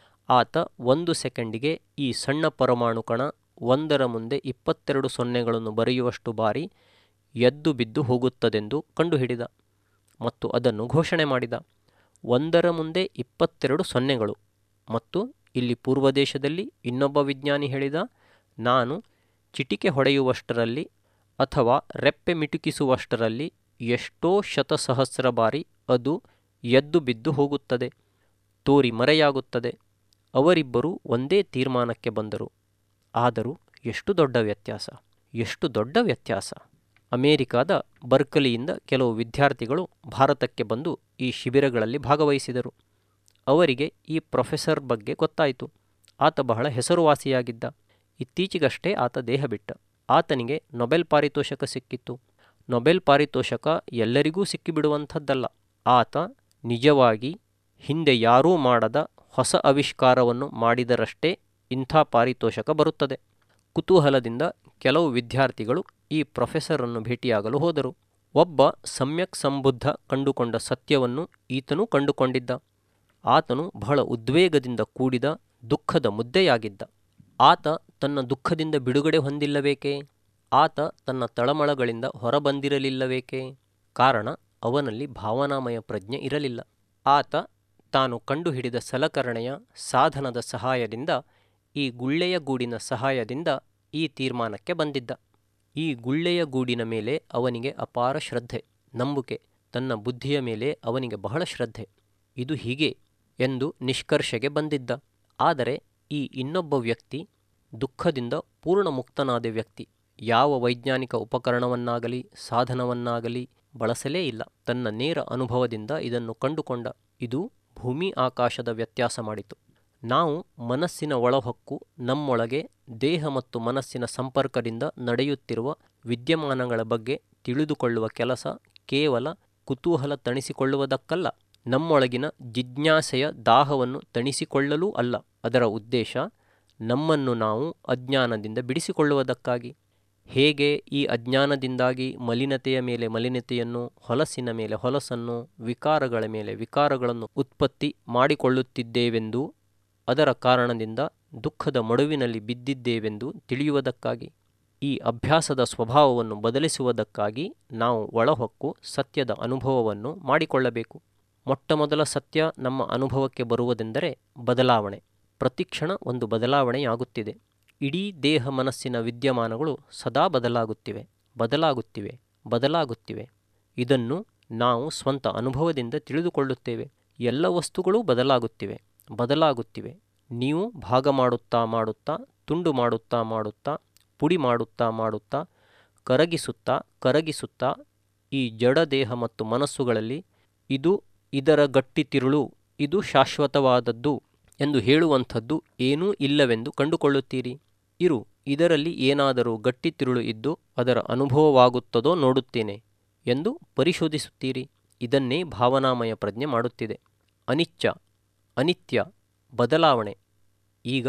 A: ಆತ ಒಂದು ಸೆಕೆಂಡಿಗೆ ಈ ಸಣ್ಣ ಪರಮಾಣು ಕಣ ಒಂದರ ಮುಂದೆ ಇಪ್ಪತ್ತೆರಡು ಸೊನ್ನೆಗಳನ್ನು ಬರೆಯುವಷ್ಟು ಬಾರಿ ಎದ್ದು ಬಿದ್ದು ಹೋಗುತ್ತದೆಂದು ಕಂಡುಹಿಡಿದ ಮತ್ತು ಅದನ್ನು ಘೋಷಣೆ ಮಾಡಿದ ಒಂದರ ಮುಂದೆ ಇಪ್ಪತ್ತೆರಡು ಸೊನ್ನೆಗಳು ಮತ್ತು ಇಲ್ಲಿ ಪೂರ್ವದೇಶದಲ್ಲಿ ಇನ್ನೊಬ್ಬ ವಿಜ್ಞಾನಿ ಹೇಳಿದ ನಾನು ಚಿಟಿಕೆ ಹೊಡೆಯುವಷ್ಟರಲ್ಲಿ ಅಥವಾ ರೆಪ್ಪೆ ಮಿಟುಕಿಸುವಷ್ಟರಲ್ಲಿ ಎಷ್ಟೋ ಶತಸಹಸ್ರ ಬಾರಿ ಅದು ಎದ್ದು ಬಿದ್ದು ಹೋಗುತ್ತದೆ ತೋರಿ ಮರೆಯಾಗುತ್ತದೆ ಅವರಿಬ್ಬರೂ ಒಂದೇ ತೀರ್ಮಾನಕ್ಕೆ ಬಂದರು ಆದರೂ ಎಷ್ಟು ದೊಡ್ಡ ವ್ಯತ್ಯಾಸ ಎಷ್ಟು ದೊಡ್ಡ ವ್ಯತ್ಯಾಸ ಅಮೇರಿಕಾದ ಬರ್ಕಲಿಯಿಂದ ಕೆಲವು ವಿದ್ಯಾರ್ಥಿಗಳು ಭಾರತಕ್ಕೆ ಬಂದು ಈ ಶಿಬಿರಗಳಲ್ಲಿ ಭಾಗವಹಿಸಿದರು ಅವರಿಗೆ ಈ ಪ್ರೊಫೆಸರ್ ಬಗ್ಗೆ ಗೊತ್ತಾಯಿತು ಆತ ಬಹಳ ಹೆಸರುವಾಸಿಯಾಗಿದ್ದ ಇತ್ತೀಚೆಗಷ್ಟೇ ಆತ ದೇಹ ಬಿಟ್ಟ ಆತನಿಗೆ ನೊಬೆಲ್ ಪಾರಿತೋಷಕ ಸಿಕ್ಕಿತ್ತು ನೊಬೆಲ್ ಪಾರಿತೋಷಕ ಎಲ್ಲರಿಗೂ ಸಿಕ್ಕಿಬಿಡುವಂಥದ್ದಲ್ಲ ಆತ ನಿಜವಾಗಿ ಹಿಂದೆ ಯಾರೂ ಮಾಡದ ಹೊಸ ಆವಿಷ್ಕಾರವನ್ನು ಮಾಡಿದರಷ್ಟೇ ಇಂಥ ಪಾರಿತೋಷಕ ಬರುತ್ತದೆ ಕುತೂಹಲದಿಂದ ಕೆಲವು ವಿದ್ಯಾರ್ಥಿಗಳು ಈ ಪ್ರೊಫೆಸರನ್ನು ಭೇಟಿಯಾಗಲು ಹೋದರು ಒಬ್ಬ ಸಮ್ಯಕ್ ಸಂಬುದ್ಧ ಕಂಡುಕೊಂಡ ಸತ್ಯವನ್ನು ಈತನೂ ಕಂಡುಕೊಂಡಿದ್ದ ಆತನು ಬಹಳ ಉದ್ವೇಗದಿಂದ ಕೂಡಿದ ದುಃಖದ ಮುದ್ದೆಯಾಗಿದ್ದ ಆತ ತನ್ನ ದುಃಖದಿಂದ ಬಿಡುಗಡೆ ಹೊಂದಿಲ್ಲಬೇಕೇ ಆತ ತನ್ನ ತಳಮಳಗಳಿಂದ ಹೊರಬಂದಿರಲಿಲ್ಲಬೇಕೇ ಕಾರಣ ಅವನಲ್ಲಿ ಭಾವನಾಮಯ ಪ್ರಜ್ಞೆ ಇರಲಿಲ್ಲ ಆತ ತಾನು ಕಂಡುಹಿಡಿದ ಸಲಕರಣೆಯ ಸಾಧನದ ಸಹಾಯದಿಂದ ಈ ಗುಳ್ಳೆಯ ಗೂಡಿನ ಸಹಾಯದಿಂದ ಈ ತೀರ್ಮಾನಕ್ಕೆ ಬಂದಿದ್ದ ಈ ಗುಳ್ಳೆಯ ಗೂಡಿನ ಮೇಲೆ ಅವನಿಗೆ ಅಪಾರ ಶ್ರದ್ಧೆ ನಂಬುಕೆ ತನ್ನ ಬುದ್ಧಿಯ ಮೇಲೆ ಅವನಿಗೆ ಬಹಳ ಶ್ರದ್ಧೆ ಇದು ಹೀಗೆ ಎಂದು ನಿಷ್ಕರ್ಷೆಗೆ ಬಂದಿದ್ದ ಆದರೆ ಈ ಇನ್ನೊಬ್ಬ ವ್ಯಕ್ತಿ ದುಃಖದಿಂದ ಪೂರ್ಣ ಮುಕ್ತನಾದ ವ್ಯಕ್ತಿ ಯಾವ ವೈಜ್ಞಾನಿಕ ಉಪಕರಣವನ್ನಾಗಲಿ ಸಾಧನವನ್ನಾಗಲಿ ಬಳಸಲೇ ಇಲ್ಲ ತನ್ನ ನೇರ ಅನುಭವದಿಂದ ಇದನ್ನು ಕಂಡುಕೊಂಡ ಇದು ಭೂಮಿ ಆಕಾಶದ ವ್ಯತ್ಯಾಸ ಮಾಡಿತು ನಾವು ಮನಸ್ಸಿನ ಒಳಹೊಕ್ಕು ನಮ್ಮೊಳಗೆ ದೇಹ ಮತ್ತು ಮನಸ್ಸಿನ ಸಂಪರ್ಕದಿಂದ ನಡೆಯುತ್ತಿರುವ ವಿದ್ಯಮಾನಗಳ ಬಗ್ಗೆ ತಿಳಿದುಕೊಳ್ಳುವ ಕೆಲಸ ಕೇವಲ ಕುತೂಹಲ ತಣಿಸಿಕೊಳ್ಳುವುದಕ್ಕಲ್ಲ ನಮ್ಮೊಳಗಿನ ಜಿಜ್ಞಾಸೆಯ ದಾಹವನ್ನು ತಣಿಸಿಕೊಳ್ಳಲೂ ಅಲ್ಲ ಅದರ ಉದ್ದೇಶ ನಮ್ಮನ್ನು ನಾವು ಅಜ್ಞಾನದಿಂದ ಬಿಡಿಸಿಕೊಳ್ಳುವುದಕ್ಕಾಗಿ ಹೇಗೆ ಈ ಅಜ್ಞಾನದಿಂದಾಗಿ ಮಲಿನತೆಯ ಮೇಲೆ ಮಲಿನತೆಯನ್ನು ಹೊಲಸಿನ ಮೇಲೆ ಹೊಲಸನ್ನು ವಿಕಾರಗಳ ಮೇಲೆ ವಿಕಾರಗಳನ್ನು ಉತ್ಪತ್ತಿ ಮಾಡಿಕೊಳ್ಳುತ್ತಿದ್ದೇವೆಂದು ಅದರ ಕಾರಣದಿಂದ ದುಃಖದ ಮಡುವಿನಲ್ಲಿ ಬಿದ್ದಿದ್ದೇವೆಂದು ತಿಳಿಯುವುದಕ್ಕಾಗಿ ಈ ಅಭ್ಯಾಸದ ಸ್ವಭಾವವನ್ನು ಬದಲಿಸುವುದಕ್ಕಾಗಿ ನಾವು ಒಳಹೊಕ್ಕು ಸತ್ಯದ ಅನುಭವವನ್ನು ಮಾಡಿಕೊಳ್ಳಬೇಕು ಮೊಟ್ಟಮೊದಲ ಸತ್ಯ ನಮ್ಮ ಅನುಭವಕ್ಕೆ ಬರುವುದೆಂದರೆ ಬದಲಾವಣೆ ಪ್ರತಿಕ್ಷಣ ಒಂದು ಬದಲಾವಣೆಯಾಗುತ್ತಿದೆ ಇಡೀ ದೇಹ ಮನಸ್ಸಿನ ವಿದ್ಯಮಾನಗಳು ಸದಾ ಬದಲಾಗುತ್ತಿವೆ ಬದಲಾಗುತ್ತಿವೆ ಬದಲಾಗುತ್ತಿವೆ ಇದನ್ನು ನಾವು ಸ್ವಂತ ಅನುಭವದಿಂದ ತಿಳಿದುಕೊಳ್ಳುತ್ತೇವೆ ಎಲ್ಲ ವಸ್ತುಗಳೂ ಬದಲಾಗುತ್ತಿವೆ ಬದಲಾಗುತ್ತಿವೆ ನೀವು ಭಾಗ ಮಾಡುತ್ತಾ ಮಾಡುತ್ತಾ ತುಂಡು ಮಾಡುತ್ತಾ ಮಾಡುತ್ತಾ ಪುಡಿ ಮಾಡುತ್ತಾ ಮಾಡುತ್ತಾ ಕರಗಿಸುತ್ತಾ ಕರಗಿಸುತ್ತಾ ಈ ಜಡ ದೇಹ ಮತ್ತು ಮನಸ್ಸುಗಳಲ್ಲಿ ಇದು ಇದರ ಗಟ್ಟಿ ತಿರುಳು ಇದು ಶಾಶ್ವತವಾದದ್ದು ಎಂದು ಹೇಳುವಂಥದ್ದು ಏನೂ ಇಲ್ಲವೆಂದು ಕಂಡುಕೊಳ್ಳುತ್ತೀರಿ ಇರು ಇದರಲ್ಲಿ ಏನಾದರೂ ಗಟ್ಟಿ ತಿರುಳು ಇದ್ದು ಅದರ ಅನುಭವವಾಗುತ್ತದೋ ನೋಡುತ್ತೇನೆ ಎಂದು ಪರಿಶೋಧಿಸುತ್ತೀರಿ ಇದನ್ನೇ ಭಾವನಾಮಯ ಪ್ರಜ್ಞೆ ಮಾಡುತ್ತಿದೆ ಅನಿಚ್ಯ ಅನಿತ್ಯ ಬದಲಾವಣೆ ಈಗ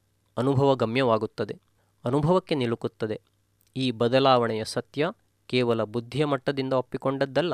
A: ಅನುಭವಗಮ್ಯವಾಗುತ್ತದೆ ಅನುಭವಕ್ಕೆ ನಿಲುಕುತ್ತದೆ ಈ ಬದಲಾವಣೆಯ ಸತ್ಯ ಕೇವಲ ಬುದ್ಧಿಯ ಮಟ್ಟದಿಂದ ಒಪ್ಪಿಕೊಂಡದ್ದಲ್ಲ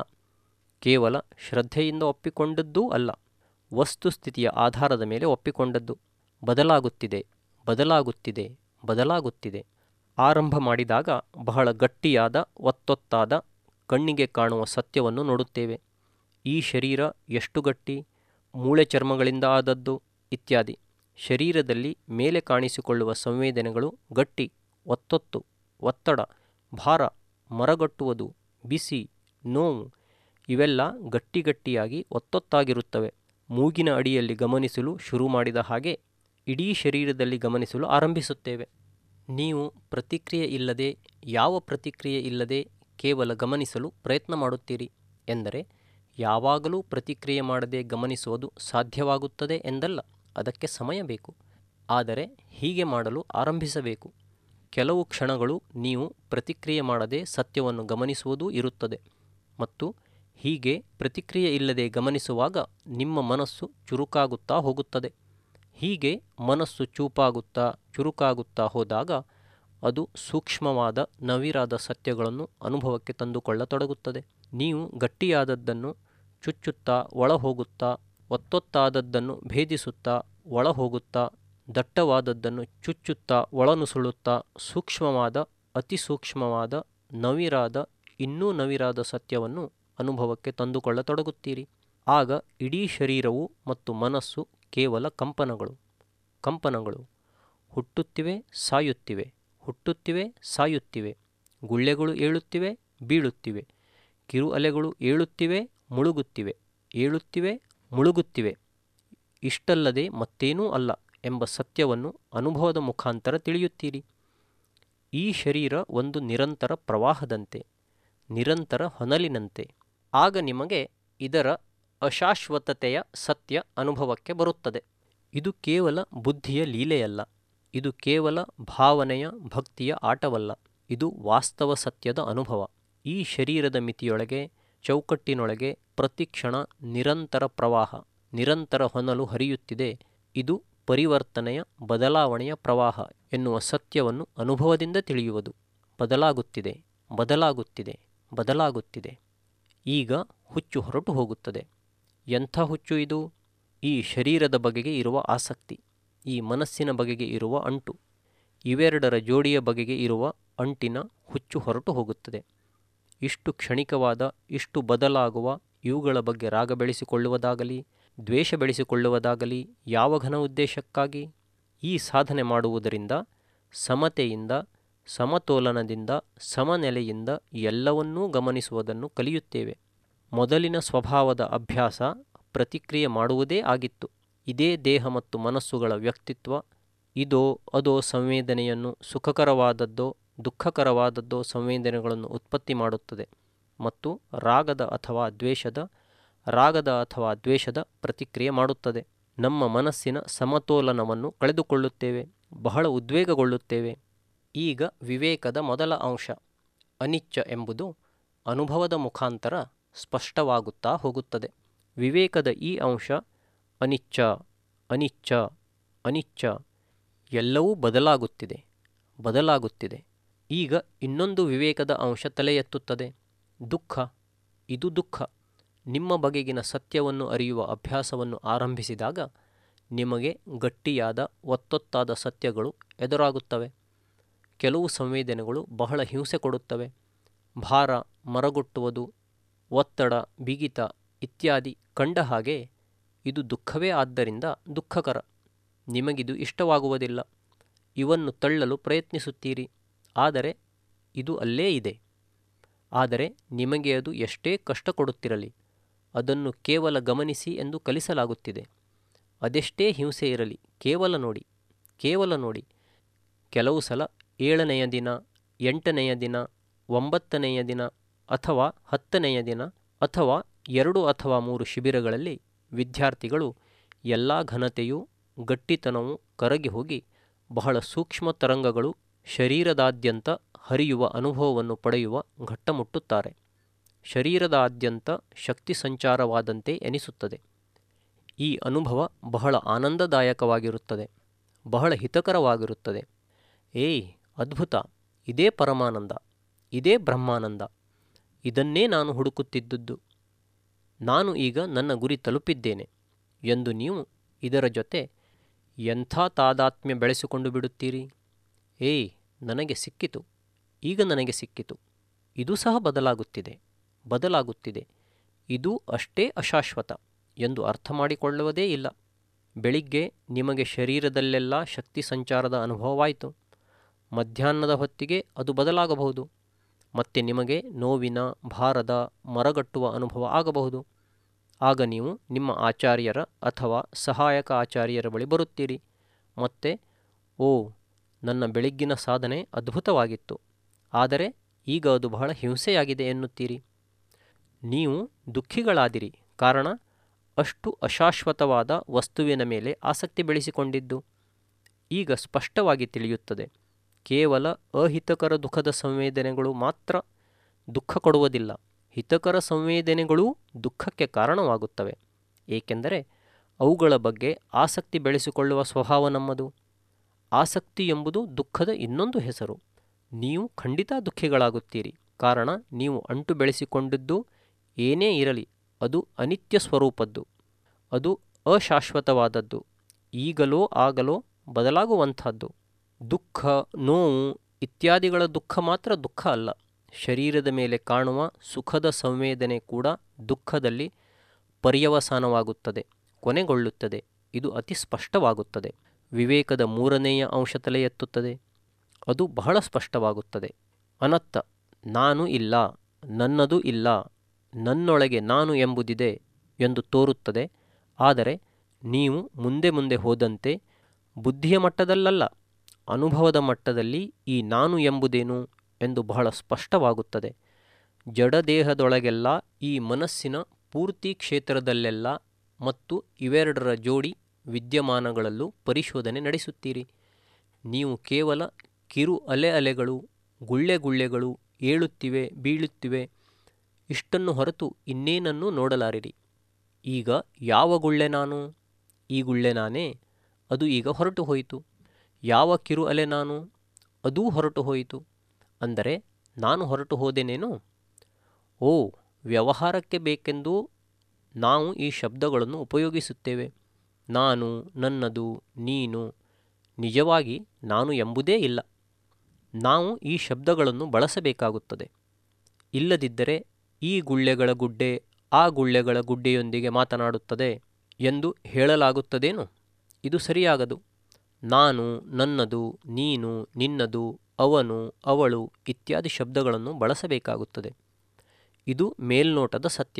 A: ಕೇವಲ ಶ್ರದ್ಧೆಯಿಂದ ಒಪ್ಪಿಕೊಂಡದ್ದೂ ಅಲ್ಲ ವಸ್ತುಸ್ಥಿತಿಯ ಆಧಾರದ ಮೇಲೆ ಒಪ್ಪಿಕೊಂಡದ್ದು ಬದಲಾಗುತ್ತಿದೆ ಬದಲಾಗುತ್ತಿದೆ ಬದಲಾಗುತ್ತಿದೆ ಆರಂಭ ಮಾಡಿದಾಗ ಬಹಳ ಗಟ್ಟಿಯಾದ ಒತ್ತೊತ್ತಾದ ಕಣ್ಣಿಗೆ ಕಾಣುವ ಸತ್ಯವನ್ನು ನೋಡುತ್ತೇವೆ ಈ ಶರೀರ ಎಷ್ಟು ಗಟ್ಟಿ ಮೂಳೆ ಚರ್ಮಗಳಿಂದ ಆದದ್ದು ಇತ್ಯಾದಿ ಶರೀರದಲ್ಲಿ ಮೇಲೆ ಕಾಣಿಸಿಕೊಳ್ಳುವ ಸಂವೇದನೆಗಳು ಗಟ್ಟಿ ಒತ್ತೊತ್ತು ಒತ್ತಡ ಭಾರ ಮರಗಟ್ಟುವುದು ಬಿಸಿ ನೋವು ಇವೆಲ್ಲ ಗಟ್ಟಿಗಟ್ಟಿಯಾಗಿ ಒತ್ತೊತ್ತಾಗಿರುತ್ತವೆ ಮೂಗಿನ ಅಡಿಯಲ್ಲಿ ಗಮನಿಸಲು ಶುರು ಮಾಡಿದ ಹಾಗೆ ಇಡೀ ಶರೀರದಲ್ಲಿ ಗಮನಿಸಲು ಆರಂಭಿಸುತ್ತೇವೆ ನೀವು ಪ್ರತಿಕ್ರಿಯೆ ಇಲ್ಲದೆ ಯಾವ ಪ್ರತಿಕ್ರಿಯೆ ಇಲ್ಲದೆ ಕೇವಲ ಗಮನಿಸಲು ಪ್ರಯತ್ನ ಮಾಡುತ್ತೀರಿ ಎಂದರೆ ಯಾವಾಗಲೂ ಪ್ರತಿಕ್ರಿಯೆ ಮಾಡದೆ ಗಮನಿಸುವುದು ಸಾಧ್ಯವಾಗುತ್ತದೆ ಎಂದಲ್ಲ ಅದಕ್ಕೆ ಸಮಯ ಬೇಕು ಆದರೆ ಹೀಗೆ ಮಾಡಲು ಆರಂಭಿಸಬೇಕು ಕೆಲವು ಕ್ಷಣಗಳು ನೀವು ಪ್ರತಿಕ್ರಿಯೆ ಮಾಡದೆ ಸತ್ಯವನ್ನು ಗಮನಿಸುವುದೂ ಇರುತ್ತದೆ ಮತ್ತು ಹೀಗೆ ಪ್ರತಿಕ್ರಿಯೆ ಇಲ್ಲದೆ ಗಮನಿಸುವಾಗ ನಿಮ್ಮ ಮನಸ್ಸು ಚುರುಕಾಗುತ್ತಾ ಹೋಗುತ್ತದೆ ಹೀಗೆ ಮನಸ್ಸು ಚೂಪಾಗುತ್ತಾ ಚುರುಕಾಗುತ್ತಾ ಹೋದಾಗ ಅದು ಸೂಕ್ಷ್ಮವಾದ ನವಿರಾದ ಸತ್ಯಗಳನ್ನು ಅನುಭವಕ್ಕೆ ತಂದುಕೊಳ್ಳತೊಡಗುತ್ತದೆ ನೀವು ಗಟ್ಟಿಯಾದದ್ದನ್ನು ಚುಚ್ಚುತ್ತಾ ಒಳ ಹೋಗುತ್ತಾ ಒತ್ತೊತ್ತಾದದ್ದನ್ನು ಭೇದಿಸುತ್ತಾ ಒಳ ಹೋಗುತ್ತಾ ದಟ್ಟವಾದದ್ದನ್ನು ಚುಚ್ಚುತ್ತಾ ಒಳನುಸುಳುತ್ತಾ ಸೂಕ್ಷ್ಮವಾದ ಅತಿ ಸೂಕ್ಷ್ಮವಾದ ನವಿರಾದ ಇನ್ನೂ ನವಿರಾದ ಸತ್ಯವನ್ನು ಅನುಭವಕ್ಕೆ ತಂದುಕೊಳ್ಳತೊಡಗುತ್ತೀರಿ ಆಗ ಇಡೀ ಶರೀರವು ಮತ್ತು ಮನಸ್ಸು ಕೇವಲ ಕಂಪನಗಳು ಕಂಪನಗಳು ಹುಟ್ಟುತ್ತಿವೆ ಸಾಯುತ್ತಿವೆ ಹುಟ್ಟುತ್ತಿವೆ ಸಾಯುತ್ತಿವೆ ಗುಳ್ಳೆಗಳು ಏಳುತ್ತಿವೆ ಬೀಳುತ್ತಿವೆ ಕಿರು ಅಲೆಗಳು ಏಳುತ್ತಿವೆ ಮುಳುಗುತ್ತಿವೆ ಏಳುತ್ತಿವೆ ಮುಳುಗುತ್ತಿವೆ ಇಷ್ಟಲ್ಲದೆ ಮತ್ತೇನೂ ಅಲ್ಲ ಎಂಬ ಸತ್ಯವನ್ನು ಅನುಭವದ ಮುಖಾಂತರ ತಿಳಿಯುತ್ತೀರಿ ಈ ಶರೀರ ಒಂದು ನಿರಂತರ ಪ್ರವಾಹದಂತೆ ನಿರಂತರ ಹೊನಲಿನಂತೆ ಆಗ ನಿಮಗೆ ಇದರ ಅಶಾಶ್ವತತೆಯ ಸತ್ಯ ಅನುಭವಕ್ಕೆ ಬರುತ್ತದೆ ಇದು ಕೇವಲ ಬುದ್ಧಿಯ ಲೀಲೆಯಲ್ಲ ಇದು ಕೇವಲ ಭಾವನೆಯ ಭಕ್ತಿಯ ಆಟವಲ್ಲ ಇದು ವಾಸ್ತವ ಸತ್ಯದ ಅನುಭವ ಈ ಶರೀರದ ಮಿತಿಯೊಳಗೆ ಚೌಕಟ್ಟಿನೊಳಗೆ ಪ್ರತಿಕ್ಷಣ ನಿರಂತರ ಪ್ರವಾಹ ನಿರಂತರ ಹೊನಲು ಹರಿಯುತ್ತಿದೆ ಇದು ಪರಿವರ್ತನೆಯ ಬದಲಾವಣೆಯ ಪ್ರವಾಹ ಎನ್ನುವ ಸತ್ಯವನ್ನು ಅನುಭವದಿಂದ ತಿಳಿಯುವುದು ಬದಲಾಗುತ್ತಿದೆ ಬದಲಾಗುತ್ತಿದೆ ಬದಲಾಗುತ್ತಿದೆ ಈಗ ಹುಚ್ಚು ಹೊರಟು ಹೋಗುತ್ತದೆ ಎಂಥ ಹುಚ್ಚು ಇದು ಈ ಶರೀರದ ಬಗೆಗೆ ಇರುವ ಆಸಕ್ತಿ ಈ ಮನಸ್ಸಿನ ಬಗೆಗೆ ಇರುವ ಅಂಟು ಇವೆರಡರ ಜೋಡಿಯ ಬಗೆಗೆ ಇರುವ ಅಂಟಿನ ಹುಚ್ಚು ಹೊರಟು ಹೋಗುತ್ತದೆ ಇಷ್ಟು ಕ್ಷಣಿಕವಾದ ಇಷ್ಟು ಬದಲಾಗುವ ಇವುಗಳ ಬಗ್ಗೆ ರಾಗ ಬೆಳೆಸಿಕೊಳ್ಳುವುದಾಗಲಿ ದ್ವೇಷ ಬೆಳೆಸಿಕೊಳ್ಳುವುದಾಗಲಿ ಯಾವ ಘನ ಉದ್ದೇಶಕ್ಕಾಗಿ ಈ ಸಾಧನೆ ಮಾಡುವುದರಿಂದ ಸಮತೆಯಿಂದ ಸಮತೋಲನದಿಂದ ಸಮನೆಲೆಯಿಂದ ಎಲ್ಲವನ್ನೂ ಗಮನಿಸುವುದನ್ನು ಕಲಿಯುತ್ತೇವೆ ಮೊದಲಿನ ಸ್ವಭಾವದ ಅಭ್ಯಾಸ ಪ್ರತಿಕ್ರಿಯೆ ಮಾಡುವುದೇ ಆಗಿತ್ತು ಇದೇ ದೇಹ ಮತ್ತು ಮನಸ್ಸುಗಳ ವ್ಯಕ್ತಿತ್ವ ಇದೋ ಅದೋ ಸಂವೇದನೆಯನ್ನು ಸುಖಕರವಾದದ್ದೋ ದುಃಖಕರವಾದದ್ದೋ ಸಂವೇದನೆಗಳನ್ನು ಉತ್ಪತ್ತಿ ಮಾಡುತ್ತದೆ ಮತ್ತು ರಾಗದ ಅಥವಾ ದ್ವೇಷದ ರಾಗದ ಅಥವಾ ದ್ವೇಷದ ಪ್ರತಿಕ್ರಿಯೆ ಮಾಡುತ್ತದೆ ನಮ್ಮ ಮನಸ್ಸಿನ ಸಮತೋಲನವನ್ನು ಕಳೆದುಕೊಳ್ಳುತ್ತೇವೆ ಬಹಳ ಉದ್ವೇಗಗೊಳ್ಳುತ್ತೇವೆ ಈಗ ವಿವೇಕದ ಮೊದಲ ಅಂಶ ಅನಿಚ್ಛ ಎಂಬುದು ಅನುಭವದ ಮುಖಾಂತರ ಸ್ಪಷ್ಟವಾಗುತ್ತಾ ಹೋಗುತ್ತದೆ ವಿವೇಕದ ಈ ಅಂಶ ಅನಿಚ್ಛ ಅನಿಚ್ಛ ಅನಿಚ್ಛ ಎಲ್ಲವೂ ಬದಲಾಗುತ್ತಿದೆ ಬದಲಾಗುತ್ತಿದೆ ಈಗ ಇನ್ನೊಂದು ವಿವೇಕದ ಅಂಶ ತಲೆ ಎತ್ತುತ್ತದೆ ದುಃಖ ಇದು ದುಃಖ ನಿಮ್ಮ ಬಗೆಗಿನ ಸತ್ಯವನ್ನು ಅರಿಯುವ ಅಭ್ಯಾಸವನ್ನು ಆರಂಭಿಸಿದಾಗ ನಿಮಗೆ ಗಟ್ಟಿಯಾದ ಒತ್ತೊತ್ತಾದ ಸತ್ಯಗಳು ಎದುರಾಗುತ್ತವೆ ಕೆಲವು ಸಂವೇದನೆಗಳು ಬಹಳ ಹಿಂಸೆ ಕೊಡುತ್ತವೆ ಭಾರ ಮರಗೊಟ್ಟುವುದು ಒತ್ತಡ ಬಿಗಿತ ಇತ್ಯಾದಿ ಕಂಡ ಹಾಗೆ ಇದು ದುಃಖವೇ ಆದ್ದರಿಂದ ದುಃಖಕರ ನಿಮಗಿದು ಇಷ್ಟವಾಗುವುದಿಲ್ಲ ಇವನ್ನು ತಳ್ಳಲು ಪ್ರಯತ್ನಿಸುತ್ತೀರಿ ಆದರೆ ಇದು ಅಲ್ಲೇ ಇದೆ ಆದರೆ ನಿಮಗೆ ಅದು ಎಷ್ಟೇ ಕಷ್ಟ ಕೊಡುತ್ತಿರಲಿ ಅದನ್ನು ಕೇವಲ ಗಮನಿಸಿ ಎಂದು ಕಲಿಸಲಾಗುತ್ತಿದೆ ಅದೆಷ್ಟೇ ಹಿಂಸೆ ಇರಲಿ ಕೇವಲ ನೋಡಿ ಕೇವಲ ನೋಡಿ ಕೆಲವು ಸಲ ಏಳನೆಯ ದಿನ ಎಂಟನೆಯ ದಿನ ಒಂಬತ್ತನೆಯ ದಿನ ಅಥವಾ ಹತ್ತನೆಯ ದಿನ ಅಥವಾ ಎರಡು ಅಥವಾ ಮೂರು ಶಿಬಿರಗಳಲ್ಲಿ ವಿದ್ಯಾರ್ಥಿಗಳು ಎಲ್ಲ ಘನತೆಯೂ ಗಟ್ಟಿತನವೂ ಕರಗಿ ಹೋಗಿ ಬಹಳ ಸೂಕ್ಷ್ಮ ತರಂಗಗಳು ಶರೀರದಾದ್ಯಂತ ಹರಿಯುವ ಅನುಭವವನ್ನು ಪಡೆಯುವ ಘಟ್ಟ ಮುಟ್ಟುತ್ತಾರೆ ಶರೀರದಾದ್ಯಂತ ಶಕ್ತಿ ಸಂಚಾರವಾದಂತೆ ಎನಿಸುತ್ತದೆ ಈ ಅನುಭವ ಬಹಳ ಆನಂದದಾಯಕವಾಗಿರುತ್ತದೆ ಬಹಳ ಹಿತಕರವಾಗಿರುತ್ತದೆ ಏಯ್ ಅದ್ಭುತ ಇದೇ ಪರಮಾನಂದ ಇದೇ ಬ್ರಹ್ಮಾನಂದ ಇದನ್ನೇ ನಾನು ಹುಡುಕುತ್ತಿದ್ದುದು ನಾನು ಈಗ ನನ್ನ ಗುರಿ ತಲುಪಿದ್ದೇನೆ ಎಂದು ನೀವು ಇದರ ಜೊತೆ ಎಂಥ ತಾದಾತ್ಮ್ಯ ಬೆಳೆಸಿಕೊಂಡು ಬಿಡುತ್ತೀರಿ ಏಯ್ ನನಗೆ ಸಿಕ್ಕಿತು ಈಗ ನನಗೆ ಸಿಕ್ಕಿತು ಇದು ಸಹ ಬದಲಾಗುತ್ತಿದೆ ಬದಲಾಗುತ್ತಿದೆ ಇದು ಅಷ್ಟೇ ಅಶಾಶ್ವತ ಎಂದು ಅರ್ಥ ಮಾಡಿಕೊಳ್ಳುವುದೇ ಇಲ್ಲ ಬೆಳಿಗ್ಗೆ ನಿಮಗೆ ಶರೀರದಲ್ಲೆಲ್ಲ ಶಕ್ತಿ ಸಂಚಾರದ ಅನುಭವವಾಯಿತು ಮಧ್ಯಾಹ್ನದ ಹೊತ್ತಿಗೆ ಅದು ಬದಲಾಗಬಹುದು ಮತ್ತೆ ನಿಮಗೆ ನೋವಿನ ಭಾರದ ಮರಗಟ್ಟುವ ಅನುಭವ ಆಗಬಹುದು ಆಗ ನೀವು ನಿಮ್ಮ ಆಚಾರ್ಯರ ಅಥವಾ ಸಹಾಯಕ ಆಚಾರ್ಯರ ಬಳಿ ಬರುತ್ತೀರಿ ಮತ್ತೆ ಓ ನನ್ನ ಬೆಳಗ್ಗಿನ ಸಾಧನೆ ಅದ್ಭುತವಾಗಿತ್ತು ಆದರೆ ಈಗ ಅದು ಬಹಳ ಹಿಂಸೆಯಾಗಿದೆ ಎನ್ನುತ್ತೀರಿ ನೀವು ದುಃಖಿಗಳಾದಿರಿ ಕಾರಣ ಅಷ್ಟು ಅಶಾಶ್ವತವಾದ ವಸ್ತುವಿನ ಮೇಲೆ ಆಸಕ್ತಿ ಬೆಳೆಸಿಕೊಂಡಿದ್ದು ಈಗ ಸ್ಪಷ್ಟವಾಗಿ ತಿಳಿಯುತ್ತದೆ ಕೇವಲ ಅಹಿತಕರ ದುಃಖದ ಸಂವೇದನೆಗಳು ಮಾತ್ರ ದುಃಖ ಕೊಡುವುದಿಲ್ಲ ಹಿತಕರ ಸಂವೇದನೆಗಳೂ ದುಃಖಕ್ಕೆ ಕಾರಣವಾಗುತ್ತವೆ ಏಕೆಂದರೆ ಅವುಗಳ ಬಗ್ಗೆ ಆಸಕ್ತಿ ಬೆಳೆಸಿಕೊಳ್ಳುವ ಸ್ವಭಾವ ನಮ್ಮದು ಆಸಕ್ತಿ ಎಂಬುದು ದುಃಖದ ಇನ್ನೊಂದು ಹೆಸರು ನೀವು ಖಂಡಿತ ದುಃಖಿಗಳಾಗುತ್ತೀರಿ ಕಾರಣ ನೀವು ಅಂಟು ಬೆಳೆಸಿಕೊಂಡಿದ್ದು ಏನೇ ಇರಲಿ ಅದು ಅನಿತ್ಯ ಸ್ವರೂಪದ್ದು ಅದು ಅಶಾಶ್ವತವಾದದ್ದು ಈಗಲೋ ಆಗಲೋ ಬದಲಾಗುವಂಥದ್ದು ದುಃಖ ನೋವು ಇತ್ಯಾದಿಗಳ ದುಃಖ ಮಾತ್ರ ದುಃಖ ಅಲ್ಲ ಶರೀರದ ಮೇಲೆ ಕಾಣುವ ಸುಖದ ಸಂವೇದನೆ ಕೂಡ ದುಃಖದಲ್ಲಿ ಪರ್ಯವಸಾನವಾಗುತ್ತದೆ ಕೊನೆಗೊಳ್ಳುತ್ತದೆ ಇದು ಅತಿ ಸ್ಪಷ್ಟವಾಗುತ್ತದೆ ವಿವೇಕದ ಮೂರನೆಯ ಅಂಶ ತಲೆ ಎತ್ತುತ್ತದೆ ಅದು ಬಹಳ ಸ್ಪಷ್ಟವಾಗುತ್ತದೆ ಅನತ್ತ ನಾನು ಇಲ್ಲ ನನ್ನದು ಇಲ್ಲ ನನ್ನೊಳಗೆ ನಾನು ಎಂಬುದಿದೆ ಎಂದು ತೋರುತ್ತದೆ ಆದರೆ ನೀವು ಮುಂದೆ ಮುಂದೆ ಹೋದಂತೆ ಬುದ್ಧಿಯ ಮಟ್ಟದಲ್ಲಲ್ಲ ಅನುಭವದ ಮಟ್ಟದಲ್ಲಿ ಈ ನಾನು ಎಂಬುದೇನು ಎಂದು ಬಹಳ ಸ್ಪಷ್ಟವಾಗುತ್ತದೆ ಜಡದೇಹದೊಳಗೆಲ್ಲ ಈ ಮನಸ್ಸಿನ ಪೂರ್ತಿ ಕ್ಷೇತ್ರದಲ್ಲೆಲ್ಲ ಮತ್ತು ಇವೆರಡರ ಜೋಡಿ ವಿದ್ಯಮಾನಗಳಲ್ಲೂ ಪರಿಶೋಧನೆ ನಡೆಸುತ್ತೀರಿ ನೀವು ಕೇವಲ ಕಿರು ಅಲೆ ಅಲೆಗಳು ಗುಳ್ಳೆ ಗುಳ್ಳೆಗಳು ಏಳುತ್ತಿವೆ ಬೀಳುತ್ತಿವೆ ಇಷ್ಟನ್ನು ಹೊರತು ಇನ್ನೇನನ್ನೂ ನೋಡಲಾರಿರಿ ಈಗ ಯಾವ ಗುಳ್ಳೆ ನಾನು ಈ ಗುಳ್ಳೆ ನಾನೇ ಅದು ಈಗ ಹೊರಟು ಹೋಯಿತು ಯಾವ ಕಿರು ಅಲೆ ನಾನು ಅದೂ ಹೊರಟು ಹೋಯಿತು ಅಂದರೆ ನಾನು ಹೊರಟು ಹೋದೆನೇನು ಓ ವ್ಯವಹಾರಕ್ಕೆ ಬೇಕೆಂದು ನಾವು ಈ ಶಬ್ದಗಳನ್ನು ಉಪಯೋಗಿಸುತ್ತೇವೆ ನಾನು ನನ್ನದು ನೀನು ನಿಜವಾಗಿ ನಾನು ಎಂಬುದೇ ಇಲ್ಲ ನಾವು ಈ ಶಬ್ದಗಳನ್ನು ಬಳಸಬೇಕಾಗುತ್ತದೆ ಇಲ್ಲದಿದ್ದರೆ ಈ ಗುಳ್ಳೆಗಳ ಗುಡ್ಡೆ ಆ ಗುಳ್ಳೆಗಳ ಗುಡ್ಡೆಯೊಂದಿಗೆ ಮಾತನಾಡುತ್ತದೆ ಎಂದು ಹೇಳಲಾಗುತ್ತದೇನು ಇದು ಸರಿಯಾಗದು ನಾನು ನನ್ನದು ನೀನು ನಿನ್ನದು ಅವನು ಅವಳು ಇತ್ಯಾದಿ ಶಬ್ದಗಳನ್ನು ಬಳಸಬೇಕಾಗುತ್ತದೆ ಇದು ಮೇಲ್ನೋಟದ ಸತ್ಯ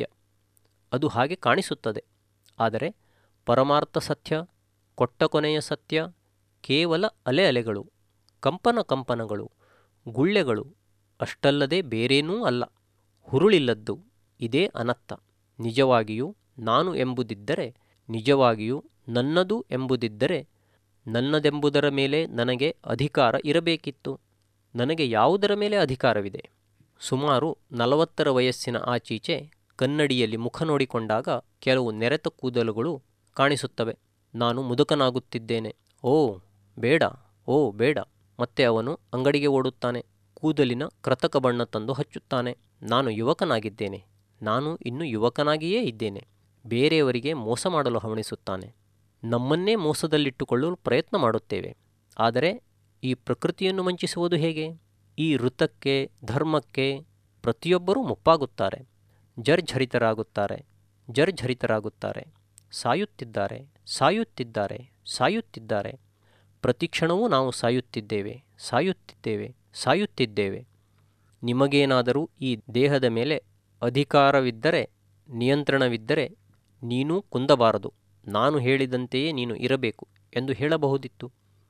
A: ಅದು ಹಾಗೆ ಕಾಣಿಸುತ್ತದೆ ಆದರೆ ಪರಮಾರ್ಥ ಸತ್ಯ ಕೊಟ್ಟ ಕೊನೆಯ ಸತ್ಯ ಕೇವಲ ಅಲೆ ಅಲೆಗಳು ಕಂಪನ ಕಂಪನಗಳು ಗುಳ್ಳೆಗಳು ಅಷ್ಟಲ್ಲದೆ ಬೇರೇನೂ ಅಲ್ಲ ಹುರುಳಿಲ್ಲದ್ದು ಇದೇ ಅನತ್ತ ನಿಜವಾಗಿಯೂ ನಾನು ಎಂಬುದಿದ್ದರೆ ನಿಜವಾಗಿಯೂ ನನ್ನದು ಎಂಬುದಿದ್ದರೆ ನನ್ನದೆಂಬುದರ ಮೇಲೆ ನನಗೆ ಅಧಿಕಾರ ಇರಬೇಕಿತ್ತು ನನಗೆ ಯಾವುದರ ಮೇಲೆ ಅಧಿಕಾರವಿದೆ ಸುಮಾರು ನಲವತ್ತರ ವಯಸ್ಸಿನ ಆಚೀಚೆ ಕನ್ನಡಿಯಲ್ಲಿ ಮುಖ ನೋಡಿಕೊಂಡಾಗ ಕೆಲವು ನೆರೆತ ಕೂದಲುಗಳು ಕಾಣಿಸುತ್ತವೆ ನಾನು ಮುದುಕನಾಗುತ್ತಿದ್ದೇನೆ ಓ ಬೇಡ ಓ ಬೇಡ ಮತ್ತೆ ಅವನು ಅಂಗಡಿಗೆ ಓಡುತ್ತಾನೆ ಕೂದಲಿನ ಕೃತಕ ಬಣ್ಣ ತಂದು ಹಚ್ಚುತ್ತಾನೆ ನಾನು ಯುವಕನಾಗಿದ್ದೇನೆ ನಾನು ಇನ್ನು ಯುವಕನಾಗಿಯೇ ಇದ್ದೇನೆ ಬೇರೆಯವರಿಗೆ ಮೋಸ ಮಾಡಲು ಹವಣಿಸುತ್ತಾನೆ ನಮ್ಮನ್ನೇ ಮೋಸದಲ್ಲಿಟ್ಟುಕೊಳ್ಳಲು ಪ್ರಯತ್ನ ಮಾಡುತ್ತೇವೆ ಆದರೆ ಈ ಪ್ರಕೃತಿಯನ್ನು ವಂಚಿಸುವುದು ಹೇಗೆ ಈ ಋತಕ್ಕೆ ಧರ್ಮಕ್ಕೆ ಪ್ರತಿಯೊಬ್ಬರೂ ಮುಪ್ಪಾಗುತ್ತಾರೆ ಜರ್ಝರಿತರಾಗುತ್ತಾರೆ ಜರ್ಝರಿತರಾಗುತ್ತಾರೆ ಸಾಯುತ್ತಿದ್ದಾರೆ ಸಾಯುತ್ತಿದ್ದಾರೆ ಸಾಯುತ್ತಿದ್ದಾರೆ ಪ್ರತಿಕ್ಷಣವೂ ನಾವು ಸಾಯುತ್ತಿದ್ದೇವೆ ಸಾಯುತ್ತಿದ್ದೇವೆ ಸಾಯುತ್ತಿದ್ದೇವೆ ನಿಮಗೇನಾದರೂ ಈ ದೇಹದ ಮೇಲೆ ಅಧಿಕಾರವಿದ್ದರೆ ನಿಯಂತ್ರಣವಿದ್ದರೆ ನೀನೂ ಕುಂದಬಾರದು ನಾನು ಹೇಳಿದಂತೆಯೇ ನೀನು ಇರಬೇಕು ಎಂದು ಹೇಳಬಹುದಿತ್ತು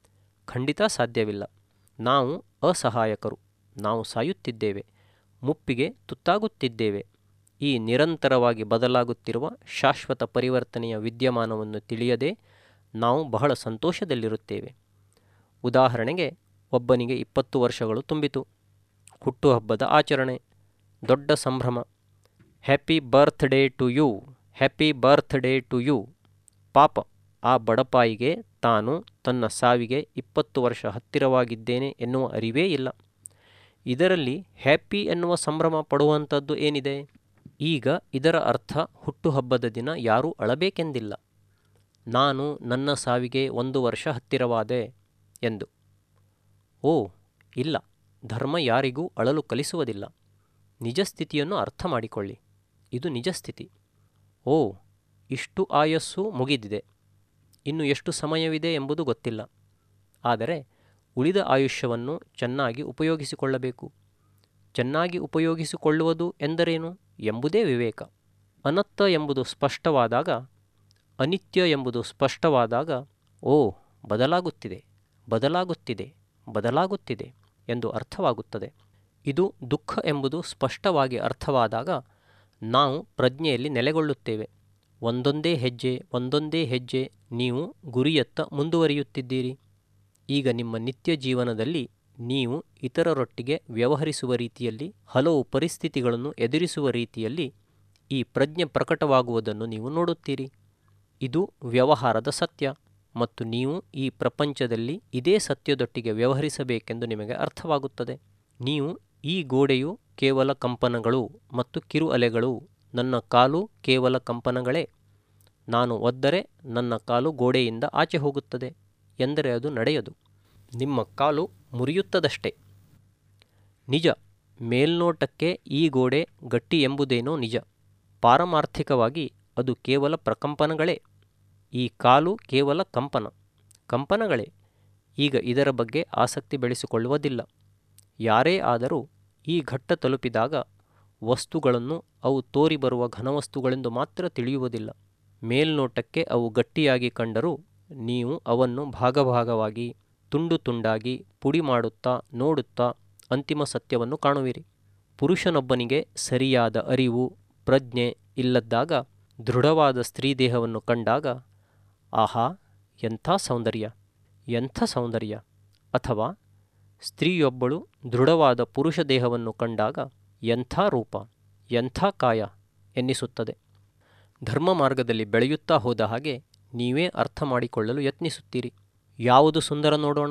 A: ಖಂಡಿತ ಸಾಧ್ಯವಿಲ್ಲ ನಾವು ಅಸಹಾಯಕರು ನಾವು ಸಾಯುತ್ತಿದ್ದೇವೆ ಮುಪ್ಪಿಗೆ ತುತ್ತಾಗುತ್ತಿದ್ದೇವೆ ಈ ನಿರಂತರವಾಗಿ ಬದಲಾಗುತ್ತಿರುವ ಶಾಶ್ವತ ಪರಿವರ್ತನೆಯ ವಿದ್ಯಮಾನವನ್ನು ತಿಳಿಯದೆ ನಾವು ಬಹಳ ಸಂತೋಷದಲ್ಲಿರುತ್ತೇವೆ ಉದಾಹರಣೆಗೆ ಒಬ್ಬನಿಗೆ ಇಪ್ಪತ್ತು ವರ್ಷಗಳು ತುಂಬಿತು ಹುಟ್ಟುಹಬ್ಬದ ಆಚರಣೆ ದೊಡ್ಡ ಸಂಭ್ರಮ happy birthday to you happy birthday to you ಪಾಪ ಆ ಬಡಪಾಯಿಗೆ ತಾನು ತನ್ನ ಸಾವಿಗೆ ಇಪ್ಪತ್ತು ವರ್ಷ ಹತ್ತಿರವಾಗಿದ್ದೇನೆ ಎನ್ನುವ ಅರಿವೇ ಇಲ್ಲ ಇದರಲ್ಲಿ ಹ್ಯಾಪಿ ಎನ್ನುವ ಸಂಭ್ರಮ ಪಡುವಂಥದ್ದು ಏನಿದೆ ಈಗ ಇದರ ಅರ್ಥ ಹುಟ್ಟುಹಬ್ಬದ ದಿನ ಯಾರೂ ಅಳಬೇಕೆಂದಿಲ್ಲ ನಾನು ನನ್ನ ಸಾವಿಗೆ ಒಂದು ವರ್ಷ ಹತ್ತಿರವಾದೆ ಎಂದು ಓ ಇಲ್ಲ ಧರ್ಮ ಯಾರಿಗೂ ಅಳಲು ಕಲಿಸುವುದಿಲ್ಲ ನಿಜ ಸ್ಥಿತಿಯನ್ನು ಅರ್ಥ ಮಾಡಿಕೊಳ್ಳಿ ಇದು ನಿಜ ಸ್ಥಿತಿ ಓ ಇಷ್ಟು ಆಯಸ್ಸು ಮುಗಿದಿದೆ ಇನ್ನು ಎಷ್ಟು ಸಮಯವಿದೆ ಎಂಬುದು ಗೊತ್ತಿಲ್ಲ ಆದರೆ ಉಳಿದ ಆಯುಷ್ಯವನ್ನು ಚೆನ್ನಾಗಿ ಉಪಯೋಗಿಸಿಕೊಳ್ಳಬೇಕು ಚೆನ್ನಾಗಿ ಉಪಯೋಗಿಸಿಕೊಳ್ಳುವುದು ಎಂದರೇನು ಎಂಬುದೇ ವಿವೇಕ ಅನತ್ತ ಎಂಬುದು ಸ್ಪಷ್ಟವಾದಾಗ ಅನಿತ್ಯ ಎಂಬುದು ಸ್ಪಷ್ಟವಾದಾಗ ಓ ಬದಲಾಗುತ್ತಿದೆ ಬದಲಾಗುತ್ತಿದೆ ಬದಲಾಗುತ್ತಿದೆ ಎಂದು ಅರ್ಥವಾಗುತ್ತದೆ ಇದು ದುಃಖ ಎಂಬುದು ಸ್ಪಷ್ಟವಾಗಿ ಅರ್ಥವಾದಾಗ ನಾವು ಪ್ರಜ್ಞೆಯಲ್ಲಿ ನೆಲೆಗೊಳ್ಳುತ್ತೇವೆ ಒಂದೊಂದೇ ಹೆಜ್ಜೆ ಒಂದೊಂದೇ ಹೆಜ್ಜೆ ನೀವು ಗುರಿಯತ್ತ ಮುಂದುವರಿಯುತ್ತಿದ್ದೀರಿ ಈಗ ನಿಮ್ಮ ನಿತ್ಯ ಜೀವನದಲ್ಲಿ ನೀವು ಇತರರೊಟ್ಟಿಗೆ ವ್ಯವಹರಿಸುವ ರೀತಿಯಲ್ಲಿ ಹಲವು ಪರಿಸ್ಥಿತಿಗಳನ್ನು ಎದುರಿಸುವ ರೀತಿಯಲ್ಲಿ ಈ ಪ್ರಜ್ಞೆ ಪ್ರಕಟವಾಗುವುದನ್ನು ನೀವು ನೋಡುತ್ತೀರಿ ಇದು ವ್ಯವಹಾರದ ಸತ್ಯ ಮತ್ತು ನೀವು ಈ ಪ್ರಪಂಚದಲ್ಲಿ ಇದೇ ಸತ್ಯದೊಟ್ಟಿಗೆ ವ್ಯವಹರಿಸಬೇಕೆಂದು ನಿಮಗೆ ಅರ್ಥವಾಗುತ್ತದೆ ನೀವು ಈ ಗೋಡೆಯು ಕೇವಲ ಕಂಪನಗಳು ಮತ್ತು ಕಿರು ಅಲೆಗಳು ನನ್ನ ಕಾಲು ಕೇವಲ ಕಂಪನಗಳೇ ನಾನು ಒದ್ದರೆ ನನ್ನ ಕಾಲು ಗೋಡೆಯಿಂದ ಆಚೆ ಹೋಗುತ್ತದೆ ಎಂದರೆ ಅದು ನಡೆಯದು ನಿಮ್ಮ ಕಾಲು ಮುರಿಯುತ್ತದಷ್ಟೇ ನಿಜ ಮೇಲ್ನೋಟಕ್ಕೆ ಈ ಗೋಡೆ ಗಟ್ಟಿ ಎಂಬುದೇನೋ ನಿಜ ಪಾರಮಾರ್ಥಿಕವಾಗಿ ಅದು ಕೇವಲ ಪ್ರಕಂಪನಗಳೇ ಈ ಕಾಲು ಕೇವಲ ಕಂಪನ ಕಂಪನಗಳೇ ಈಗ ಇದರ ಬಗ್ಗೆ ಆಸಕ್ತಿ ಬೆಳೆಸಿಕೊಳ್ಳುವುದಿಲ್ಲ ಯಾರೇ ಆದರೂ ಈ ಘಟ್ಟ ತಲುಪಿದಾಗ ವಸ್ತುಗಳನ್ನು ಅವು ತೋರಿ ಬರುವ ಘನವಸ್ತುಗಳೆಂದು ಮಾತ್ರ ತಿಳಿಯುವುದಿಲ್ಲ ಮೇಲ್ನೋಟಕ್ಕೆ ಅವು ಗಟ್ಟಿಯಾಗಿ ಕಂಡರೂ ನೀವು ಅವನ್ನು ಭಾಗಭಾಗವಾಗಿ ತುಂಡು ತುಂಡಾಗಿ ಪುಡಿ ಮಾಡುತ್ತಾ ನೋಡುತ್ತಾ ಅಂತಿಮ ಸತ್ಯವನ್ನು ಕಾಣುವಿರಿ ಪುರುಷನೊಬ್ಬನಿಗೆ ಸರಿಯಾದ ಅರಿವು ಪ್ರಜ್ಞೆ ಇಲ್ಲದ್ದಾಗ ದೃಢವಾದ ಸ್ತ್ರೀದೇಹವನ್ನು ಕಂಡಾಗ ಆಹಾ ಎಂಥ ಸೌಂದರ್ಯ ಎಂಥ ಸೌಂದರ್ಯ ಅಥವಾ ಸ್ತ್ರೀಯೊಬ್ಬಳು ದೃಢವಾದ ಪುರುಷ ದೇಹವನ್ನು ಕಂಡಾಗ ಎಂಥ ರೂಪ ಎಂಥ ಕಾಯ ಎನ್ನಿಸುತ್ತದೆ ಧರ್ಮ ಮಾರ್ಗದಲ್ಲಿ ಬೆಳೆಯುತ್ತಾ ಹೋದ ಹಾಗೆ ನೀವೇ ಅರ್ಥ ಮಾಡಿಕೊಳ್ಳಲು ಯತ್ನಿಸುತ್ತೀರಿ ಯಾವುದು ಸುಂದರ ನೋಡೋಣ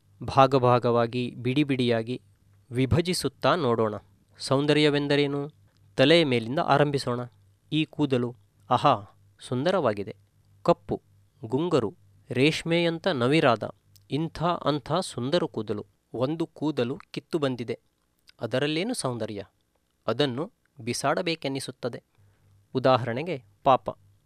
A: ಭಾಗಭಾಗವಾಗಿ ಬಿಡಿ ಬಿಡಿಯಾಗಿ ವಿಭಜಿಸುತ್ತಾ ನೋಡೋಣ ಸೌಂದರ್ಯವೆಂದರೇನು ತಲೆಯ ಮೇಲಿಂದ ಆರಂಭಿಸೋಣ ಈ ಕೂದಲು ಆಹಾ ಸುಂದರವಾಗಿದೆ ಕಪ್ಪು ಗುಂಗರು ರೇಷ್ಮೆಯಂಥ ನವಿರಾದ ಇಂಥ ಅಂಥ ಸುಂದರ ಕೂದಲು ಒಂದು ಕೂದಲು ಕಿತ್ತು ಬಂದಿದೆ ಅದರಲ್ಲೇನು ಸೌಂದರ್ಯ ಅದನ್ನು ಬಿಸಾಡಬೇಕೆನ್ನಿಸುತ್ತದೆ ಉದಾಹರಣೆಗೆ ಪಾಪ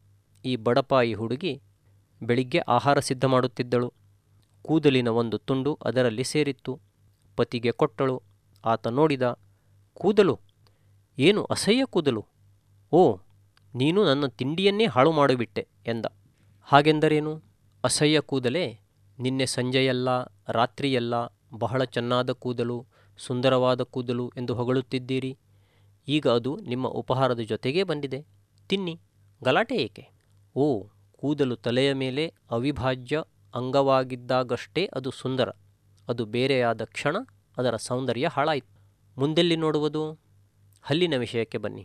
A: ಈ ಬಡಪಾಯಿ ಹುಡುಗಿ ಬೆಳಿಗ್ಗೆ ಆಹಾರ ಸಿದ್ಧ ಮಾಡುತ್ತಿದ್ದಳು ಕೂದಲಿನ ಒಂದು ತುಂಡು ಅದರಲ್ಲಿ ಸೇರಿತ್ತು ಪತಿಗೆ ಕೊಟ್ಟಳು ಆತ ನೋಡಿದ ಕೂದಲು ಏನು ಅಸಹ್ಯ ಕೂದಲು ಓ ನೀನು ನನ್ನ ತಿಂಡಿಯನ್ನೇ ಹಾಳು ಮಾಡಿಬಿಟ್ಟೆ ಎಂದ ಹಾಗೆಂದರೇನು ಅಸಹ್ಯ ಕೂದಲೇ ನಿನ್ನೆ ಸಂಜೆಯಲ್ಲ ರಾತ್ರಿಯಲ್ಲ ಬಹಳ ಚೆನ್ನಾದ ಕೂದಲು ಸುಂದರವಾದ ಕೂದಲು ಎಂದು ಹೊಗಳುತ್ತಿದ್ದೀರಿ ಈಗ ಅದು ನಿಮ್ಮ ಉಪಹಾರದ ಜೊತೆಗೇ ಬಂದಿದೆ ತಿನ್ನಿ ಗಲಾಟೆ ಏಕೆ ಓ ಕೂದಲು ತಲೆಯ ಮೇಲೆ ಅವಿಭಾಜ್ಯ ಅಂಗವಾಗಿದ್ದಾಗಷ್ಟೇ ಅದು ಸುಂದರ ಅದು ಬೇರೆಯಾದ ಕ್ಷಣ ಅದರ ಸೌಂದರ್ಯ ಹಾಳಾಯಿತು ಮುಂದೆಲ್ಲಿ ನೋಡುವುದು ಹಲ್ಲಿನ ವಿಷಯಕ್ಕೆ ಬನ್ನಿ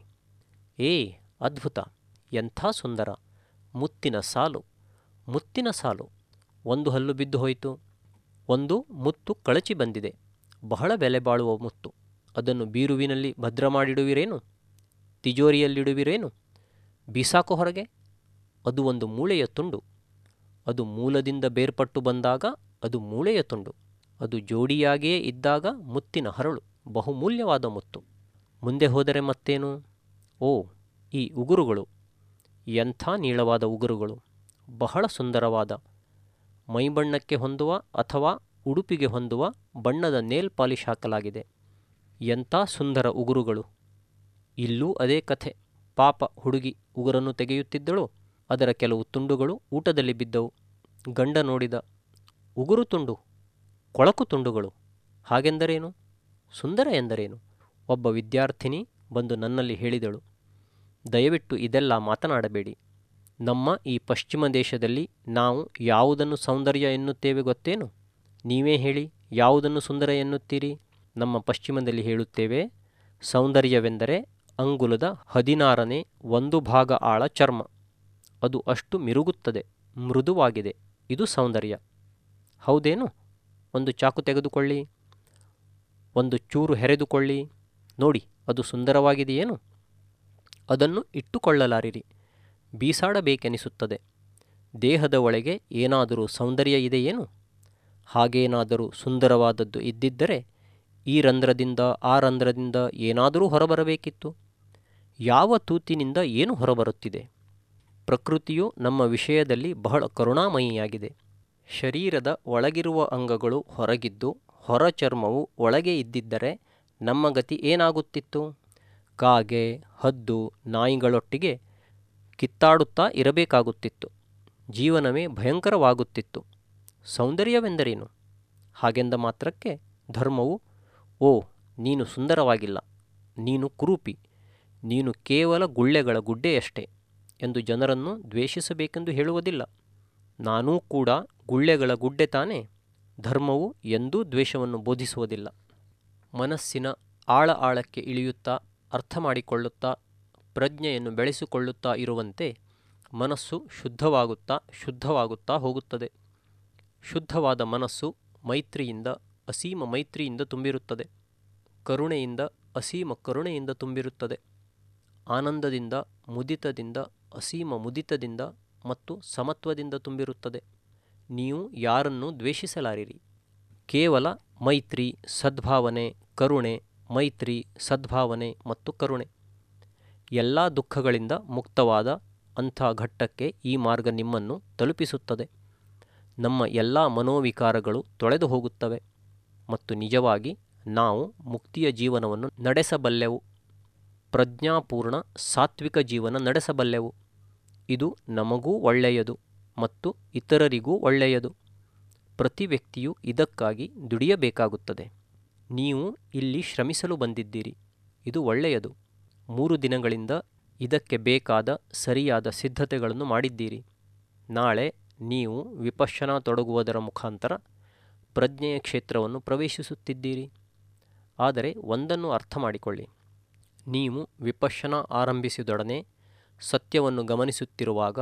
A: ಏ ಅದ್ಭುತ ಎಂಥ ಸುಂದರ ಮುತ್ತಿನ ಸಾಲು ಮುತ್ತಿನ ಸಾಲು ಒಂದು ಹಲ್ಲು ಬಿದ್ದು ಹೋಯಿತು ಒಂದು ಮುತ್ತು ಕಳಚಿ ಬಂದಿದೆ ಬಹಳ ಬೆಲೆ ಬಾಳುವ ಮುತ್ತು ಅದನ್ನು ಬೀರುವಿನಲ್ಲಿ ಭದ್ರ ಮಾಡಿಡುವಿರೇನು ತಿಜೋರಿಯಲ್ಲಿಡುವಿರೇನು ಬೀಸಾಕೋ ಹೊರಗೆ ಅದು ಒಂದು ಮೂಳೆಯ ತುಂಡು ಅದು ಮೂಲದಿಂದ ಬೇರ್ಪಟ್ಟು ಬಂದಾಗ ಅದು ಮೂಳೆಯ ತುಂಡು ಅದು ಜೋಡಿಯಾಗಿಯೇ ಇದ್ದಾಗ ಮುತ್ತಿನ ಹರಳು ಬಹುಮೂಲ್ಯವಾದ ಮುತ್ತು ಮುಂದೆ ಹೋದರೆ ಮತ್ತೇನು ಓ ಈ ಉಗುರುಗಳು ಎಂಥ ನೀಳವಾದ ಉಗುರುಗಳು ಬಹಳ ಸುಂದರವಾದ ಮೈಬಣ್ಣಕ್ಕೆ ಹೊಂದುವ ಅಥವಾ ಉಡುಪಿಗೆ ಹೊಂದುವ ಬಣ್ಣದ ನೇಲ್ ಪಾಲಿಶ್ ಹಾಕಲಾಗಿದೆ ಎಂಥ ಸುಂದರ ಉಗುರುಗಳು ಇಲ್ಲೂ ಅದೇ ಕಥೆ ಪಾಪ ಹುಡುಗಿ ಉಗುರನ್ನು ತೆಗೆಯುತ್ತಿದ್ದಳು ಅದರ ಕೆಲವು ತುಂಡುಗಳು ಊಟದಲ್ಲಿ ಬಿದ್ದವು ಗಂಡ ನೋಡಿದ ಉಗುರು ತುಂಡು ಕೊಳಕು ತುಂಡುಗಳು ಹಾಗೆಂದರೇನು ಸುಂದರ ಎಂದರೇನು ಒಬ್ಬ ವಿದ್ಯಾರ್ಥಿನಿ ಬಂದು ನನ್ನಲ್ಲಿ ಹೇಳಿದಳು ದಯವಿಟ್ಟು ಇದೆಲ್ಲ ಮಾತನಾಡಬೇಡಿ ನಮ್ಮ ಈ ಪಶ್ಚಿಮ ದೇಶದಲ್ಲಿ ನಾವು ಯಾವುದನ್ನು ಸೌಂದರ್ಯ ಎನ್ನುತ್ತೇವೆ ಗೊತ್ತೇನು ನೀವೇ ಹೇಳಿ ಯಾವುದನ್ನು ಸುಂದರ ಎನ್ನುತ್ತೀರಿ ನಮ್ಮ ಪಶ್ಚಿಮದಲ್ಲಿ ಹೇಳುತ್ತೇವೆ ಸೌಂದರ್ಯವೆಂದರೆ ಅಂಗುಲದ ಹದಿನಾರನೇ ಒಂದು ಭಾಗ ಆಳ ಚರ್ಮ ಅದು ಅಷ್ಟು ಮಿರುಗುತ್ತದೆ ಮೃದುವಾಗಿದೆ ಇದು ಸೌಂದರ್ಯ ಹೌದೇನು ಒಂದು ಚಾಕು ತೆಗೆದುಕೊಳ್ಳಿ ಒಂದು ಚೂರು ಹೆರೆದುಕೊಳ್ಳಿ ನೋಡಿ ಅದು ಸುಂದರವಾಗಿದೆಯೇನು ಅದನ್ನು ಇಟ್ಟುಕೊಳ್ಳಲಾರಿರಿ ಬೀಸಾಡಬೇಕೆನಿಸುತ್ತದೆ ದೇಹದ ಒಳಗೆ ಏನಾದರೂ ಸೌಂದರ್ಯ ಇದೆಯೇನು ಹಾಗೇನಾದರೂ ಸುಂದರವಾದದ್ದು ಇದ್ದಿದ್ದರೆ ಈ ರಂಧ್ರದಿಂದ ಆ ರಂಧ್ರದಿಂದ ಏನಾದರೂ ಹೊರಬರಬೇಕಿತ್ತು ಯಾವ ತೂತಿನಿಂದ ಏನು ಹೊರಬರುತ್ತಿದೆ ಪ್ರಕೃತಿಯು ನಮ್ಮ ವಿಷಯದಲ್ಲಿ ಬಹಳ ಕರುಣಾಮಯಿಯಾಗಿದೆ ಶರೀರದ ಒಳಗಿರುವ ಅಂಗಗಳು ಹೊರಗಿದ್ದು ಹೊರ ಚರ್ಮವು ಒಳಗೆ ಇದ್ದಿದ್ದರೆ ನಮ್ಮ ಗತಿ ಏನಾಗುತ್ತಿತ್ತು ಕಾಗೆ ಹದ್ದು ನಾಯಿಗಳೊಟ್ಟಿಗೆ ಕಿತ್ತಾಡುತ್ತಾ ಇರಬೇಕಾಗುತ್ತಿತ್ತು ಜೀವನವೇ ಭಯಂಕರವಾಗುತ್ತಿತ್ತು ಸೌಂದರ್ಯವೆಂದರೇನು ಹಾಗೆಂದ ಮಾತ್ರಕ್ಕೆ ಧರ್ಮವು ಓ ನೀನು ಸುಂದರವಾಗಿಲ್ಲ ನೀನು ಕುರೂಪಿ ನೀನು ಕೇವಲ ಗುಳ್ಳೆಗಳ ಗುಡ್ಡೆಯಷ್ಟೇ ಎಂದು ಜನರನ್ನು ದ್ವೇಷಿಸಬೇಕೆಂದು ಹೇಳುವುದಿಲ್ಲ ನಾನೂ ಕೂಡ ಗುಳ್ಳೆಗಳ ಗುಡ್ಡೆ ತಾನೇ ಧರ್ಮವು ಎಂದೂ ದ್ವೇಷವನ್ನು ಬೋಧಿಸುವುದಿಲ್ಲ ಮನಸ್ಸಿನ ಆಳ ಆಳಕ್ಕೆ ಇಳಿಯುತ್ತಾ ಅರ್ಥ ಮಾಡಿಕೊಳ್ಳುತ್ತಾ ಪ್ರಜ್ಞೆಯನ್ನು ಬೆಳೆಸಿಕೊಳ್ಳುತ್ತಾ ಇರುವಂತೆ ಮನಸ್ಸು ಶುದ್ಧವಾಗುತ್ತಾ ಶುದ್ಧವಾಗುತ್ತಾ ಹೋಗುತ್ತದೆ ಶುದ್ಧವಾದ ಮನಸ್ಸು ಮೈತ್ರಿಯಿಂದ ಅಸೀಮ ಮೈತ್ರಿಯಿಂದ ತುಂಬಿರುತ್ತದೆ ಕರುಣೆಯಿಂದ ಅಸೀಮ ಕರುಣೆಯಿಂದ ತುಂಬಿರುತ್ತದೆ ಆನಂದದಿಂದ ಮುದಿತದಿಂದ ಅಸೀಮ ಮುದಿತದಿಂದ ಮತ್ತು ಸಮತ್ವದಿಂದ ತುಂಬಿರುತ್ತದೆ ನೀವು ಯಾರನ್ನೂ ದ್ವೇಷಿಸಲಾರಿರಿ ಕೇವಲ ಮೈತ್ರಿ ಸದ್ಭಾವನೆ ಕರುಣೆ ಮೈತ್ರಿ ಸದ್ಭಾವನೆ ಮತ್ತು ಕರುಣೆ ಎಲ್ಲ ದುಃಖಗಳಿಂದ ಮುಕ್ತವಾದ ಅಂಥ ಘಟ್ಟಕ್ಕೆ ಈ ಮಾರ್ಗ ನಿಮ್ಮನ್ನು ತಲುಪಿಸುತ್ತದೆ ನಮ್ಮ ಎಲ್ಲ ಮನೋವಿಕಾರಗಳು ತೊಳೆದು ಹೋಗುತ್ತವೆ ಮತ್ತು ನಿಜವಾಗಿ ನಾವು ಮುಕ್ತಿಯ ಜೀವನವನ್ನು ನಡೆಸಬಲ್ಲೆವು ಪ್ರಜ್ಞಾಪೂರ್ಣ ಸಾತ್ವಿಕ ಜೀವನ ನಡೆಸಬಲ್ಲೆವು ಇದು ನಮಗೂ ಒಳ್ಳೆಯದು ಮತ್ತು ಇತರರಿಗೂ ಒಳ್ಳೆಯದು ಪ್ರತಿ ವ್ಯಕ್ತಿಯು ಇದಕ್ಕಾಗಿ ದುಡಿಯಬೇಕಾಗುತ್ತದೆ ನೀವು ಇಲ್ಲಿ ಶ್ರಮಿಸಲು ಬಂದಿದ್ದೀರಿ ಇದು ಒಳ್ಳೆಯದು ಮೂರು ದಿನಗಳಿಂದ ಇದಕ್ಕೆ ಬೇಕಾದ ಸರಿಯಾದ ಸಿದ್ಧತೆಗಳನ್ನು ಮಾಡಿದ್ದೀರಿ ನಾಳೆ ನೀವು ವಿಪಶ್ಯನ ತೊಡಗುವುದರ ಮುಖಾಂತರ ಪ್ರಜ್ಞೆಯ ಕ್ಷೇತ್ರವನ್ನು ಪ್ರವೇಶಿಸುತ್ತಿದ್ದೀರಿ ಆದರೆ ಒಂದನ್ನು ಅರ್ಥ ಮಾಡಿಕೊಳ್ಳಿ ನೀವು ವಿಪಶ್ಯನ ಆರಂಭಿಸಿದೊಡನೆ ಸತ್ಯವನ್ನು ಗಮನಿಸುತ್ತಿರುವಾಗ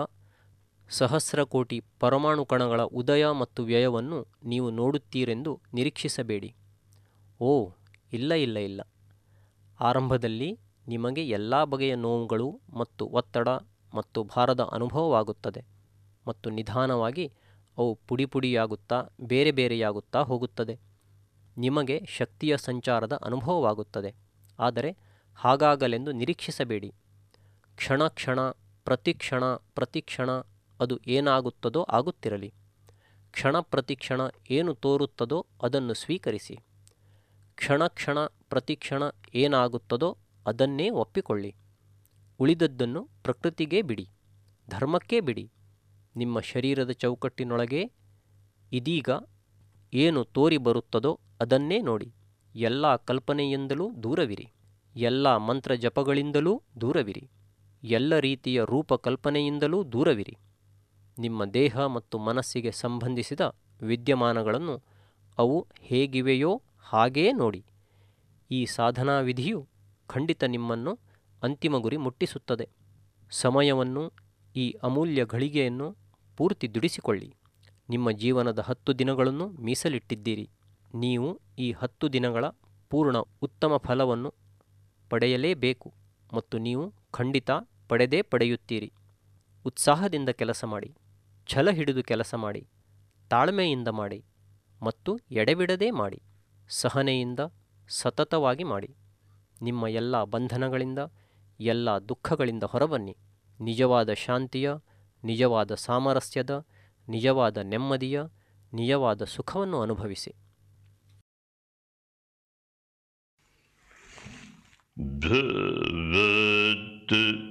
A: ಸಹಸ್ರ ಕೋಟಿ ಪರಮಾಣು ಕಣಗಳ ಉದಯ ಮತ್ತು ವ್ಯಯವನ್ನು ನೀವು ನೋಡುತ್ತೀರೆಂದು ನಿರೀಕ್ಷಿಸಬೇಡಿ ಓ ಇಲ್ಲ ಇಲ್ಲ ಇಲ್ಲ ಆರಂಭದಲ್ಲಿ ನಿಮಗೆ ಎಲ್ಲ ಬಗೆಯ ನೋವುಗಳು ಮತ್ತು ಒತ್ತಡ ಮತ್ತು ಭಾರದ ಅನುಭವವಾಗುತ್ತದೆ ಮತ್ತು ನಿಧಾನವಾಗಿ ಅವು ಪುಡಿ ಪುಡಿಯಾಗುತ್ತಾ ಬೇರೆ ಬೇರೆಯಾಗುತ್ತಾ ಹೋಗುತ್ತದೆ ನಿಮಗೆ ಶಕ್ತಿಯ ಸಂಚಾರದ ಅನುಭವವಾಗುತ್ತದೆ ಆದರೆ ಹಾಗಾಗಲೆಂದು ನಿರೀಕ್ಷಿಸಬೇಡಿ ಕ್ಷಣ ಕ್ಷಣ ಪ್ರತಿಕ್ಷಣ ಪ್ರತಿಕ್ಷಣ ಅದು ಏನಾಗುತ್ತದೋ ಆಗುತ್ತಿರಲಿ ಕ್ಷಣ ಪ್ರತಿಕ್ಷಣ ಏನು ತೋರುತ್ತದೋ ಅದನ್ನು ಸ್ವೀಕರಿಸಿ ಕ್ಷಣ ಕ್ಷಣ ಪ್ರತಿಕ್ಷಣ ಏನಾಗುತ್ತದೋ ಅದನ್ನೇ ಒಪ್ಪಿಕೊಳ್ಳಿ ಉಳಿದದ್ದನ್ನು ಪ್ರಕೃತಿಗೇ ಬಿಡಿ ಧರ್ಮಕ್ಕೇ ಬಿಡಿ ನಿಮ್ಮ ಶರೀರದ ಚೌಕಟ್ಟಿನೊಳಗೆ ಇದೀಗ ಏನು ತೋರಿ ಬರುತ್ತದೋ ಅದನ್ನೇ ನೋಡಿ ಎಲ್ಲ ಕಲ್ಪನೆಯಿಂದಲೂ ದೂರವಿರಿ ಎಲ್ಲ ಮಂತ್ರ ಜಪಗಳಿಂದಲೂ ದೂರವಿರಿ ಎಲ್ಲ ರೀತಿಯ ರೂಪಕಲ್ಪನೆಯಿಂದಲೂ ದೂರವಿರಿ ನಿಮ್ಮ ದೇಹ ಮತ್ತು ಮನಸ್ಸಿಗೆ ಸಂಬಂಧಿಸಿದ ವಿದ್ಯಮಾನಗಳನ್ನು ಅವು ಹೇಗಿವೆಯೋ ಹಾಗೇ ನೋಡಿ ಈ ಸಾಧನಾ ವಿಧಿಯು ಖಂಡಿತ ನಿಮ್ಮನ್ನು ಅಂತಿಮ ಗುರಿ ಮುಟ್ಟಿಸುತ್ತದೆ ಸಮಯವನ್ನು ಈ ಅಮೂಲ್ಯ ಘಳಿಗೆಯನ್ನು ಪೂರ್ತಿ ದುಡಿಸಿಕೊಳ್ಳಿ ನಿಮ್ಮ ಜೀವನದ ಹತ್ತು ದಿನಗಳನ್ನು ಮೀಸಲಿಟ್ಟಿದ್ದೀರಿ ನೀವು ಈ ಹತ್ತು ದಿನಗಳ ಪೂರ್ಣ ಉತ್ತಮ ಫಲವನ್ನು ಪಡೆಯಲೇಬೇಕು ಮತ್ತು ನೀವು ಖಂಡಿತ ಪಡೆದೇ ಪಡೆಯುತ್ತೀರಿ ಉತ್ಸಾಹದಿಂದ ಕೆಲಸ ಮಾಡಿ ಛಲ ಹಿಡಿದು ಕೆಲಸ ಮಾಡಿ ತಾಳ್ಮೆಯಿಂದ ಮಾಡಿ ಮತ್ತು ಎಡೆಬಿಡದೇ ಮಾಡಿ ಸಹನೆಯಿಂದ ಸತತವಾಗಿ ಮಾಡಿ ನಿಮ್ಮ ಎಲ್ಲ ಬಂಧನಗಳಿಂದ ಎಲ್ಲ ದುಃಖಗಳಿಂದ ಹೊರಬನ್ನಿ ನಿಜವಾದ ಶಾಂತಿಯ ನಿಜವಾದ ಸಾಮರಸ್ಯದ ನಿಜವಾದ ನೆಮ್ಮದಿಯ ನಿಜವಾದ ಸುಖವನ್ನು ಅನುಭವಿಸಿ
B: ಭವತ್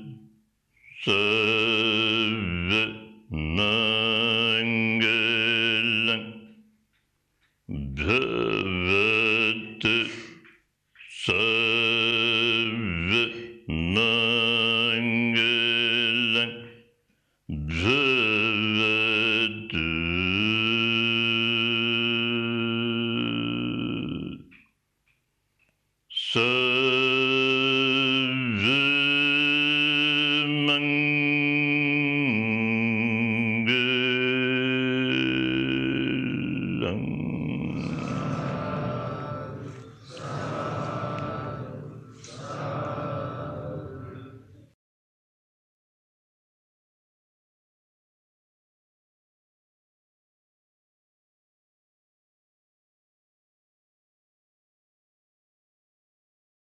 B: ಸರ್ವಮಂಗಲಂ ಭವತ್ ಸರ್ವಮಂಗಲಂ ಭವತ್ ಸ